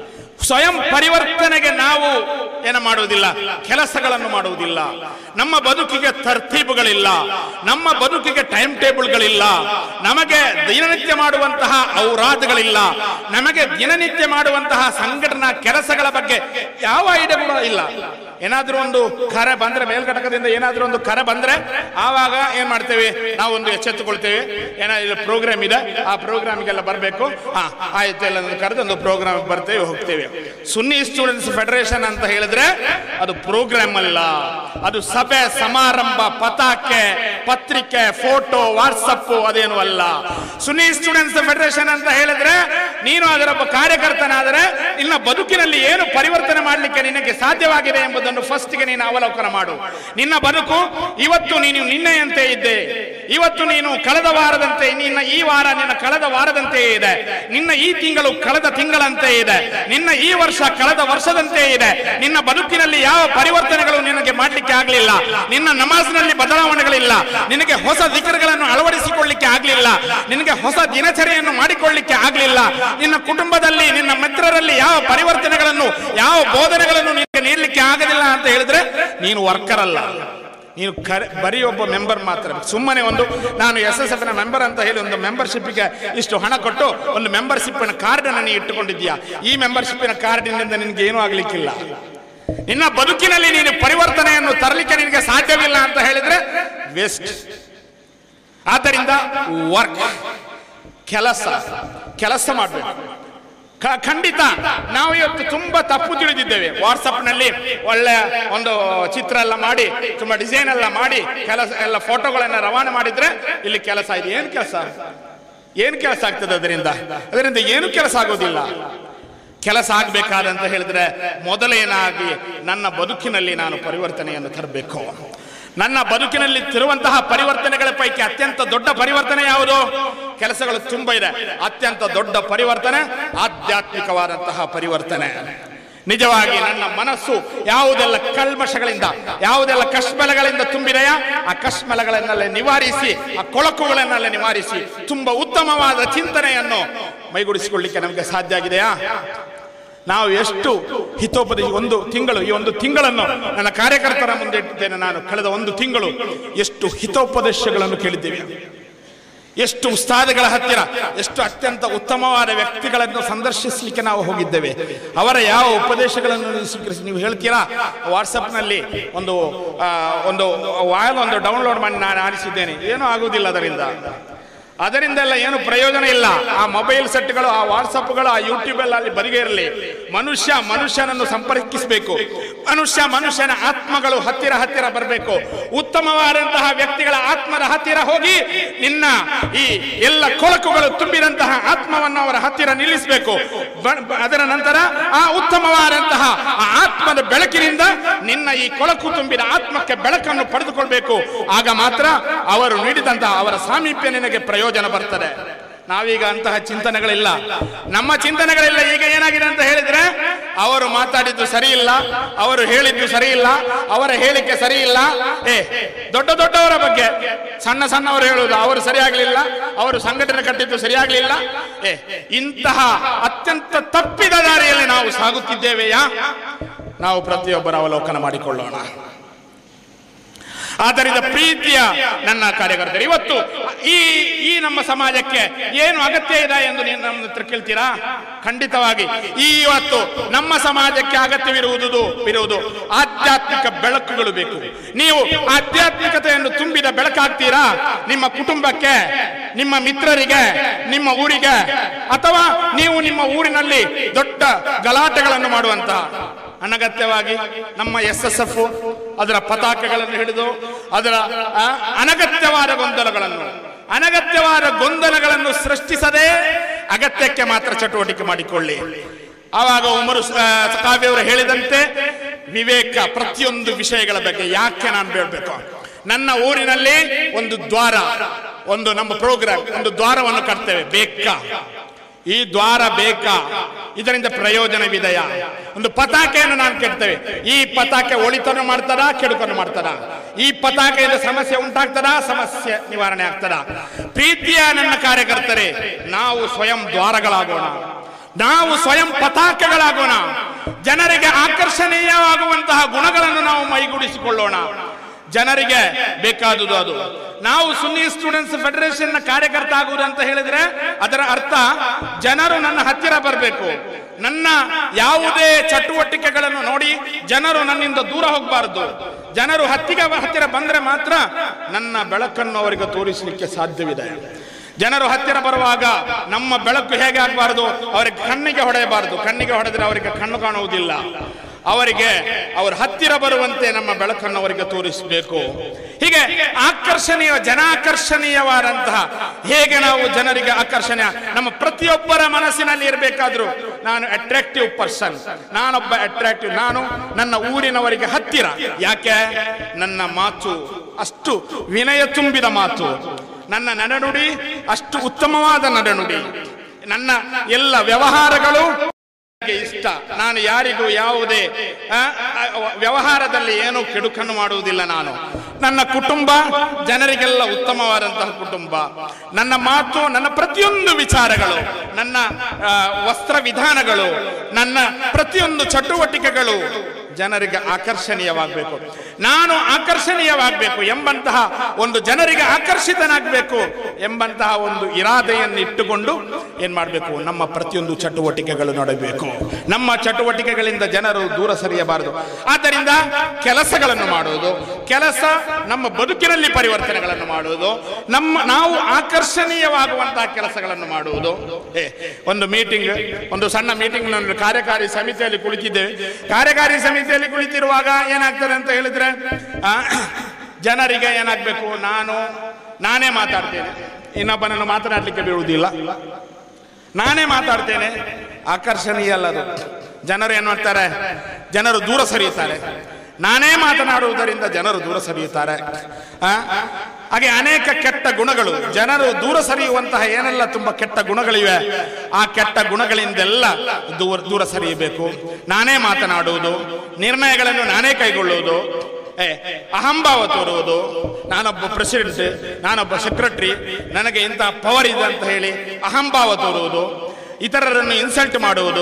ಸ್ವಯಂ ಪರಿವರ್ತನೆಗೆ ನಾವು ಏನು ಮಾಡುವುದಿಲ್ಲ ಕೆಲಸಗಳನ್ನು ಮಾಡುವುದಿಲ್ಲ ನಮ್ಮ ಬದುಕಿಗೆ ತರ್ತೀಬುಗಳಿಲ್ಲ ನಮ್ಮ ಬದುಕಿಗೆ ಟೈಮ್ ಟೇಬಲ್ಗಳಿಲ್ಲ ನಮಗೆ ದಿನನಿತ್ಯ ಮಾಡುವಂತಹ ಔರಾದ್ಗಳಿಲ್ಲ ನಮಗೆ ದಿನನಿತ್ಯ ಮಾಡುವಂತಹ ಸಂಘಟನಾ ಕೆಲಸಗಳ ಬಗ್ಗೆ ಯಾವ ಐಡಿಯಾ ಕೂಡ ಇಲ್ಲ ಏನಾದ್ರೂ ಒಂದು ಕರೆ ಬಂದ್ರೆ ಮೇಲ್ಘಟಕದಿಂದ ಏನಾದ್ರೂ ಒಂದು ಕರೆ ಬಂದ್ರೆ ಆವಾಗ ಏನ್ ಮಾಡ್ತೇವೆ ನಾವು ಒಂದು ಎಚ್ಚೆತ್ತುಕೊಳ್ತೇವೆ ಏನಾದ್ರು ಪ್ರೋಗ್ರಾಮ್ ಇದೆ ಆ ಪ್ರೋಗ್ರಾಮ್ಗೆಲ್ಲ ಬರಬೇಕು ಹಾ ಆಯ್ತು ಎಲ್ಲ ಕರೆದು ಒಂದು ಪ್ರೋಗ್ರಾಮ್ ಬರ್ತೇವೆ ಹೋಗ್ತೇವೆ ಸುನ್ನಿ ಸ್ಟೂಡೆಂಟ್ಸ್ ಫೆಡರೇಷನ್ ಅಂತ ಹೇಳಿದ್ರೆ ಅದು ಪ್ರೋಗ್ರಾಮ್ ಅಲ್ಲ ಅದು ಸಭೆ ಸಮಾರಂಭ ಪತಾಕೆ ಪತ್ರಿಕೆ ಫೋಟೋ ವಾಟ್ಸಪ್ ಅದೇನು ಅಲ್ಲ ಸುನ್ನಿ ಸ್ಟೂಡೆಂಟ್ಸ್ ಫೆಡರೇಷನ್ ಅಂತ ಹೇಳಿದ್ರೆ ನೀನು ಅದರ ಒಬ್ಬ ಕಾರ್ಯಕರ್ತನಾದರೆ ನಿನ್ನ ಬದುಕಿನಲ್ಲಿ ಏನು ಪರಿವರ್ತನೆ ಮಾಡಲಿಕ್ಕೆ ನಿನಗೆ ಸಾಧ್ಯವಾಗಿದೆ ಎಂಬುದನ್ನು ಫಸ್ಟ್ಗೆ ನೀನು ಅವಲೋಕನ ಮಾಡು ನಿನ್ನ ಬದುಕು ಇವತ್ತು ನೀನು ನಿನ್ನೆಯಂತೆ ಇದ್ದೆ ಇವತ್ತು ನೀನು ಕಳೆದ ವಾರದಂತೆ ನಿನ್ನ ಈ ವಾರ ನಿನ್ನ ಕಳೆದ ವಾರದಂತೆ ಇದೆ ನಿನ್ನ ಈ ತಿಂಗಳು ಕಳೆದ ತಿಂಗಳಂತೆ ಇದೆ ನಿನ್ನ ಈ ವರ್ಷ ಕಳೆದ ವರ್ಷದಂತೆ ಇದೆ ನಿನ್ನ ಬದುಕಿನಲ್ಲಿ ಯಾವ ಪರಿವರ್ತನೆಗಳು ನಿನಗೆ ಮಾಡಲಿಕ್ಕೆ ಆಗಲಿಲ್ಲ ನಿನ್ನ ನಮಾಜ್ನಲ್ಲಿ ಬದಲಾವಣೆಗಳಿಲ್ಲ ನಿನಗೆ ಹೊಸ ದಿಕ್ಕರುಗಳನ್ನು ಅಳವಡಿಸಿಕೊಳ್ಳಿಕ್ಕೆ ಆಗಲಿಲ್ಲ ನಿನಗೆ ಹೊಸ ದಿನಚರಿಯನ್ನು ಮಾಡಿಕೊಳ್ಳಿಕ್ಕೆ ಆಗಲಿಲ್ಲ ನಿನ್ನ ಕುಟುಂಬದಲ್ಲಿ ನಿನ್ನ ಮಿತ್ರರಲ್ಲಿ ಯಾವ ಪರಿವರ್ತನೆಗಳನ್ನು ಯಾವ ಬೋಧನೆಗಳನ್ನು ನಿನಗೆ ನೀಡಲಿಕ್ಕೆ ಆಗಲಿಲ್ಲ ಅಂತ ಹೇಳಿದ್ರೆ ನೀನು ವರ್ಕರ್ ಅಲ್ಲ ನೀನು ಕರೆ ಬರೀ ಒಬ್ಬ ಮೆಂಬರ್ ಮಾತ್ರ ಸುಮ್ಮನೆ ಒಂದು ನಾನು ಎಸ್ ಎಸ್ ಎಫ್ ನ ಮೆಂಬರ್ ಅಂತ ಹೇಳಿ ಒಂದು ಮೆಂಬರ್ಶಿಪ್ಗೆ ಇಷ್ಟು ಹಣ ಕೊಟ್ಟು ಒಂದು ಮೆಂಬರ್ಶಿಪ್ನ ಕಾರ್ಡ್ ಅನ್ನು ನೀನು ಇಟ್ಟುಕೊಂಡಿದ್ದೀಯಾ ಈ ಮೆಂಬರ್ಶಿಪ್ಪಿನ ಕಾರ್ಡಿನಿಂದ ನಿನಗೆ ಏನೂ ಆಗ್ಲಿಕ್ಕಿಲ್ಲ ನಿನ್ನ ಬದುಕಿನಲ್ಲಿ ನೀನು ಪರಿವರ್ತನೆಯನ್ನು ತರಲಿಕ್ಕೆ ನಿನಗೆ ಸಾಧ್ಯವಿಲ್ಲ ಅಂತ ಹೇಳಿದ್ರೆ ವೇಸ್ಟ್ ಆದ್ದರಿಂದ ವರ್ಕ್ ಕೆಲಸ ಕೆಲಸ ಮಾಡಬೇಕು ಕ- ಖಂಡಿತ ನಾವು ಇವತ್ತು ತುಂಬಾ ತಪ್ಪು ತಿಳಿದಿದ್ದೇವೆ ವಾಟ್ಸಪ್ ನಲ್ಲಿ ಒಳ್ಳೆ ಒಂದು ಚಿತ್ರ ಎಲ್ಲ ಮಾಡಿ ತುಂಬಾ ಡಿಸೈನ್ ಎಲ್ಲ ಮಾಡಿ ಕೆಲಸ ಎಲ್ಲ ಫೋಟೋಗಳನ್ನ ರವಾನೆ ಮಾಡಿದ್ರೆ ಇಲ್ಲಿ ಕೆಲಸ ಇದೆ ಏನ್ ಕೆಲಸ ಏನ್ ಕೆಲಸ ಆಗ್ತದೆ ಅದರಿಂದ ಅದರಿಂದ ಏನು ಕೆಲಸ ಆಗೋದಿಲ್ಲ ಕೆಲಸ ಆಗ್ಬೇಕಾದಂತ ಹೇಳಿದ್ರೆ ಮೊದಲೇನಾಗಿ ನನ್ನ ಬದುಕಿನಲ್ಲಿ ನಾನು ಪರಿವರ್ತನೆಯನ್ನು ತರಬೇಕು ನನ್ನ ಬದುಕಿನಲ್ಲಿ ತಿರುವಂತಹ ಪರಿವರ್ತನೆಗಳ ಪೈಕಿ ಅತ್ಯಂತ ದೊಡ್ಡ ಪರಿವರ್ತನೆ ಯಾವುದು ಕೆಲಸಗಳು ತುಂಬ ಇದೆ ಅತ್ಯಂತ ದೊಡ್ಡ ಪರಿವರ್ತನೆ ಆಧ್ಯಾತ್ಮಿಕವಾದಂತಹ ಪರಿವರ್ತನೆ ನಿಜವಾಗಿ ನನ್ನ ಮನಸ್ಸು ಯಾವುದೆಲ್ಲ ಕಲ್ಮಶಗಳಿಂದ ಯಾವುದೆಲ್ಲ ಕಶ್ಮಲಗಳಿಂದ ತುಂಬಿದೆಯಾ ಆ ಕಶ್ಮಲಗಳನ್ನೆಲ್ಲ ನಿವಾರಿಸಿ ಆ ಕೊಳಕುಗಳನ್ನೆಲ್ಲ ನಿವಾರಿಸಿ ತುಂಬಾ ಉತ್ತಮವಾದ ಚಿಂತನೆಯನ್ನು ಮೈಗೂಡಿಸಿಕೊಳ್ಳಿಕ್ಕೆ ನಮಗೆ ಸಾಧ್ಯ ಆಗಿದೆಯಾ ನಾವು ಎಷ್ಟು ಹಿತೋಪದೇಶ ಒಂದು ತಿಂಗಳು ಈ ಒಂದು ತಿಂಗಳನ್ನು ನನ್ನ ಕಾರ್ಯಕರ್ತರ ಮುಂದೆ ಇಟ್ಟಿದ್ದೇನೆ ನಾನು ಕಳೆದ ಒಂದು ತಿಂಗಳು ಎಷ್ಟು ಹಿತೋಪದೇಶಗಳನ್ನು ಕೇಳಿದ್ದೇವೆ ಎಷ್ಟು ಉಸ್ತಾದಗಳ ಹತ್ತಿರ ಎಷ್ಟು ಅತ್ಯಂತ ಉತ್ತಮವಾದ ವ್ಯಕ್ತಿಗಳನ್ನು ಸಂದರ್ಶಿಸಲಿಕ್ಕೆ ನಾವು ಹೋಗಿದ್ದೇವೆ ಅವರ ಯಾವ ಉಪದೇಶಗಳನ್ನು ನೀವು ಸ್ವೀಕರಿಸಿ ನೀವು ಹೇಳ್ತೀರಾ ವಾಟ್ಸಪ್ನಲ್ಲಿ ಒಂದು ಆ, ಒಂದು ವಾಯಲ್ ಒಂದು ಡೌನ್ಲೋಡ್ ಮಾಡಿ ನಾನು ಆರಿಸಿದ್ದೇನೆ ಏನೂ ಆಗುವುದಿಲ್ಲ ಅದರಿಂದ ಅದರಿಂದೆಲ್ಲ ಏನು ಪ್ರಯೋಜನ ಇಲ್ಲ ಆ ಮೊಬೈಲ್ ಸೆಟ್ಗಳು ಆ ವಾಟ್ಸಪ್ಗಳು ಆ ಯೂಟ್ಯೂಬ್ ಎಲ್ಲ ಅಲ್ಲಿ ಬದಿಗೆ ಇರಲಿ ಮನುಷ್ಯ ಮನುಷ್ಯನನ್ನು ಸಂಪರ್ಕಿಸಬೇಕು ಮನುಷ್ಯ ಮನುಷ್ಯನ ಆತ್ಮಗಳು ಹತ್ತಿರ ಹತ್ತಿರ ಬರಬೇಕು ಉತ್ತಮವಾದಂತಹ ವ್ಯಕ್ತಿಗಳ ಆತ್ಮದ ಹತ್ತಿರ ಹೋಗಿ ನಿನ್ನ ಈ ಎಲ್ಲ ಕೊಳಕುಗಳು ತುಂಬಿದಂತಹ ಆತ್ಮವನ್ನು ಅವರ ಹತ್ತಿರ ನಿಲ್ಲಿಸಬೇಕು ಬ- ಬ- ಅದರ ನಂತರ ಆ ಉತ್ತಮವಾದಂತಹ ಆ ಆತ್ಮದ ಬೆಳಕಿನಿಂದ ನಿನ್ನ ಈ ಕೊಳಕು ತುಂಬಿದ ಆತ್ಮಕ್ಕೆ ಬೆಳಕನ್ನು ಪಡೆದುಕೊಳ್ಬೇಕು ಆಗ ಮಾತ್ರ ಅವರು ನೀಡಿದಂತಹ ಅವರ ಸಾಮೀಪ್ಯ ನಿನಗೆ ಪ್ರಯೋಜನ ಬರ್ತದೆ ನಾವೀಗ ಅಂತಹ ಚಿಂತನೆಗಳಿಲ್ಲ ನಮ್ಮ ಚಿಂತನೆಗಳಿಲ್ಲ ಈಗ ಏನಾಗಿದೆ ಅಂತ ಹೇಳಿದ್ರೆ ಅವರು ಮಾತಾಡಿದ್ದು ಸರಿ ಇಲ್ಲ ಅವರು ಹೇಳಿದ್ದು ಸರಿ ಇಲ್ಲ ಅವರ ಹೇಳಿಕೆ ಸರಿ ಇಲ್ಲ ಏ ದೊಡ್ಡ ದೊಡ್ಡವರ ಬಗ್ಗೆ ಸಣ್ಣ ಸಣ್ಣವರು ಹೇಳುವುದು ಅವರು ಸರಿಯಾಗಲಿಲ್ಲ ಅವರು ಸಂಘಟನೆ ಕಟ್ಟಿದ್ದು ಸರಿಯಾಗಲಿಲ್ಲ ಏ ಇಂತಹ ಅತ್ಯಂತ ತಪ್ಪಿದ ದಾರಿಯಲ್ಲಿ ನಾವು ಸಾಗುತ್ತಿದ್ದೇವೆಯಾ ನಾವು ಪ್ರತಿಯೊಬ್ಬರ ಅವಲೋಕನ ಮಾಡಿಕೊಳ್ಳೋಣ ಆದ್ದರಿಂದ ಪ್ರೀತಿಯ ನನ್ನ ಕಾರ್ಯಕರ್ತರು ಇವತ್ತು ಈ ಈ ನಮ್ಮ ಸಮಾಜಕ್ಕೆ ಏನು ಅಗತ್ಯ ಇದೆ ಎಂದು ನೀವು ನಮ್ಮ ಹತ್ರ ಕೇಳ್ತೀರಾ ಖಂಡಿತವಾಗಿ ಈ ಇವತ್ತು ನಮ್ಮ ಸಮಾಜಕ್ಕೆ ಅಗತ್ಯವಿರುವುದು ಇರುವುದು ಆಧ್ಯಾತ್ಮಿಕ ಬೆಳಕುಗಳು ಬೇಕು ನೀವು ಆಧ್ಯಾತ್ಮಿಕತೆಯನ್ನು ತುಂಬಿದ ಬೆಳಕಾಗ್ತೀರಾ ನಿಮ್ಮ ಕುಟುಂಬಕ್ಕೆ ನಿಮ್ಮ ಮಿತ್ರರಿಗೆ ನಿಮ್ಮ ಊರಿಗೆ ಅಥವಾ ನೀವು ನಿಮ್ಮ ಊರಿನಲ್ಲಿ ದೊಡ್ಡ ಗಲಾಟೆಗಳನ್ನು ಮಾಡುವಂತಹ ಅನಗತ್ಯವಾಗಿ ನಮ್ಮ ಎಸ್ ಎಸ್ ಎಫ್ ಅದರ ಪತಾಕೆಗಳನ್ನು ಹಿಡಿದು ಅದರ ಆ, ಅನಗತ್ಯವಾದ ಗೊಂದಲಗಳನ್ನು ಅನಗತ್ಯವಾದ ಗೊಂದಲಗಳನ್ನು ಸೃಷ್ಟಿಸದೆ ಅಗತ್ಯಕ್ಕೆ ಮಾತ್ರ ಚಟುವಟಿಕೆ ಮಾಡಿಕೊಳ್ಳಿ ಆವಾಗ ಉಮರು ಆ, ಸಖಾವಿಯವರು ಹೇಳಿದಂತೆ ವಿವೇಕ ಪ್ರತಿಯೊಂದು ವಿಷಯಗಳ ಬಗ್ಗೆ ಯಾಕೆ ನಾನು ಬೇಡಬೇಕು ನನ್ನ ಊರಿನಲ್ಲಿ ಒಂದು ದ್ವಾರ ಒಂದು ನಮ್ಮ ಪ್ರೋಗ್ರಾಮ್ ಒಂದು ದ್ವಾರವನ್ನು ಕಟ್ತೇವೆ ಬೇಕಾ ಈ ದ್ವಾರ ಬೇಕಾ ಇದರಿಂದ ಪ್ರಯೋಜನವಿದೆಯ ಒಂದು ಪತಾಕೆಯನ್ನು ನಾನು ಕೆಡ್ತೇವೆ ಈ ಪತಾಕೆ ಒಳಿತನ್ನು ಮಾಡ್ತದ ಕೆಡುಕನ್ನು ಮಾಡ್ತದ ಈ ಪತಾಕೆಯಿಂದ ಸಮಸ್ಯೆ ಉಂಟಾಗ್ತದ ಸಮಸ್ಯೆ ನಿವಾರಣೆ ಆಗ್ತದ ಪ್ರೀತಿಯ ನನ್ನ ಕಾರ್ಯಕರ್ತರೇ ನಾವು ಸ್ವಯಂ ದ್ವಾರಗಳಾಗೋಣ ನಾವು ಸ್ವಯಂ ಪತಾಕೆಗಳಾಗೋಣ ಜನರಿಗೆ ಆಕರ್ಷಣೀಯವಾಗುವಂತಹ ಗುಣಗಳನ್ನು ನಾವು ಮೈಗೂಡಿಸಿಕೊಳ್ಳೋಣ ಜನರಿಗೆ ಬೇಕಾದುದು ಅದು ನಾವು ಸುನ್ನಿ ಸ್ಟೂಡೆಂಟ್ಸ್ ಫೆಡರೇಷನ್ ನ ಕಾರ್ಯಕರ್ತ ಆಗುವುದು ಅಂತ ಹೇಳಿದ್ರೆ ಅದರ ಅರ್ಥ ಜನರು ನನ್ನ ಹತ್ತಿರ ಬರಬೇಕು ನನ್ನ ಯಾವುದೇ ಚಟುವಟಿಕೆಗಳನ್ನು ನೋಡಿ ಜನರು ನನ್ನಿಂದ ದೂರ ಹೋಗಬಾರದು ಜನರು ಹತ್ತಿಗೆ ಹತ್ತಿರ ಬಂದ್ರೆ ಮಾತ್ರ ನನ್ನ ಬೆಳಕನ್ನು ಅವರಿಗೆ ತೋರಿಸಲಿಕ್ಕೆ ಸಾಧ್ಯವಿದೆ ಜನರು ಹತ್ತಿರ ಬರುವಾಗ ನಮ್ಮ ಬೆಳಕು ಹೇಗೆ ಆಗಬಾರದು ಅವರಿಗೆ ಕಣ್ಣಿಗೆ ಹೊಡೆಯಬಾರದು ಕಣ್ಣಿಗೆ ಹೊಡೆದ್ರೆ ಅವರಿಗೆ ಕಣ್ಣು ಕಾಣುವುದಿಲ್ಲ ಅವರಿಗೆ ಅವರ ಹತ್ತಿರ ಬರುವಂತೆ ನಮ್ಮ ಬೆಳಕನ್ನು ಅವರಿಗೆ ತೋರಿಸಬೇಕು ಹೀಗೆ ಆಕರ್ಷಣೀಯ ಜನಾಕರ್ಷಣೀಯವಾದಂತಹ ಹೇಗೆ ನಾವು ಜನರಿಗೆ ಆಕರ್ಷಣೀಯ ನಮ್ಮ ಪ್ರತಿಯೊಬ್ಬರ ಮನಸ್ಸಿನಲ್ಲಿ ಇರಬೇಕಾದ್ರೂ ನಾನು ಅಟ್ರಾಕ್ಟಿವ್ ಪರ್ಸನ್ ನಾನೊಬ್ಬ ಅಟ್ರಾಕ್ಟಿವ್ ನಾನು ನನ್ನ ಊರಿನವರಿಗೆ ಹತ್ತಿರ ಯಾಕೆ ನನ್ನ ಮಾತು ಅಷ್ಟು ವಿನಯ ತುಂಬಿದ ಮಾತು ನನ್ನ ನಡೆನುಡಿ ಅಷ್ಟು ಉತ್ತಮವಾದ ನಡೆನುಡಿ ನನ್ನ ಎಲ್ಲ ವ್ಯವಹಾರಗಳು ನನಗೆ ಇಷ್ಟ ನಾನು ಯಾರಿಗೂ ಯಾವುದೇ ಆ, ಆ, ವ್ಯವಹಾರದಲ್ಲಿ ಏನೂ ಕೆಡುಕನ್ನು ಮಾಡುವುದಿಲ್ಲ ನಾನು ನನ್ನ ಕುಟುಂಬ ಜನರಿಗೆಲ್ಲ ಉತ್ತಮವಾದಂತಹ ಕುಟುಂಬ ನನ್ನ ಮಾತು ನನ್ನ ಪ್ರತಿಯೊಂದು ವಿಚಾರಗಳು ನನ್ನ ಆ, ವಸ್ತ್ರ ವಿಧಾನಗಳು ನನ್ನ ಪ್ರತಿಯೊಂದು ಚಟುವಟಿಕೆಗಳು ಜನರಿಗೆ ಆಕರ್ಷಣೀಯವಾಗಬೇಕು ನಾನು ಆಕರ್ಷಣೀಯವಾಗಬೇಕು ಎಂಬಂತಹ ಒಂದು ಜನರಿಗೆ ಆಕರ್ಷಿತನಾಗಬೇಕು ಎಂಬಂತಹ ಒಂದು ಇರಾದೆಯನ್ನು ಇಟ್ಟುಕೊಂಡು ಏನ್ ಮಾಡಬೇಕು ನಮ್ಮ ಪ್ರತಿಯೊಂದು ಚಟುವಟಿಕೆಗಳು ನಡೆಯಬೇಕು ನಮ್ಮ ಚಟುವಟಿಕೆಗಳಿಂದ ಜನರು ದೂರ ಸರಿಯಬಾರದು ಆದ್ದರಿಂದ ಕೆಲಸಗಳನ್ನು ಮಾಡುವುದು ಕೆಲಸ ನಮ್ಮ ಬದುಕಿನಲ್ಲಿ ಪರಿವರ್ತನೆಗಳನ್ನು ಮಾಡುವುದು ನಮ್ಮ ನಾವು ಆಕರ್ಷಣೀಯವಾಗುವಂತಹ ಕೆಲಸಗಳನ್ನು ಮಾಡುವುದು ಏ ಒಂದು ಮೀಟಿಂಗ್ ಒಂದು ಸಣ್ಣ ಮೀಟಿಂಗ್ ನಾನು ಕಾರ್ಯಕಾರಿ ಸಮಿತಿಯಲ್ಲಿ ಕುಳಿತಿದ್ದೇವೆ ಕಾರ್ಯಕಾರಿ ಸಮಿತಿಯಲ್ಲಿ ಕುಳಿತಿರುವಾಗ ಏನಾಗ್ತದೆ ಅಂತ ಹೇಳಿದ್ರೆ ಆ, ಜನರಿಗೆ ಏನಾಗಬೇಕು ನಾನು ನಾನೇ ಮಾತಾಡ್ತೇನೆ ಇನ್ನೊಬ್ಬನನ್ನು ಮಾತನಾಡಲಿಕ್ಕೆ ಬೀಳುವುದಿಲ್ಲ ನಾನೇ ಮಾತಾಡ್ತೇನೆ ಆಕರ್ಷಣೀಯ ಅಲ್ಲ ಅದು ಜನರು ಏನು ಮಾಡ್ತಾರೆ ಜನರು ದೂರ ಸರಿಯುತ್ತಾರೆ ನಾನೇ ಮಾತನಾಡುವುದರಿಂದ ಜನರು ದೂರ ಸರಿಯುತ್ತಾರೆ ಆ? ಹಾಗೆ ಅನೇಕ ಕೆಟ್ಟ ಗುಣಗಳು ಜನರು ದೂರ ಸರಿಯುವಂತಹ ಏನೆಲ್ಲ ತುಂಬಾ ಕೆಟ್ಟ ಗುಣಗಳಿವೆ ಆ ಕೆಟ್ಟ ಗುಣಗಳಿಂದೆಲ್ಲ ದೂರ ದೂರ ಸರಿಯಬೇಕು ನಾನೇ ಮಾತನಾಡುವುದು ನಿರ್ಣಯಗಳನ್ನು ನಾನೇ ಕೈಗೊಳ್ಳುವುದು ಏ, ಅಹಂಭಾವ ತೋರುವುದು ನಾನೊಬ್ಬ ಪ್ರೆಸಿಡೆಂಟ್ ನಾನೊಬ್ಬ ಸೆಕ್ರೆಟರಿ ನನಗೆ ಇಂತಹ ಪವರ್ ಇದೆ ಅಂತ ಹೇಳಿ ಅಹಂಭಾವ ತೋರುವುದು ಇತರರನ್ನು ಇನ್ಸಲ್ಟ್ ಮಾಡುವುದು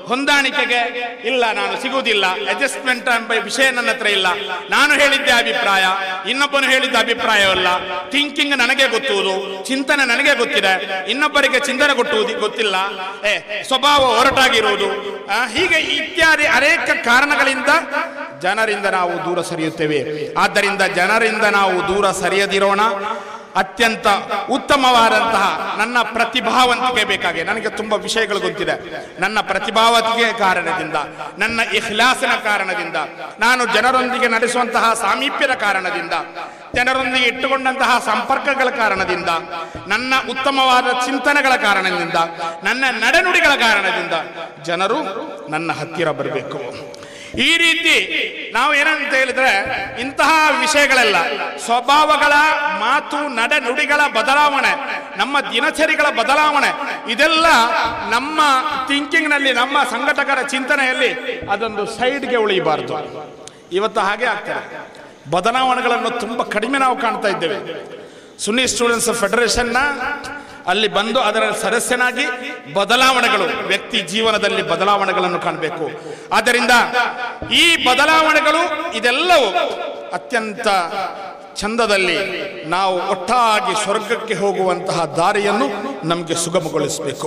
ಹೊಂದಾಣಿಕೆಗೆ ಇಲ್ಲ ನಾನು ಸಿಗುವುದಿಲ್ಲ ಅಡ್ಜಸ್ಟ್ಮೆಂಟ್ ಎಂಬ ವಿಷಯ ನನ್ನ ಹತ್ರ ಇಲ್ಲ ನಾನು ಹೇಳಿದ್ದೆ ಅಭಿಪ್ರಾಯ ಇನ್ನೊಬ್ಬನು ಹೇಳಿದ್ದ ಅಭಿಪ್ರಾಯವಲ್ಲ ಥಿಂಕಿಂಗ್ ನನಗೆ ಗೊತ್ತುವುದು ಚಿಂತನೆ ನನಗೆ ಗೊತ್ತಿದೆ ಇನ್ನೊಬ್ಬರಿಗೆ ಚಿಂತನೆ ಗೊಟ್ಟುವುದು ಗೊತ್ತಿಲ್ಲ ಏ ಸ್ವಭಾವ ಹೊರಟಾಗಿರುವುದು ಆ, ಹೀಗೆ ಇತ್ಯಾದಿ ಅನೇಕ ಕಾರಣಗಳಿಂದ ಜನರಿಂದ ನಾವು ದೂರ ಸರಿಯುತ್ತೇವೆ ಆದ್ದರಿಂದ ಜನರಿಂದ ನಾವು ದೂರ ಸರಿಯದಿರೋಣ ಅತ್ಯಂತ ಉತ್ತಮವಾದಂತಹ ನನ್ನ ಪ್ರತಿಭಾವಂತಿಕೆ ಬೇಕಾಗಿದೆ ನನಗೆ ತುಂಬಾ ವಿಷಯಗಳು ಗೊತ್ತಿದೆ ನನ್ನ ಪ್ರತಿಭಾವಂತಿಕೆ ಕಾರಣದಿಂದ ನನ್ನ ಇಖ್ಲಾಸಿನ ಕಾರಣದಿಂದ ನಾನು ಜನರೊಂದಿಗೆ ನಡೆಸುವಂತಹ ಸಾಮೀಪ್ಯದ ಕಾರಣದಿಂದ ಜನರೊಂದಿಗೆ ಇಟ್ಟುಕೊಂಡಂತಹ ಸಂಪರ್ಕಗಳ ಕಾರಣದಿಂದ ನನ್ನ ಉತ್ತಮವಾದ ಚಿಂತನೆಗಳ ಕಾರಣದಿಂದ ನನ್ನ ನಡೆನುಡಿಗಳ ಕಾರಣದಿಂದ ಜನರು ನನ್ನ ಹತ್ತಿರ ಬರಬೇಕು ಈ ರೀತಿ ನಾವು ಏನಂತ ಹೇಳಿದ್ರೆ ಇಂತಹ ವಿಷಯಗಳೆಲ್ಲ ಸ್ವಭಾವಗಳ ಮಾತು ನಡೆ ನುಡಿಗಳ ಬದಲಾವಣೆ ನಮ್ಮ ದಿನಚರಿಗಳ ಬದಲಾವಣೆ ಇದೆಲ್ಲ ನಮ್ಮ ಥಿಂಕಿಂಗ್ ನಲ್ಲಿ ನಮ್ಮ ಸಂಘಟಕರ ಚಿಂತನೆಯಲ್ಲಿ ಅದೊಂದು ಸೈಡ್ಗೆ ಉಳಿಯಬಾರದು ಇವತ್ತು ಹಾಗೆ ಆಗ್ತದೆ ಬದಲಾವಣೆಗಳನ್ನು ತುಂಬಾ ಕಡಿಮೆ ನಾವು ಕಾಣ್ತಾ ಇದ್ದೇವೆ ಸುನ್ನಿ ಸ್ಟೂಡೆಂಟ್ಸ್ ಫೆಡರೇಷನ್ನ ಅಲ್ಲಿ ಬಂದು ಅದರ ಸದಸ್ಯನಾಗಿ ಬದಲಾವಣೆಗಳು ವ್ಯಕ್ತಿ ಜೀವನದಲ್ಲಿ ಬದಲಾವಣೆಗಳನ್ನು ಕಾಣಬೇಕು ಆದ್ದರಿಂದ ಈ ಬದಲಾವಣೆಗಳು ಇದೆಲ್ಲವೂ ಅತ್ಯಂತ ಚಂದದಲ್ಲಿ ನಾವು ಒಟ್ಟಾಗಿ ಸ್ವರ್ಗಕ್ಕೆ ಹೋಗುವಂತಹ ದಾರಿಯನ್ನು ನಮಗೆ ಸುಗಮಗೊಳಿಸಬೇಕು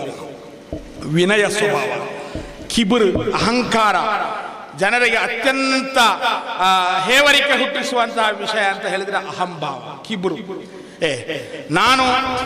ವಿನಯ ಸ್ವಭಾವ ಕಿಬುರು ಅಹಂಕಾರ ಜನರಿಗೆ ಅತ್ಯಂತ ಆ, ಹೇವರಿಕೆ ಹುಟ್ಟಿಸುವಂತಹ ವಿಷಯ ಅಂತ ಹೇಳಿದ್ರೆ ಅಹಂಭಾವ ಕಿಬುರು ಏ ನಾನು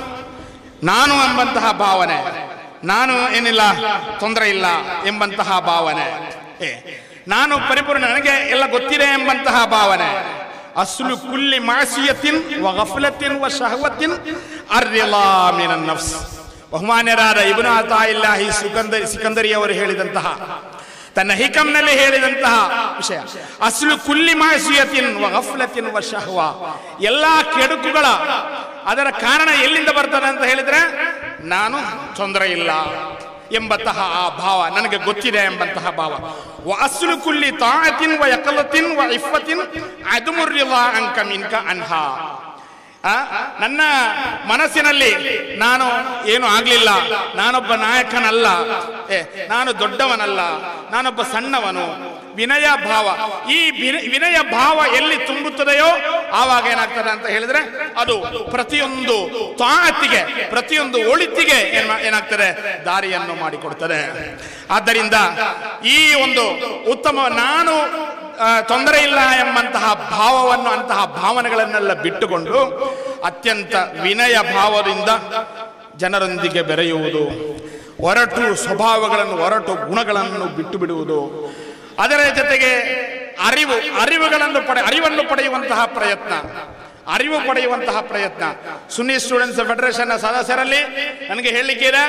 ನಾನು ಎಂಬಂತಹ ಭಾವನೆ ನಾನು ಏನಿಲ್ಲ ತೊಂದರೆ ಇಲ್ಲ ಎಂಬಂತಹ ಭಾವನೆ ಏ ನಾನು ಪರಿಪೂರ್ಣ ನನಗೆ ಎಲ್ಲ ಗೊತ್ತಿದೆ ಎಂಬಂತಹ ಭಾವನೆ ಅಸ್ಲು ಕುಲ್ಲಿ ಮಾಸಿಯತಿನ್ ವ ಗಫಲತಿನ್ ವ ಶಹವತಿನ್ ಅರ್ರಿಲಾ ಮಿನನ್ ನಫ್ಸ್ ಬಹುಮಾನ್ಯರಾದ ಇಬ್ನು ಅತಾಯಿಲ್ಲಾಹಿ ಸಿಕಂದರಿ ಸಿಕಂದರಿ ಅವರು ಹೇಳಿದಂತಹ ತನ್ನ ಹಿಕಂನಲ್ಲಿ ಹೇಳಿದಂತಹ ವಿಷಯ ಅಸ್ಲು ಕುಲ್ಲಿ ಮಾಸಿಯತಿನ್ ವ ಗಫಲತಿನ್ ವ ಶಹವ ಎಲ್ಲಾ ಕೆಡುಕುಗಳ ಅದರ ಕಾರಣ ಎಲ್ಲಿಂದ ಬರ್ತದೆ ಅಂತ ಹೇಳಿದ್ರೆ ನಾನು ತೊಂದರೆ ಇಲ್ಲ ಎಂಬಂತಹ ಆ ಭಾವ ನನಗೆ ಗೊತ್ತಿದೆ ಎಂಬಂತಹ ಭಾವ ವ ಅಸ್ಲು ಕುಲ್ಲಿ ತಾತಿನ್ ವ ಯಕಲತಿನ್ ವ ಇಫ್ಫತಿನ್ ಅದುಮುರ್ರಿಲ್ಲ ಅಂಕ ಮಿನ್ಕ ಅನ್ಹಾ ಆ, ನನ್ನ ಮನಸ್ಸಿನಲ್ಲಿ ನಾನು ಏನು ಆಗ್ಲಿಲ್ಲ ನಾನೊಬ್ಬ ನಾಯಕನಲ್ಲ ಏ ನಾನು ದೊಡ್ಡವನಲ್ಲ ನಾನೊಬ್ಬ ಸಣ್ಣವನು ವಿನಯ ಭಾವ ಈ ವಿನ- ವಿನಯ ಭಾವ ಎಲ್ಲಿ ತುಂಬುತ್ತದೆಯೋ ಆವಾಗ ಏನಾಗ್ತದೆ ಅಂತ ಹೇಳಿದ್ರೆ ಅದು ಪ್ರತಿಯೊಂದು ತಾತಿಗೆ ಪ್ರತಿಯೊಂದು ಒಳಿತಿಗೆ ಏನ್ ಮಾ- ಏನಾಗ್ತದೆ ದಾರಿಯನ್ನು ಮಾಡಿಕೊಡ್ತದೆ ಆದ್ದರಿಂದ ಈ ಒಂದು ಉತ್ತಮ ನಾನು ಆ, ತೊಂದರೆ ಇಲ್ಲ ಎಂಬಂತಹ ಭಾವವನ್ನು ಅಂತಹ ಭಾವನೆಗಳನ್ನೆಲ್ಲ ಬಿಟ್ಟುಕೊಂಡು ಅತ್ಯಂತ ವಿನಯ ಭಾವದಿಂದ ಜನರೊಂದಿಗೆ ಬೆರೆಯುವುದು ಒರಟು ಸ್ವಭಾವಗಳನ್ನು ಒರಟು ಗುಣಗಳನ್ನು ಬಿಟ್ಟು ಬಿಡುವುದು ಅದರ ಜೊತೆಗೆ ಅರಿವು ಅರಿವುಗಳನ್ನು ಪಡೆ ಅರಿವನ್ನು ಪಡೆಯುವಂತಹ ಪ್ರಯತ್ನ ಅರಿವು ಪಡೆಯುವಂತಹ ಪ್ರಯತ್ನ ಸುನ್ನಿ ಸ್ಟೂಡೆಂಟ್ಸ್ ಫೆಡರೇಷನ್ ಸದಸ್ಯರಲ್ಲಿ ನನಗೆ ಹೇಳಲಿಕ್ಕೆ ಇದೆ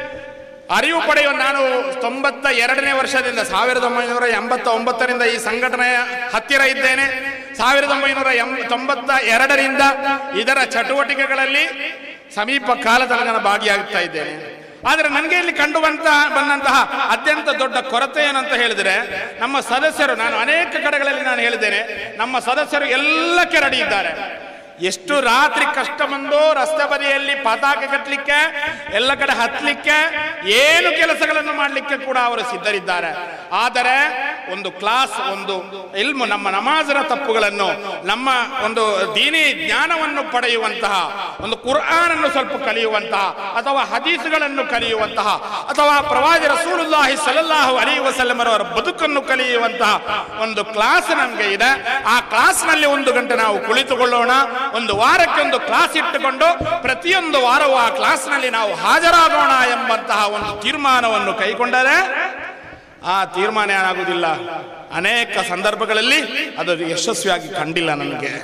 ಅರಿವು ಪಡೆಯುವ ನಾನು ತೊಂಬತ್ತ ಎರಡನೇ ವರ್ಷದಿಂದ ಸಾವಿರದ ಒಂಬೈನೂರ ಎಂಬತ್ತ ಒಂಬತ್ತರಿಂದ ಈ ಸಂಘಟನೆಯ ಹತ್ತಿರ ಇದ್ದೇನೆ ಸಾವಿರದ ಒಂಬೈನೂರ ಎಂ ತೊಂಬತ್ತ ಎರಡರಿಂದ ಇದರ ಚಟುವಟಿಕೆಗಳಲ್ಲಿ ಸಮೀಪ ಕಾಲದಲ್ಲಿ ನಾನು ಭಾಗಿಯಾಗ್ತಾ ಇದ್ದೇನೆ ಆದರೆ ನನಗೆ ಇಲ್ಲಿ ಕಂಡು ಬಂತ ಬಂದಂತಹ ಅತ್ಯಂತ ದೊಡ್ಡ ಕೊರತೆ ಏನಂತ ಹೇಳಿದ್ರೆ ನಮ್ಮ ಸದಸ್ಯರು ನಾನು ಅನೇಕ ಕಡೆಗಳಲ್ಲಿ ನಾನು ಹೇಳಿದ್ದೇನೆ ನಮ್ಮ ಸದಸ್ಯರು ಎಲ್ಲಕ್ಕೆ ರೆಡಿ ಇದ್ದಾರೆ ಎಷ್ಟು ರಾತ್ರಿ ಕಷ್ಟ ಬಂದು ರಸ್ತೆ ಬದಿಯಲ್ಲಿ ಪತಾಕೆ ಕಟ್ಟಲಿಕ್ಕೆ ಎಲ್ಲ ಕಡೆ ಹತ್ತಲಿಕ್ಕೆ ಏನು ಕೆಲಸಗಳನ್ನು ಮಾಡಲಿಕ್ಕೆ ಕೂಡ ಅವರು ಸಿದ್ಧರಿದ್ದಾರೆ ಆದರೆ ಒಂದು ಕ್ಲಾಸ್ ಒಂದು ಇಲ್ಮು ನಮ್ಮ ನಮಾಜರ ತಪ್ಪುಗಳನ್ನು ನಮ್ಮ ಒಂದು ದೀನಿ ಜ್ಞಾನವನ್ನು ಪಡೆಯುವಂತಹ ಒಂದು ಕುರ್ಆನ್ ಅನ್ನು ಸ್ವಲ್ಪ ಕಲಿಯುವಂತಹ ಅಥವಾ ಹದೀಸ್ಗಳನ್ನು ಕಲಿಯುವಂತಹ ಅಥವಾ ಪ್ರವಾದಿ ರಸೂಲುಲ್ಲಾಹಿ ಸಲಲ್ಲಾಹು ಅಲಿ ವಸಲ್ಲಮರವರ ಬದುಕನ್ನು ಕಲಿಯುವಂತಹ ಒಂದು ಕ್ಲಾಸ್ ನಮಗೆ ಇದೆ ಆ ಕ್ಲಾಸ್ನಲ್ಲಿ ಒಂದು ಗಂಟೆ ನಾವು ಕುಳಿತುಕೊಳ್ಳೋಣ ಒಂದು ವಾರಕ್ಕೆ ಒಂದು ಕ್ಲಾಸ್ ಇಟ್ಟುಕೊಂಡು ಪ್ರತಿಯೊಂದು ವಾರವೂ ಆ ಕ್ಲಾಸ್ನಲ್ಲಿ ನಾವು ಹಾಜರಾಗೋಣ ಎಂಬಂತಹ ಒಂದು ತೀರ್ಮಾನವನ್ನು ಕೈಗೊಂಡರೆ ಆ ತೀರ್ಮಾನ ಏನಾಗುವುದಿಲ್ಲ ಅನೇಕ ಸಂದರ್ಭಗಳಲ್ಲಿ ಅದು ಯಶಸ್ವಿಯಾಗಿ ಕಂಡಿಲ್ಲ ನನಗೆ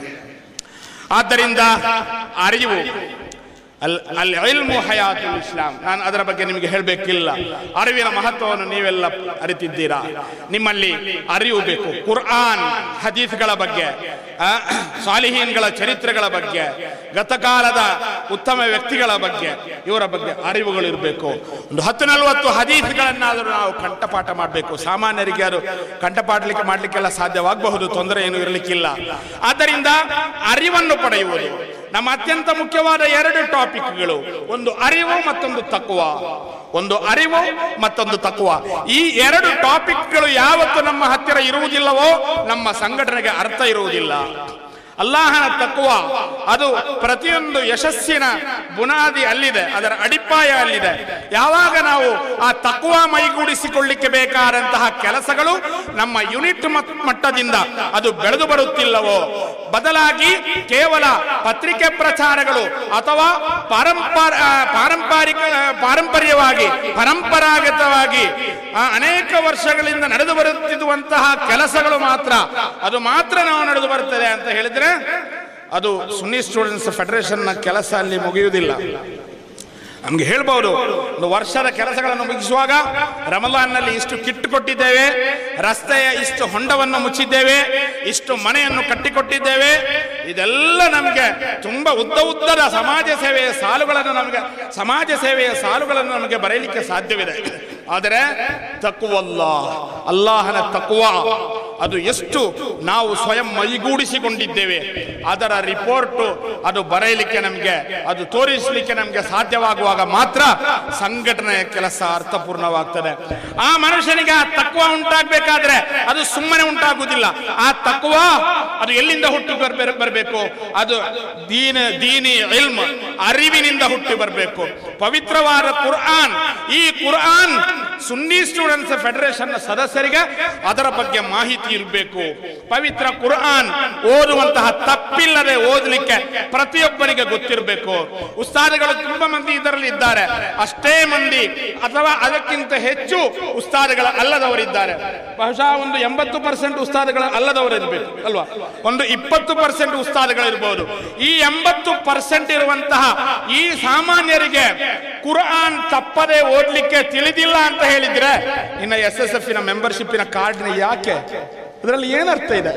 ಆದ್ದರಿಂದ ಅರಿವು ಅಲ್ ಅಲ್ಲಿ ಇಲ್ಮು ಹಯಾತುಲ್ ಇಸ್ಲಾಂ ನಾನು ಅದರ ಬಗ್ಗೆ ನಿಮಗೆ ಹೇಳಬೇಕಿಲ್ಲ ಅರಿವಿನ ಮಹತ್ವವನ್ನು ನೀವೆಲ್ಲ ಅರಿತಿದ್ದೀರಾ ನಿಮ್ಮಲ್ಲಿ ಅರಿವು ಬೇಕು ಕುರ್ಆನ್ ಹದೀಸ್ಗಳ ಬಗ್ಗೆ ಆ, ಸಾಲಿಹೀನ್ಗಳ ಚರಿತ್ರೆಗಳ ಬಗ್ಗೆ ಗತಕಾಲದ ಉತ್ತಮ ವ್ಯಕ್ತಿಗಳ ಬಗ್ಗೆ ಇವರ ಬಗ್ಗೆ ಅರಿವುಗಳು ಇರಬೇಕು ಒಂದು ಹತ್ತು ನಲವತ್ತು ಹದೀಸ್ಗಳನ್ನಾದರೂ ನಾವು ಕಂಠಪಾಠ ಮಾಡಬೇಕು ಸಾಮಾನ್ಯರಿಗೆ ಅದು ಕಂಠಪಾಠಲಿಕ್ಕೆ ಮಾಡಲಿಕ್ಕೆಲ್ಲ ಸಾಧ್ಯವಾಗಬಹುದು ತೊಂದರೆ ಏನು ಇರಲಿಕ್ಕಿಲ್ಲ ಆದ್ದರಿಂದ ಅರಿವನ್ನು ಪಡೆಯುವುದು ನಮ್ಮ ಅತ್ಯಂತ ಮುಖ್ಯವಾದ ಎರಡು ಟಾಪಿಕ್ಗಳು ಒಂದು ಅರಿವು ಮತ್ತೊಂದು ತತ್ವ ಒಂದು ಅರಿವು ಮತ್ತೊಂದು ತತ್ವ ಈ ಎರಡು ಟಾಪಿಕ್ಗಳು ಯಾವತ್ತು ನಮ್ಮ ಹತ್ತಿರ ಇರುವುದಿಲ್ಲವೋ ನಮ್ಮ ಸಂಘಟನೆಗೆ ಅರ್ಥ ಇರುವುದಿಲ್ಲ ಅಲ್ಲಾಹನ ತತ್ವ ಅದು ಪ್ರತಿಯೊಂದು ಯಶಸ್ಸಿನ ಬುನಾದಿ ಅಲ್ಲಿದೆ ಅದರ ಅಡಿಪಾಯ ಅಲ್ಲಿದೆ ಯಾವಾಗ ನಾವು ಆ ತತ್ವ ಮೈಗೂಡಿಸಿಕೊಳ್ಳಿಕ್ಕೆ ಬೇಕಾದಂತಹ ಕೆಲಸಗಳು ನಮ್ಮ ಯುನಿಟ್ ಮಟ್- ಮಟ್ಟದಿಂದ ಅದು ಬೆಳೆದು ಬರುತ್ತಿಲ್ಲವೋ ಬದಲಾಗಿ ಕೇವಲ ಪತ್ರಿಕೆ ಪ್ರಚಾರಗಳು ಅಥವಾ ಪಾರಂಪರ ಆ, ಪಾರಂಪರಿಕ ಆ, ಪಾರಂಪರ್ಯವಾಗಿ ಪರಂಪರಾಗತವಾಗಿ ಆ, ಅನೇಕ ವರ್ಷಗಳಿಂದ ನಡೆದು ಬರುತ್ತಿರುವಂತಹ ಕೆಲಸಗಳು ಮಾತ್ರ ಅದು ಮಾತ್ರ ನಾವು ನಡೆದು ಬರುತ್ತದೆ ಅಂತ ಹೇಳಿದ್ರೆ ಅದು ಸುನ್ನಿ ಸ್ಟೂಡೆಂಟ್ಸ್ ಫೆಡರೇಷನ್ನ ಕೆಲಸ ಅಲ್ಲಿ ಮುಗಿಯುವುದಿಲ್ಲ ನಮ್ಗೆ ಹೇಳ್ಬಹುದು ಒಂದು ವರ್ಷದ ಕೆಲಸಗಳನ್ನು ಮುಗಿಸುವಾಗ ರಮಲಾನ್ನಲ್ಲಿ ಇಷ್ಟು ಕಿಟ್ ಕೊಟ್ಟಿದ್ದೇವೆ ರಸ್ತೆಯ ಇಷ್ಟು ಹೊಂಡವನ್ನು ಮುಚ್ಚಿದ್ದೇವೆ ಇಷ್ಟು ಮನೆಯನ್ನು ಕಟ್ಟಿಕೊಟ್ಟಿದ್ದೇವೆ ಇದೆಲ್ಲ ನಮಗೆ ತುಂಬಾ ಉದ್ದ ಉದ್ದದ ಸಮಾಜ ಸೇವೆಯ ಸಾಲುಗಳನ್ನು ನಮಗೆ ಸಮಾಜ ಸೇವೆಯ ಸಾಲುಗಳನ್ನು ನಮಗೆ ಬರೆಯಲಿಕ್ಕೆ ಸಾಧ್ಯವಿದೆ ಆದರೆ ತಕ್ಕುವಲ್ಲ ಅಲ್ಲಾಹನ ತಕ್ಕುವ ಅದು ಎಷ್ಟು ನಾವು ಸ್ವಯಂ ಮೈಗೂಡಿಸಿಕೊಂಡಿದ್ದೇವೆ ಅದರ ರಿಪೋರ್ಟ್ ಅದು ಬರೆಯಲಿಕ್ಕೆ ನಮಗೆ ಅದು ತೋರಿಸಲಿಕ್ಕೆ ನಮಗೆ ಸಾಧ್ಯವಾಗುವಾಗ ಮಾತ್ರ ಸಂಘಟನೆಯ ಕೆಲಸ ಅರ್ಥಪೂರ್ಣವಾಗ್ತದೆ ಆ ಮನುಷ್ಯನಿಗೆ ಆ ತತ್ವ ಉಂಟಾಗಬೇಕಾದ್ರೆ ಅದು ಸುಮ್ಮನೆ ಉಂಟಾಗುವುದಿಲ್ಲ ಆ ತತ್ವ ಅದು ಎಲ್ಲಿಂದ ಹುಟ್ಟಿ ಬರ್ಬೇ- ಬರಬೇಕು ಅದು ದೀನ ದೀನಿ ಇಲ್ಮ್ ಅರಿವಿನಿಂದ ಹುಟ್ಟಿ ಬರಬೇಕು ಪವಿತ್ರವಾದ ಕುರ್ಆನ್ ಈ ಕುರ್ಆನ್ ಸುನ್ನಿ ಸ್ಟೂಡೆಂಟ್ಸ್ ಫೆಡರೇಷನ್ ಸದಸ್ಯರಿಗೆ ಅದರ ಬಗ್ಗೆ ಮಾಹಿತಿ ಇರಬೇಕು ಪವಿತ್ರ ಕುರ್ಆನ್ ಓದುವಂತಹ ತಪ್ಪಿಲ್ಲದೆ ಓದಲಿಕ್ಕೆ ಪ್ರತಿಯೊಬ್ಬನಿಗೆ ಗೊತ್ತಿರಬೇಕು ಉಸ್ತಾದಗಳು ತುಂಬಾ ಮಂದಿ ಇದರಲ್ಲಿ ಇದ್ದಾರೆ ಅಷ್ಟೇ ಮಂದಿ ಅಥವಾ ಅದಕ್ಕಿಂತ ಹೆಚ್ಚು ಉಸ್ತಾದಗಳ ಅಲ್ಲದವರಿದ್ದಾರೆ ಬಹುಶಃ ಒಂದು ಎಂಬತ್ತು ಪರ್ಸೆಂಟ್ ಉಸ್ತಾದಗಳ ಅಲ್ಲದವರು ಇರಬೇಕು ಅಲ್ವಾ ಒಂದು ಇಪ್ಪತ್ತು ಪರ್ಸೆಂಟ್ ಉಸ್ತಾದಗಳಿರ್ಬೋದು ಈ ಎಂಬತ್ತು ಪರ್ಸೆಂಟ್ ಇರುವಂತಹ ಈ ಸಾಮಾನ್ಯರಿಗೆ ಕುರ್ಆನ್ ತಪ್ಪದೆ ಓದ್ಲಿಕ್ಕೆ ತಿಳಿದಿಲ್ಲ ಅಂತ ಹೇಳಿದ್ರೆ ಇನ್ನು ಎಸ್ ಎಸ್ ಎಫ್ ನ ಮೆಂಬರ್ಶಿಪ್ಪಿನ ಕಾರ್ಡ್ ಯಾಕೆ ಇದರಲ್ಲಿ ಏನರ್ಥ ಇದೆ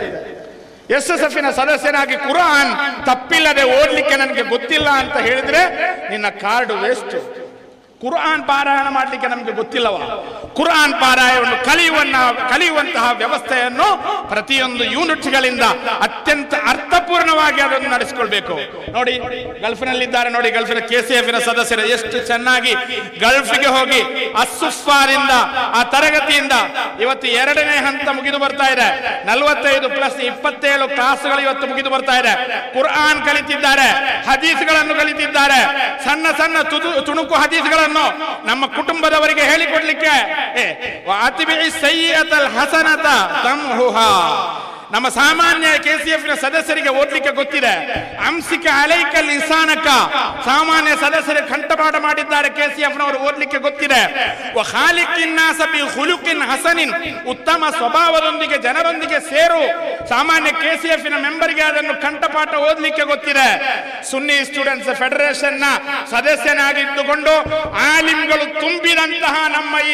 ಎಸ್ ಎಸ್ ಎಫ್ ನ ಸದಸ್ಯನಾಗಿ ಕುರಾನ್ ತಪ್ಪಿಲ್ಲದೆ ಓದ್ಲಿಕ್ಕೆ ನನಗೆ ಗೊತ್ತಿಲ್ಲ ಅಂತ ಹೇಳಿದ್ರೆ ನಿನ್ನ ಕಾರ್ಡ್ ವೇಸ್ಟ್ ಕುರ್ಆನ್ ಪಾರಾಯಣ ಮಾಡಲಿಕ್ಕೆ ನಮಗೆ ಗೊತ್ತಿಲ್ಲವ ಕುರ್ಆನ್ ಪಾರಾಯಣವನ್ನು ಕಲಿಯುವನ್ನ ಕಲಿಯುವಂತಹ ವ್ಯವಸ್ಥೆಯನ್ನು ಪ್ರತಿಯೊಂದು ಯೂನಿಟ್ಗಳಿಂದ ಅತ್ಯಂತ ಅರ್ಥಪೂರ್ಣವಾಗಿ ಅದನ್ನು ನಡೆಸಿಕೊಳ್ಬೇಕು ನೋಡಿ ಗಲ್ಫ್ನಲ್ಲಿದ್ದಾರೆ ನೋಡಿ ಗಲ್ಫಿನ ಕೆ ಸಿ ಎಫ್ ನ ಸದಸ್ಯರು ಎಷ್ಟು ಚೆನ್ನಾಗಿ ಗಲ್ಫ್ಗೆ ಹೋಗಿ ಅಸುಫಾರಿಂದ ಆ ತರಗತಿಯಿಂದ ಇವತ್ತು ಎರಡನೇ ಹಂತ ಮುಗಿದು ಬರ್ತಾ ಇದೆ ನಲವತ್ತೈದು ಪ್ಲಸ್ ಇಪ್ಪತ್ತೇಳು ಕ್ಲಾಸ್ಗಳು ಇವತ್ತು ಮುಗಿದು ಬರ್ತಾ ಇದೆ ಕುರ್ಆನ್ ಕಲಿತಿದ್ದಾರೆ ಹದೀಸ್ಗಳನ್ನು ಕಲಿತಿದ್ದಾರೆ ಸಣ್ಣ ಸಣ್ಣ ತುದು ತುಣುಕು ಹದೀಸ್ಗಳನ್ನು ನಮ್ಮ ಕುಟುಂಬದವರಿಗೆ ಹೇಳಿಕೊಡ್ಲಿಕ್ಕೆ ಏ, ವಾತಿಬಿ'i ಸಯ್ಯಿಅತಲ್ ಹಸನತ ತಮ್ಹುಹಾ. ನಮ್ಮ ಸಾಮಾನ್ಯ ಕೆ ಸಿ ಎಫ್ ನ ಸದಸ್ಯರಿಗೆ ಓದ್ಲಿಕ್ಕೆ ಗೊತ್ತಿದೆ ಅಂಸಿಕ ಅಲೈಕಲ್ ಇಸಾನಕ ಸಾಮಾನ್ಯ ಸಾಮಾನ್ಯ ಕಂಠಪಾಠ ಮಾಡಿದ್ದಾರೆ ಕೆ ಸಿ ಎಫ್ ನವರು ಓದ್ಲಿಕ್ಕೆ ಗೊತ್ತಿದೆ ವ ಖಾಲಿಕಿನ್ ನಾಸ ಬಿ ಖುಲುಕಿನ್ ಹಸನಿನ್ ಉತ್ತಮ ಸ್ವಭಾವದೊಂದಿಗೆ ಜನರೊಂದಿಗೆ ಸೇರು ಸಾಮಾನ್ಯ ಕೆ ಸಿ ಎಫ್ ನ ಮೆಂಬರ್ಗೆ ಅದನ್ನು ಕಂಠಪಾಠ ಓದ್ಲಿಕ್ಕೆ ಗೊತ್ತಿದೆ ಸುನ್ನಿ ಸ್ಟೂಡೆಂಟ್ಸ್ ಫೆಡರೇಷನ್ ನ ಸದಸ್ಯನಾಗಿದ್ದುಕೊಂಡು ಆಲಿಮ್ಗಳು ತುಂಬಿದಂತಹ ನಮ್ಮ ಈ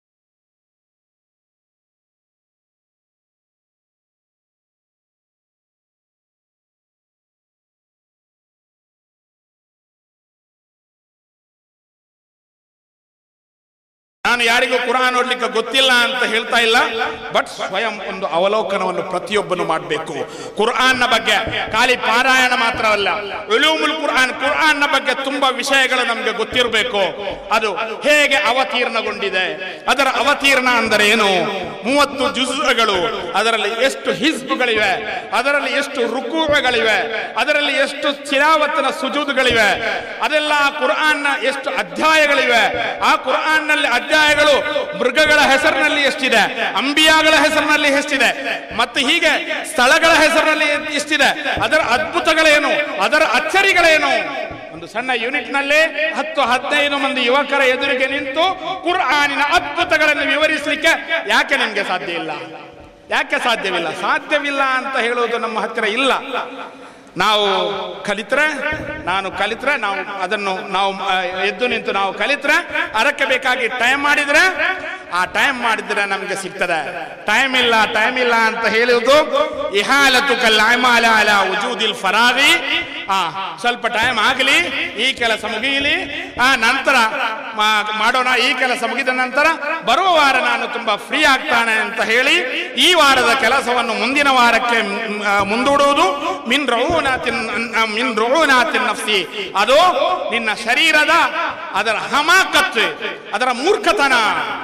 ನಾನು ಯಾರಿಗೂ ಕುರಾನ್ ಓದ್ಲಿಕ್ಕೆ ಗೊತ್ತಿಲ್ಲ ಅಂತ ಹೇಳ್ತಾ ಇಲ್ಲ ಬಟ್ ಸ್ವಯಂ ಒಂದು ಅವಲೋಕನವನ್ನು ಪ್ರತಿಯೊಬ್ಬನು ಮಾಡಬೇಕು ಕುರ್ಆನ್ನ ಬಗ್ಗೆ ಖಾಲಿ ಪಾರಾಯಣ ಮಾತ್ರವಲ್ಲ ಉಲೂಮುಲ್ ಕುರ್ಆನ್ ಕುರ್ಆನ್ನ ಬಗ್ಗೆ ತುಂಬಾ ವಿಷಯಗಳು ನಮಗೆ ಗೊತ್ತಿರಬೇಕು ಅದು ಹೇಗೆ ಅವತೀರ್ಣಗೊಂಡಿದೆ ಅದರ ಅವತೀರ್ಣ ಅಂದರೆ ಏನು ಮೂವತ್ತು ಜುಜುಗಳು ಅದರಲ್ಲಿ ಎಷ್ಟು ಹಿಸ್ಬುಗಳಿವೆ ಅದರಲ್ಲಿ ಎಷ್ಟು ರುಕೂಗಳಿವೆ ಅದರಲ್ಲಿ ಎಷ್ಟು ಚಿರಾವತ್ತನ ಸುಜೂದುಗಳಿವೆ ಅದೆಲ್ಲ ಆ ಕುರ್ಆನ್ನ ಎಷ್ಟು ಅಧ್ಯಾಯಗಳಿವೆ ಆ ಕುರ್ಆನ್ನಲ್ಲಿ ಅಧ್ಯಾಯಗಳು ಮೃಗಗಳ ಹೆಸರಿನಲ್ಲಿ ಎಷ್ಟಿದೆ ಅಂಬಿಯಾಗಳ ಹೆಸರಿನಲ್ಲಿ ಎಷ್ಟಿದೆ ಮತ್ತು ಹೀಗೆ ಸ್ಥಳಗಳ ಹೆಸರಿನಲ್ಲಿ ಎಷ್ಟಿದೆ ಅದರ ಅದ್ಭುತಗಳೇನು ಅದರ ಅಚ್ಚರಿಗಳೇನು ಒಂದು ಸಣ್ಣ ಯೂನಿಟ್ ನಲ್ಲಿ ಹತ್ತು ಹದಿನೈದು ಮಂದಿ ಯುವಕರ ಎದುರಿಗೆ ನಿಂತು ಕುರ್ಆನಿನ ಅದ್ಭುತಗಳನ್ನು ವಿವರಿಸಲಿಕ್ಕೆ ಯಾಕೆ ನಿಮ್ಗೆ ಸಾಧ್ಯ ಇಲ್ಲ ಯಾಕೆ ಸಾಧ್ಯವಿಲ್ಲ ಸಾಧ್ಯವಿಲ್ಲ ಅಂತ ಹೇಳುವುದು ನಮ್ಮ ಹತ್ತಿರ ಇಲ್ಲ ನಾವು ಕಲಿತ್ರೆ ನಾನು ಕಲಿತ್ರೆ ನಾವು ಅದನ್ನು ನಾವು ಆ, ಎದ್ದು ನಿಂತು ನಾವು ಕಲಿತ್ರೆ ಅದಕ್ಕೆ ಬೇಕಾಗಿ ಟೈಮ್ ಮಾಡಿದ್ರೆ ಆ ಟೈಮ್ ಮಾಡಿದ್ರೆ ನಮ್ಗೆ ಸಿಗ್ತದೆ ಟೈಮ್ ಇಲ್ಲ ಟೈಮ್ ಇಲ್ಲ ಅಂತ ಹೇಳುವುದು ಇಹಾಲತು ಕಲ್ಲಾಯ್ಮಾಲ ಅಲ ಉಜೂದಿಲ್ ಫರಾರಿ ಆ ಸ್ವಲ್ಪ ಟೈಮ್ ಆಗಲಿ ಈ ಕೆಲಸ ಮುಗಿಯಲಿ ಆ ನಂತರ ಮಾ- ಮಾಡೋಣ ಈ ಕೆಲಸ ಮುಗಿದ ನಂತರ ಬರುವ ವಾರ ನಾನು ತುಂಬಾ ಫ್ರೀ ಆಗ್ತಾನೆ ಅಂತ ಹೇಳಿ ಈ ವಾರದ ಕೆಲಸವನ್ನು ಮುಂದಿನ ವಾರಕ್ಕೆ ಮ್, ಆ, ಮುಂದೂಡುವುದು ಮಿನ್ ರೌನಾತಿನ್ ಮಿನ್ ರೌನಾತಿನ್ ನಫ್ಸಿ ಅದು ನಿನ್ನ ಶರೀರದ ಅದರ ಹಮಾಕತ್ತು ಅದರ ಮೂರ್ಖತನ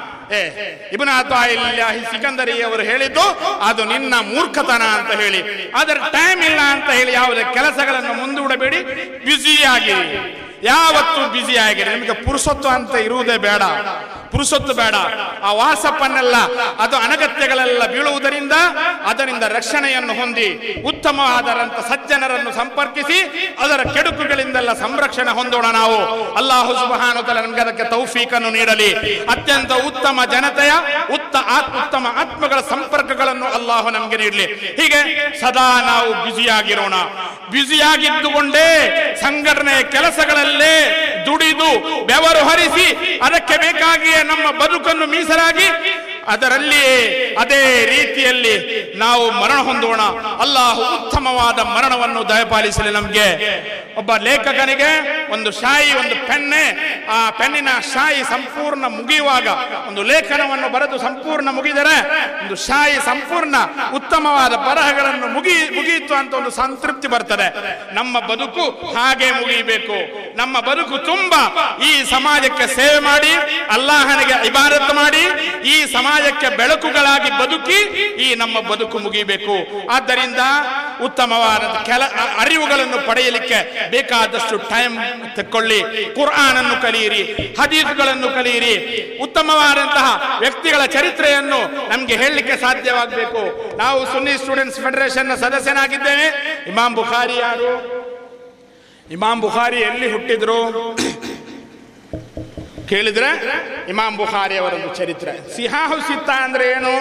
ಏ ಇಬ್ನ ಅತಾಯಿಲ್ಲಾಹಿ ಸಿಕಂದರಿ ಅವರು ಹೇಳಿದ್ದು ಅದು ನಿನ್ನ ಮೂರ್ಖತನ ಅಂತ ಹೇಳಿ ಅದರ ಟೈಮ್ ಇಲ್ಲ ಅಂತ ಹೇಳಿ ಯಾವುದೇ ಕೆಲಸಗಳನ್ನು ಮುಂದೂಡಬೇಡಿ ಬ್ಯುಸಿ ಆಗಿರಿ ಯಾವತ್ತು ಬ್ಯುಸಿ ಆಗಿರಿ ನಿಮಗೆ ಪುರುಸೊತ್ತು ಅಂತ ಇರುವುದೇ ಬೇಡ ಪುರುಸೊತ್ತು ಬೇಡ ಆ ವಾಸಪ್ಪನ್ನೆಲ್ಲ ಅದು ಅನಗತ್ಯಗಳೆಲ್ಲ ಬೀಳುವುದರಿಂದ ಅದರಿಂದ ರಕ್ಷಣೆಯನ್ನು ಹೊಂದಿ ಉತ್ತಮವಾದರಂತ ಸಜ್ಜನರನ್ನು ಸಂಪರ್ಕಿಸಿ ಅದರ ಕೆಡುಕುಗಳಿಂದೆಲ್ಲ ಸಂರಕ್ಷಣೆ ಹೊಂದೋಣ ನಾವು ಅಲ್ಲಾಹು ಸುಬಹಾನುತಲ ನಮಗೆ ಅದಕ್ಕೆ ತೌಫೀಕನ್ನು ನೀಡಲಿ ಅತ್ಯಂತ ಉತ್ತಮ ಜನತೆಯ ಉತ್ತ ಆತ್- ಉತ್ತಮ ಆತ್ಮಗಳ ಸಂಪರ್ಕಗಳನ್ನು ಅಲ್ಲಾಹು ನಮಗೆ ನೀಡಲಿ ಹೀಗೆ ಸದಾ ನಾವು ಬ್ಯುಸಿಯಾಗಿರೋಣ ಬ್ಯುಸಿಯಾಗಿದ್ದುಕೊಂಡೇ ಸಂಘಟನೆಯ ಕೆಲಸಗಳಲ್ಲೇ ದುಡಿದು ಬೆವರು ಹರಿಸಿ ಅದಕ್ಕೆ ಬೇಕಾಗಿಯೇ ನಮ್ಮ ಬದುಕನ್ನು ಮೀಸಲಾಗಿ ಅದರಲ್ಲಿಯೇ ಅದೇ ರೀತಿಯಲ್ಲಿ ನಾವು ಮರಣ ಹೊಂದೋಣ ಅಲ್ಲಾಹು ಉತ್ತಮವಾದ ಮರಣವನ್ನು ದಯಪಾಲಿಸಲಿ ನಮಗೆ ಒಬ್ಬ ಲೇಖಕನಿಗೆ ಒಂದು ಶಾಯಿ ಒಂದು ಪೆನ್ನೆ ಆ ಪೆನ್ನಿನ ಶಾಯಿ ಸಂಪೂರ್ಣ ಮುಗಿಯುವಾಗ ಒಂದು ಲೇಖನವನ್ನು ಬರೆದು ಸಂಪೂರ್ಣ ಮುಗಿದರೆ ಒಂದು ಶಾಯಿ ಸಂಪೂರ್ಣ ಉತ್ತಮವಾದ ಬರಹಗಳನ್ನು ಮುಗಿ ಮುಗಿಯಿತು ಅಂತ ಒಂದು ಸಂತೃಪ್ತಿ ಬರ್ತದೆ ನಮ್ಮ ಬದುಕು ಹಾಗೆ ಮುಗಿಯಬೇಕು ನಮ್ಮ ಬದುಕು ತುಂಬಾ ಈ ಸಮಾಜಕ್ಕೆ ಸೇವೆ ಮಾಡಿ ಅಲ್ಲಾಹನಿಗೆ ಇಬಾರತ್ ಮಾಡಿ ಈ ಸಮಾಜಕ್ಕೆ ಬೆಳಕುಗಳಾಗಿ ಬದುಕಿ ಈ ನಮ್ಮ ಬದುಕು ಮುಗಿಬೇಕು ಆದ್ದರಿಂದ ಉತ್ತಮವಾದ ಕೆಲ ಅರಿವುಗಳನ್ನು ಪಡೆಯಲಿಕ್ಕೆ ಬೇಕಾದಷ್ಟು ಟೈಮ್ ತೆಕ್ಕೊಳ್ಳಿ ಕುರ್ಆನ್ ಅನ್ನು ಕಲಿಯಿರಿ ಹದೀಫ್ಗಳನ್ನು ಕಲಿಯಿರಿ ಉತ್ತಮವಾದಂತಹ ವ್ಯಕ್ತಿಗಳ ಚರಿತ್ರೆಯನ್ನು ನಮಗೆ ಹೇಳಲಿಕ್ಕೆ ಸಾಧ್ಯವಾಗಬೇಕು ನಾವು ಸುನ್ನಿ ಸ್ಟೂಡೆಂಟ್ಸ್ ಫೆಡರೇಷನ್ ಸದಸ್ಯನಾಗಿದ್ದೇವೆ ಇಮಾಮ್ ಬುಖಾರಿ ಯಾರು ಇಮಾಮ್ ಬುಖಾರಿ ಎಲ್ಲಿ ಹುಟ್ಟಿದ್ರು ಕೇಳಿದ್ರೆ ಇಮಾಮ್ ಬುಖಾರಿ ಅವರೊಂದು ಚರಿತ್ರೆ ಸಿಹಾಹು ಸಿತ್ತ ಅಂದ್ರೆ ಏನು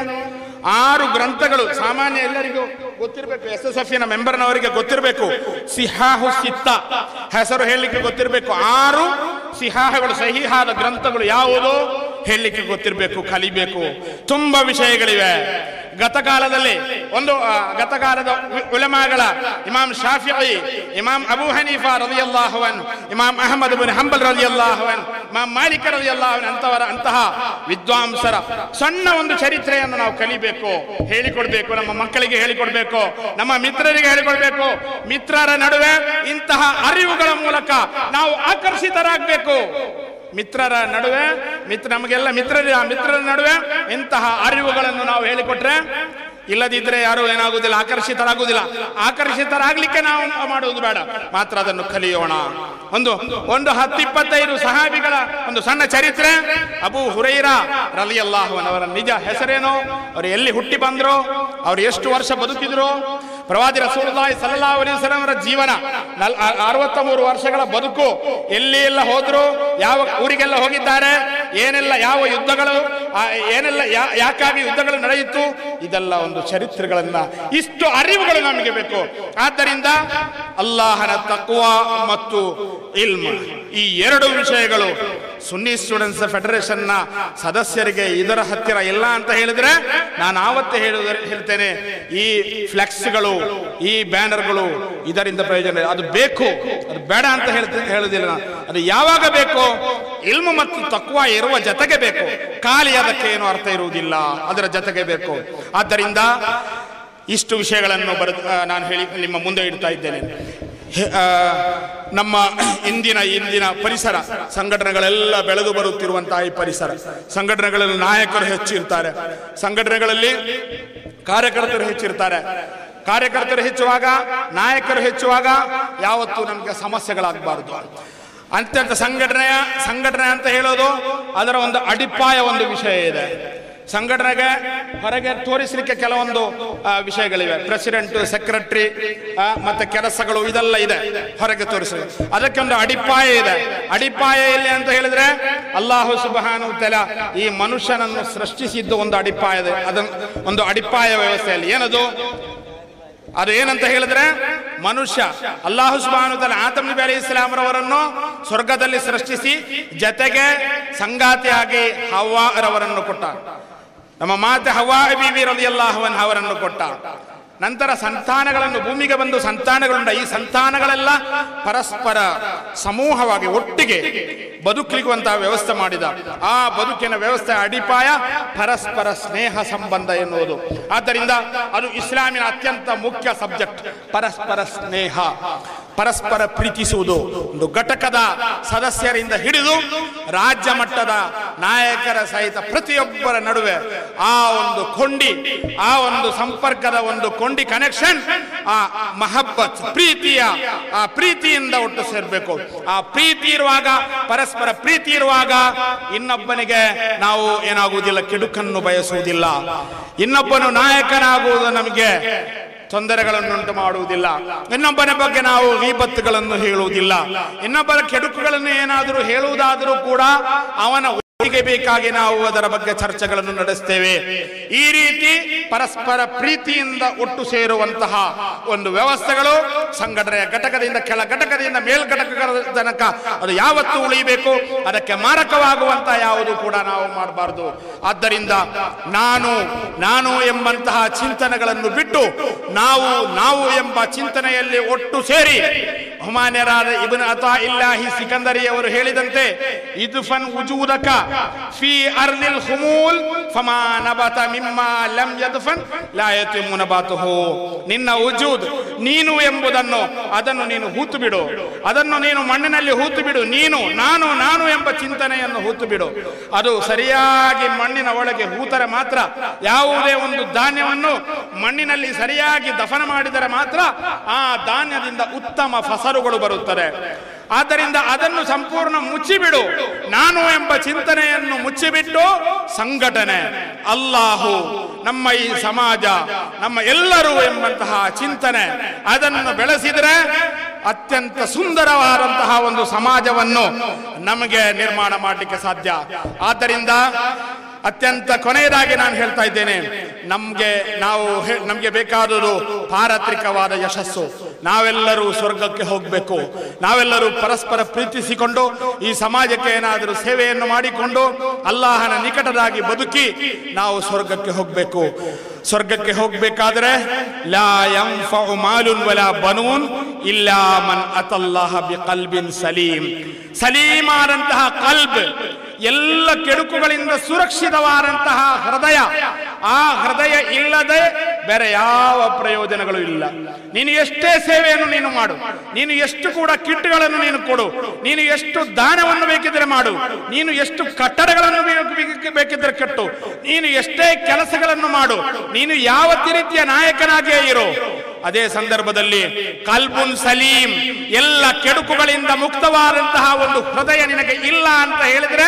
ಆರು ಗ್ರಂಥಗಳು ಸಾಮಾನ್ಯ ಎಲ್ಲರಿಗೂ ಗೊತ್ತಿರಬೇಕು ಎಸ್ ಎಸ್ ಎಫ್ ನ ಮೆಂಬರ್ನವರಿಗೆ ಗೊತ್ತಿರಬೇಕು ಸಿಹಾಹು ಸಿತ್ತ ಹೆಸರು ಹೇಳಲಿಕ್ಕೆ ಗೊತ್ತಿರಬೇಕು ಆರು ಸಿಹಾಹಗಳು ಸಹಿಹಾದ ಗ್ರಂಥಗಳು ಯಾವುದು ಹೇಳಲಿಕ್ಕೆ ಗೊತ್ತಿರಬೇಕು ಕಲಿಬೇಕು ತುಂಬಾ ವಿಷಯಗಳಿವೆ ಗತಕಾಲದಲ್ಲಿ ಒಂದು ಆ, ಗತಕಾಲದ ಉ- ಉಲಮಾಗಳ Imam Shafi Imam Abu Hanifa ರಲಿಯಲ್ಲಾಹುವನ್ ಇಮಾಮ್ ಅಹಮದ್ ಬಿನ್ ಹಂಬಲ್ ರಲಿಯಲ್ಲಾಹುವನ್ ಇಮಾಮ್ ಮಾಲಿಕ ರಲಿಯಲ್ಲಾಹುವನ್ ಅಂತವರ ಅಂತಹ ವಿದ್ವಾಂಸರ ಸಣ್ಣ ಒಂದು ಚರಿತ್ರೆಯನ್ನು ನಾವು ಕಲಿಬೇಕು ಹೇಳಿಕೊಡ್ಬೇಕು ನಮ್ಮ ಮಕ್ಕಳಿಗೆ ಹೇಳಿಕೊಡ್ಬೇಕು ನಮ್ಮ ಮಿತ್ರರಿಗೆ ಹೇಳಿಕೊಡ್ಬೇಕು ಮಿತ್ರರ ನಡುವೆ ಇಂತಹ ಅರಿವುಗಳ ಮೂಲಕ ನಾವು ಆಕರ್ಷಿತರಾಗಬೇಕು ಮಿತ್ರರ ನಡುವೆ ಮಿತ್ರ ನಮಗೆಲ್ಲ ಮಿತ್ರರ ಮಿತ್ರರ ನಡುವೆ ಇಂತಹ ಅರಿವುಗಳನ್ನು ನಾವು ಹೇಳಿಕೊಟ್ರೆ ಇಲ್ಲದಿದ್ರೆ ಯಾರು ಏನಾಗುವುದಿಲ್ಲ ಆಕರ್ಷಿತರಾಗುವುದಿಲ್ಲ ಆಕರ್ಷಿತರಾಗ್ಲಿಕ್ಕೆ ನಾವು ಮಾಡುವುದು ಬೇಡ ಮಾತ್ರ ಅದನ್ನು ಕಲಿಯೋಣ ಒಂದು ಒಂದು ಹತ್ತಿಪ್ಪತ್ತೈದು ಸಹಾಬಿಗಳ ಒಂದು ಸಣ್ಣ ಚರಿತ್ರೆ ಅಬು ಹುರೈರಾ ರಲಿಯಲ್ಲಾಹುವನವರ ನಿಜ ಹೆಸರೇನು ಅವರು ಎಲ್ಲಿ ಹುಟ್ಟಿ ಬಂದ್ರು ಅವ್ರು ಎಷ್ಟು ವರ್ಷ ಬದುಕಿದ್ರು ಪ್ರವಾದಿ ರಸೂಲುಲ್ಲಾಹಿ ಸಲ್ಲಲ್ಲಾಹು ಅಲೈಹಿ ವಸಲ್ಲಂ ಅವರ ಜೀವನ ನಲ್ ಅರವತ್ತ ಮೂರು ವರ್ಷಗಳ ಬದುಕು ಎಲ್ಲಿ ಎಲ್ಲ ಹೋದ್ರು ಯಾವ ಊರಿಗೆಲ್ಲ ಹೋಗಿದ್ದಾರೆ ಏನೆಲ್ಲ ಯಾವ ಯುದ್ಧಗಳು ಆ, ಏನೆಲ್ಲ ಯಾ- ಯಾಕಾಗಿ ಯುದ್ಧಗಳು ನಡೆಯಿತು ಇದೆಲ್ಲ ಒಂದು ಚರಿತ್ರೆಗಳನ್ನ ಇಷ್ಟು ಅರಿವುಗಳು ನಮಗೆ ಬೇಕು ಆದ್ದರಿಂದ ಅಲ್ಲಾಹನ ತಕ್ವ ಮತ್ತು ಇಲ್ಮ ಈ ಎರಡು ವಿಷಯಗಳು ಸುನ್ನಿ ಸ್ಟೂಡೆಂಟ್ಸ್ ಫೆಡರೇಷನ್ ನ ಸದಸ್ಯರಿಗೆ ಇದರ ಹತ್ತಿರ ಇಲ್ಲ ಅಂತ ಹೇಳಿದ್ರೆ ನಾನು ಆವತ್ತೇ ಹೇಳುವ ಹೇಳ್ತೇನೆ ಈ ಫ್ಲೆಕ್ಸ್ಗಳು ಈ ಬ್ಯಾನರ್ಗಳು ಇದರಿಂದ ಪ್ರಯೋಜನ ಇಲ್ಲ. ಅದು ಬೇಕು ಅದು ಬೇಡ ಅಂತ ಹೇಳ್ತೇನೆ ಹೇಳುದಿಲ್ಲ ನಾನು. ಅದು ಯಾವಾಗ ಬೇಕು ಇಲ್ಮು ಮತ್ತು ತಕ್ವ ಇರುವ ಜೊತೆಗೆ ಬೇಕು ಖಾಲಿ ಅದಕ್ಕೆ ಏನು ಅರ್ಥ ಇರುವುದಿಲ್ಲ ಅದರ ಜೊತೆಗೆ ಬೇಕು ಆದ್ದರಿಂದ ಇಷ್ಟು ವಿಷಯಗಳನ್ನು ಬರೆದು ಆ, ನಾನು ಹೇಳಿ ನಿಮ್ಮ ಮುಂದೆ ಇಡ್ತಾ ಇದ್ದೇನೆ ಹೆ- ಆ, ನಮ್ಮ ಇಂದಿನ ಇಂದಿನ ಪರಿಸರ ಸಂಘಟನೆಗಳೆಲ್ಲ ಬೆಳೆದು ಬರುತ್ತಿರುವಂತಹ ಈ ಪರಿಸರ ಸಂಘಟನೆಗಳಲ್ಲಿ ನಾಯಕರು ಹೆಚ್ಚಿರ್ತಾರೆ ಸಂಘಟನೆಗಳಲ್ಲಿ ಕಾರ್ಯಕರ್ತರು ಹೆಚ್ಚಿರ್ತಾರೆ ಕಾರ್ಯಕರ್ತರು ಹೆಚ್ಚುವಾಗ ನಾಯಕರು ಹೆಚ್ಚುವಾಗ ಯಾವತ್ತೂ ನಮಗೆ ಸಮಸ್ಯೆಗಳಾಗಬಾರದು ಅತ್ಯಂತ ಸಂಘಟನೆಯ ಸಂಘಟನೆ ಅಂತ ಹೇಳೋದು ಅದರ ಒಂದು ಅಡಿಪಾಯ ಒಂದು ವಿಷಯ ಇದೆ ಸಂಘಟನೆಗೆ ಹೊರಗೆ ತೋರಿಸಲಿಕ್ಕೆ ಕೆಲವೊಂದು ಆ, ವಿಷಯಗಳಿವೆ ಪ್ರೆಸಿಡೆಂಟ್ ಸೆಕ್ರೆಟರಿ ಮತ್ತೆ ಕೆಲಸಗಳು ಇದೆಲ್ಲ ಇದೆ ಹೊರಗೆ ತೋರಿಸಲು ಅದಕ್ಕೆ ಒಂದು ಅಡಿಪಾಯ ಇದೆ ಅಡಿಪಾಯ ಎಲ್ಲಿ ಅಂತ ಹೇಳಿದ್ರೆ ಅಲ್ಲಾಹು ಸುಬಹಾನು ತಲ ಈ ಮನುಷ್ಯನನ್ನು ಸೃಷ್ಟಿಸಿದ್ದು ಒಂದು ಅಡಿಪಾಯ ಇದೆ ಅದನ್ನು ಒಂದು ಅಡಿಪಾಯ ವ್ಯವಸ್ಥೆಯಲ್ಲಿ ಏನದು ಅದು ಏನಂತ ಹೇಳಿದ್ರೆ ಮನುಷ್ಯ ಅಲ್ಲಾಹು ಸುಬಾನುದಲ್ಲ ಆತಮ್ ನಬಿ ಅಲಿ ಇಸ್ಲಾಮರವರನ್ನು ಸ್ವರ್ಗದಲ್ಲಿ ಸೃಷ್ಟಿಸಿ ಜತೆಗೆ ಸಂಗಾತಿಯಾಗಿ ಹವ್ವಾರವರನ್ನು ಕೊಟ್ಟ ನಮ್ಮ ಮಾತೆ ಹವ್ವಾ ಬಿಬಿ ರಲಿಯಲ್ಲಾಹುವನ್ ಅವರನ್ನು ಕೊಟ್ಟ ನಂತರ ಸಂತಾನಗಳನ್ನು ಭೂಮಿಗೆ ಬಂದು ಸಂತಾನಗಳುಂಡ ಈ ಸಂತಾನಗಳೆಲ್ಲ ಪರಸ್ಪರ ಸಮೂಹವಾಗಿ ಒಟ್ಟಿಗೆ ಬದುಕಲಿಗುವಂತಹ ವ್ಯವಸ್ಥೆ ಮಾಡಿದ ಆ ಬದುಕಿನ ವ್ಯವಸ್ಥೆ ಅಡಿಪಾಯ ಪರಸ್ಪರ ಸ್ನೇಹ ಸಂಬಂಧ ಎನ್ನುವುದು ಆದ್ದರಿಂದ ಅದು ಇಸ್ಲಾಮಿನ ಅತ್ಯಂತ ಮುಖ್ಯ ಸಬ್ಜೆಕ್ಟ್ ಪರಸ್ಪರ ಸ್ನೇಹ ಪರಸ್ಪರ ಪ್ರೀತಿಸುವುದು ಒಂದು ಘಟಕದ ಸದಸ್ಯರಿಂದ ಹಿಡಿದು ರಾಜ್ಯ ಮಟ್ಟದ ನಾಯಕರ ಸಹಿತ ಪ್ರತಿಯೊಬ್ಬರ ನಡುವೆ ಆ ಒಂದು ಕೊಂಡಿ ಆ ಒಂದು ಸಂಪರ್ಕದ ಒಂದು ಕೊಂಡಿ ಕನೆಕ್ಷನ್ ಆ ಮಹಬ್ಬತ್ ಪ್ರೀತಿಯ ಆ ಪ್ರೀತಿಯಿಂದ ಒಟ್ಟು ಸೇರ್ಬೇಕು ಆ ಪ್ರೀತಿ ಇರುವಾಗ ಪರಸ್ಪರ ಪ್ರೀತಿ ಇರುವಾಗ ಇನ್ನೊಬ್ಬನಿಗೆ ನಾವು ಏನಾಗುವುದಿಲ್ಲ ಕೆಡುಕನ್ನು ಬಯಸುವುದಿಲ್ಲ ಇನ್ನೊಬ್ಬನು ನಾಯಕನಾಗುವುದು ನಮಗೆ ತೊಂದರೆಗಳನ್ನುಂಟು ಮಾಡುವುದಿಲ್ಲ ಇನ್ನೊಬ್ಬನ ಬಗ್ಗೆ ನಾವು ವಿಪತ್ತುಗಳನ್ನು ಹೇಳುವುದಿಲ್ಲ ಇನ್ನೊಬ್ಬರ ಕೆಡುಕುಗಳನ್ನು ಏನಾದರೂ ಹೇಳುವುದಾದರೂ ಕೂಡ ಅವನ ಒಟ್ಟಿಗೆ ಬೇಕಾಗಿ ನಾವು ಅದರ ಬಗ್ಗೆ ಚರ್ಚೆಗಳನ್ನು ನಡೆಸ್ತೇವೆ ಈ ರೀತಿ ಪರಸ್ಪರ ಪ್ರೀತಿಯಿಂದ ಒಟ್ಟು ಸೇರುವಂತಹ ಒಂದು ವ್ಯವಸ್ಥೆಗಳು ಸಂಘಟನೆಯ ಘಟಕದಿಂದ ಕೆಳ ಘಟಕದಿಂದ ಮೇಲ್ ಘಟಕಗಳ ತನಕ ಅದು ಯಾವತ್ತು ಉಳಿಯಬೇಕು ಅದಕ್ಕೆ ಮಾರಕವಾಗುವಂತಹ ಯಾವುದು ಕೂಡ ನಾವು ಮಾಡಬಾರದು ಆದ್ದರಿಂದ ನಾನು ನಾನು ಎಂಬಂತಹ ಚಿಂತನೆಗಳನ್ನು ಬಿಟ್ಟು ನಾವು ನಾವು ಎಂಬ ಚಿಂತನೆಯಲ್ಲಿ ಒಟ್ಟು ಸೇರಿ ಹುಮಾನ್ಯರಾದ ಇಬ್ನ ಅತಾ ಇಲ್ಲಾಹಿ ಸಿಕಂದರಿ ಅವರು ಹೇಳಿದಂತೆ ಇದುಫನ್ ಉಜೂದಕ ಫಿ ಅರ್ಲಿಲ್ ಹುಮೂಲ್ ಫಮಾ ನಬತ ಮಿಮ್ಮ ಲಂ ಯದ್ಫನ್ ಲಾ ಯತಿಮು ನಬಾತುಹು ನಿನ್ನ ಉಜೂದ್ ನೀನು ಎಂಬುದನ್ನು ಅದನ್ನು ನೀನು ಹೂತು ಬಿಡು ಅದನ್ನು ನೀನು ಮಣ್ಣಿನಲ್ಲಿ ಹೂತು ಬಿಡು ನೀನು ನಾನು ನಾನು ಎಂಬ ಚಿಂತನೆಯನ್ನು ಹೂತು ಬಿಡು ಅದು ಸರಿಯಾಗಿ ಮಣ್ಣಿನ ಒಳಗೆ ಹೂತರೆ ಮಾತ್ರ ಯಾವುದೇ ಒಂದು ಧಾನ್ಯವನ್ನು ಮಣ್ಣಿನಲ್ಲಿ ಸರಿಯಾಗಿ ದಫನ ಮಾಡಿದರೆ ಮಾತ್ರ ಆ ಧಾನ್ಯದಿಂದ ಉತ್ತಮ ಫಸಲುಗಳು ಬರುತ್ತದೆ ಆದ್ದರಿಂದ ಅದನ್ನು ಸಂಪೂರ್ಣ ಮುಚ್ಚಿಬಿಡು ನಾನು ಎಂಬ ಚಿಂತನೆಯನ್ನು ಮುಚ್ಚಿಬಿಟ್ಟು ಸಂಘಟನೆ ಅಲ್ಲಾಹು ನಮ್ಮ ಈ ಸಮಾಜ ನಮ್ಮ ಎಲ್ಲರೂ ಎಂಬಂತಹ ಚಿಂತನೆ ಅದನ್ನು ಬೆಳೆಸಿದರೆ ಅತ್ಯಂತ ಸುಂದರವಾದಂತಹ ಒಂದು ಸಮಾಜವನ್ನು ನಮಗೆ ನಿರ್ಮಾಣ ಮಾಡಲಿಕ್ಕೆ ಸಾಧ್ಯ ಆದ್ದರಿಂದ ಅತ್ಯಂತ ಕೊನೆಯದಾಗಿ ನಾನು ಹೇಳ್ತಾ ಇದ್ದೇನೆ ನಮ್ಗೆ ನಾವು ಹೇ- ನಮ್ಗೆ ಬೇಕಾದುದು ಪಾರತ್ರಿಕವಾದ ಯಶಸ್ಸು ನಾವೆಲ್ಲರೂ ಸ್ವರ್ಗಕ್ಕೆ ಹೋಗಬೇಕು ನಾವೆಲ್ಲರೂ ಪರಸ್ಪರ ಪ್ರೀತಿಸಿಕೊಂಡು ಈ ಸಮಾಜಕ್ಕೆ ಏನಾದರೂ ಸೇವೆಯನ್ನು ಮಾಡಿಕೊಂಡು ಅಲ್ಲಾಹನ ನಿಕಟದಾಗಿ ಬದುಕಿ ನಾವು ಸ್ವರ್ಗಕ್ಕೆ ಹೋಗಬೇಕು ಸ್ವರ್ಗಕ್ಕೆ ಹೋಗಬೇಕಾದ್ರೆ ಲಾ ಯಂಫഉ ಮಾಲುನ್ ವಲಾ ಬನೂನ್ ಇಲ್ಲಾ ಮನ್ ಅತಲ್ಲಾಹ ಬಿಕಲ್ಬಿನ್ ಸಲೀಂ ಸಲೀಮಾದಂತಹ ಕಲ್ಬ್ ಎಲ್ಲ ಕೆಡುಕುಗಳಿಂದ ಸುರಕ್ಷಿತವಾದಂತಹ ಹೃದಯ ಆ ಹೃದಯ ಇಲ್ಲದೆ ಬೇರೆ ಯಾವ ಪ್ರಯೋಜನಗಳು ಇಲ್ಲ ನೀನು ಎಷ್ಟೇ ಸೇವೆಯನ್ನು ನೀನು ಮಾಡು ನೀನು ಎಷ್ಟು ಕೂಡ ಕಿಟ್ಗಳನ್ನು ನೀನು ಕೊಡು ನೀನು ಎಷ್ಟು ದಾನವನ್ನು ಬೇಕಿದ್ರೆ ಮಾಡು ನೀನು ಎಷ್ಟು ಕಟ್ಟಡಗಳನ್ನು ಬೇಕ್- ಬೇಕ್- ಬೇಕಿದ್ರೆ ಕಟ್ಟು ನೀನು ಎಷ್ಟೇ ಕೆಲಸಗಳನ್ನು ಮಾಡು ನೀನು ಯಾವ ರೀತಿಯ ನಾಯಕನಾಗಿಯೇ ಇರು ಅದೇ ಸಂದರ್ಭದಲ್ಲಿ ಕಲ್ಬುನ್ ಸಲೀಂ ಎಲ್ಲ ಕೆಡುಕುಗಳಿಂದ ಮುಕ್ತವಾದಂತಹ ಒಂದು ಹೃದಯ ನಿನಗೆ ಇಲ್ಲ ಅಂತ ಹೇಳಿದ್ರೆ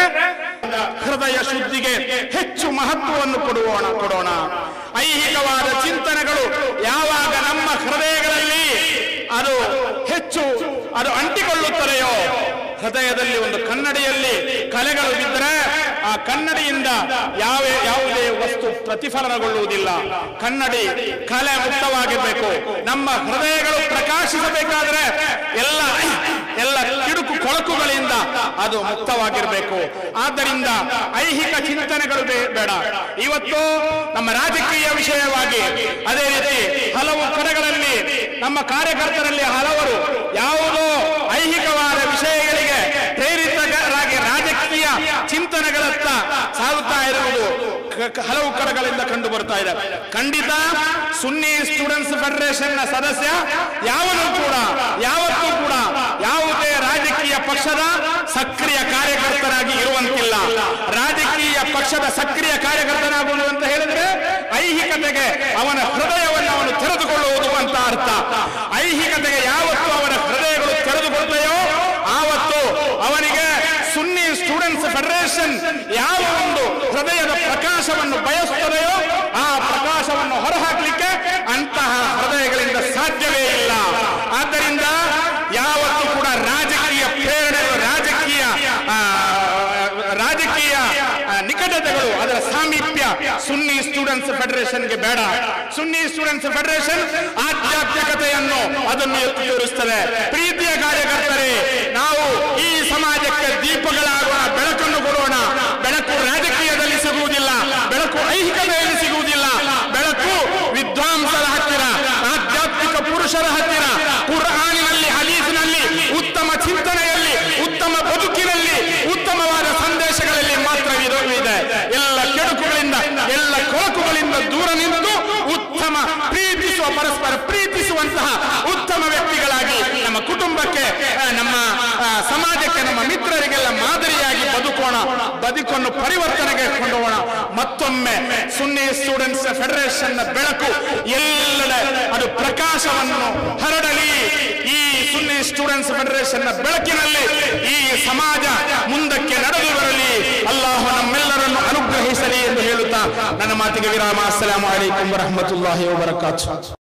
ಹೃದಯ ಶುದ್ಧಿಗೆ ಹೆಚ್ಚು ಮಹತ್ವವನ್ನು ಕೊಡುವೋಣ ಕೊಡೋಣ ಐಹಿಕವಾದ ಚಿಂತನೆಗಳು ಯಾವಾಗ ನಮ್ಮ ಹೃದಯಗಳಲ್ಲಿ ಅದು ಹೆಚ್ಚು ಅದು ಅಂಟಿಕೊಳ್ಳುತ್ತದೆಯೋ ಹೃದಯದಲ್ಲಿ ಒಂದು ಕನ್ನಡಿಯಲ್ಲಿ ಕಲೆಗಳು ಬಿದ್ದರೆ ಆ ಕನ್ನಡಿಯಿಂದ ಯಾವ ಯಾವುದೇ ವಸ್ತು ಪ್ರತಿಫಲನಗೊಳ್ಳುವುದಿಲ್ಲ ಕನ್ನಡಿ ಕಲೆ ಮುಕ್ತವಾಗಿರಬೇಕು ನಮ್ಮ ಹೃದಯಗಳು ಪ್ರಕಾಶಿಸಬೇಕಾದ್ರೆ ಎಲ್ಲ ಎಲ್ಲ ಕಿಡುಕು ಕೊಳಕುಗಳಿಂದ ಅದು ಮುಕ್ತವಾಗಿರಬೇಕು ಆದ್ದರಿಂದ ಐಹಿಕ ಚಿಂತನೆಗಳು ಬೇ- ಬೇಡ ಇವತ್ತು ನಮ್ಮ ರಾಜಕೀಯ ವಿಷಯವಾಗಿ ಅದೇ ರೀತಿ ಹಲವು ಕಡೆಗಳಲ್ಲಿ ನಮ್ಮ ಕಾರ್ಯಕರ್ತರಲ್ಲಿ ಹಲವರು ಯಾವುದೋ ಐಹಿಕವಾದ ವಿಷಯಗಳಿಗೆ ಪ್ರೇರಿತರಾಗಿ ರಾಜಕೀಯ ಚಿಂತನೆಗಳತ್ತ ಸಾಗುತ್ತಾ ಇರುವುದು ಕ- ಕ- ಹಲವು ಕಡೆಗಳಿಂದ ಕಂಡು ಬರ್ತಾ ಇದೆ ಖಂಡಿತ ಸುನ್ನಿ ಸ್ಟೂಡೆಂಟ್ಸ್ ಫೆಡರೇಷನ್ ನ ಸದಸ್ಯ ಯಾವನು ಕೂಡ ಯಾವತ್ತೂ ಕೂಡ ಯಾವುದೇ ರಾಜಕೀಯ ಪಕ್ಷದ ಸಕ್ರಿಯ ಕಾರ್ಯಕರ್ತರಾಗಿ ಇರುವಂತಿಲ್ಲ ರಾಜಕೀಯ ಪಕ್ಷದ ಸಕ್ರಿಯ ಕಾರ್ಯಕರ್ತನಾಗುವುದು ಅಂತ ಹೇಳಿದ್ರೆ ಐಹಿಕತೆಗೆ ಅವನ ಹೃದಯವನ್ನು ಅವನು ತೆರೆದುಕೊಳ್ಳುವುದು ಅಂತ ಅರ್ಥ ಐಹಿಕತೆಗೆ ಯಾವತ್ತು ಅವನ ಹೃದಯಗಳು ತೆರೆದುಕೊಳ್ತೆಯೋ ಆವತ್ತು ಅವನಿಗೆ ಸುನ್ನಿ ಸ್ಟೂಡೆಂಟ್ಸ್ ಫೆಡರೇಷನ್ ಯಾವ ಒಂದು ಹೃದಯದ ಪ್ರಕಾಶವನ್ನು ಬಯಸುತ್ತದೆಯೋ ಆ ಪ್ರಕಾಶವನ್ನು ಹೊರಹಾಕಲಿಕ್ಕೆ ಅಂತಹ ಹೃದಯಗಳಿಂದ ಸಾಧ್ಯವೇ ಇಲ್ಲ ಆದ್ದರಿಂದ ಯಾವತ್ತೂ ಕೂಡ ರಾಜಕೀಯ ಪ್ರೇರಣೆಗಳು ರಾಜಕೀಯ ಆ, ರಾಜಕೀಯ ಆ, ನಿಕಟತೆಗಳು ಅದರ ಅದರ ಸಾಮೀಪ್ಯ ಸುನ್ನಿ ಸ್ಟೂಡೆಂಟ್ಸ್ ಫೆಡರೇಷನ್ಗೆ ಬೇಡ ಸುನ್ನಿ ಸ್ಟೂಡೆಂಟ್ಸ್ ಫೆಡರೇಷನ್ ಆಧ್ಯಾತ್ಮಿಕತೆಯನ್ನು ಅದನ್ನು ಎತ್ತಿ ತೋರಿಸ್ತದೆ ಪ್ರೀತಿಯ ಕಾರ್ಯಕರ್ತರೇ ನಾವು ಈ ಸಮಾಜಕ್ಕೆ ದೀಪಗಳಾಗೋಣ ಬೆಳಕನ್ನು ಕೊಡೋಣ ಬೆಳಕು ರಾಜಕೀಯದಲ್ಲಿ ಸಿಗುವುದಿಲ್ಲ ಬೆಳಕು ಐಹಿಕತೆಯಲ್ಲಿ ಸಿಗುವುದಿಲ್ಲ ಬೆಳಕು ವಿದ್ವಾಂಸರ ಹತ್ತಿರ ಆಧ್ಯಾತ್ಮಿಕ ಪುರುಷರ ಹತ್ತಿರ ಕುರ್ಆನಿನಲ್ಲಿ ಹದೀಸಿನಲ್ಲಿ ಉತ್ತಮ ಚಿಂತನೆಯಲ್ಲಿ ಉತ್ತಮ ಬದುಕಿನಲ್ಲಿ ಉತ್ತಮವಾದ ಸಂದೇಶಗಳಲ್ಲಿ ಮಾತ್ರ ವಿರೋ- ಇದೆ ಎಲ್ಲ ಕೆಡುಕುಗಳಿಂದ ಎಲ್ಲ ಕೊಳಕುಗಳಿಂದ ದೂರ ನಿಂತು ಉತ್ತಮ ಪ್ರೀತಿಸುವ ಪರಸ್ಪರ ಪ್ರೀತಿಸುವಂತಹ ಉತ್ತಮ ವ್ಯಕ್ತಿಗಳಾಗಿ ನಮ್ಮ ಕುಟುಂಬಕ್ಕೆ ಆ, ನಮ್ಮ ಆ, ಸಮಾಜಕ್ಕೆ ನಮ್ಮ ಮಿತ್ರರಿಗೆಲ್ಲ ಮಾದರಿಯಾಗಿ ಬದುಕೋಣ ಬದುಕನ್ನು ಪರಿವರ್ತನೆಗೆ ಕೊಂಡೋಗೋಣ ಮತ್ತೊಮ್ಮೆ ಸುನ್ನಿ ಸ್ಟೂಡೆಂಟ್ಸ್ ಫೆಡರೇಷನ್ ಬೆಳಕು ಎಲ್ಲೆಡೆ ಅದು ಪ್ರಕಾಶವನ್ನು ಹರಡಲಿ ಈ ಸುನ್ನಿ ಸ್ಟೂಡೆಂಟ್ಸ್ ಫೆಡರೇಷನ್ ಬೆಳಕಿನಲ್ಲಿ ಈ ಸಮಾಜ ಮುಂದಕ್ಕೆ ನಡೆದು ಬರಲಿ ಅಲ್ಲಾಹು ನಮ್ಮೆಲ್ಲರನ್ನು ಅನುಗ್ರಹಿಸಲಿ ಎಂದು ಹೇಳುತ್ತಾ ನನ್ನ ಮಾತಿಗೆ ವಿರಾಮ ಅಸ್ಸಲಾಮು ಅಲೈಕುಂ ವರಹಮತುಲ್ಲಾಹಿ ವಬರಕಾತು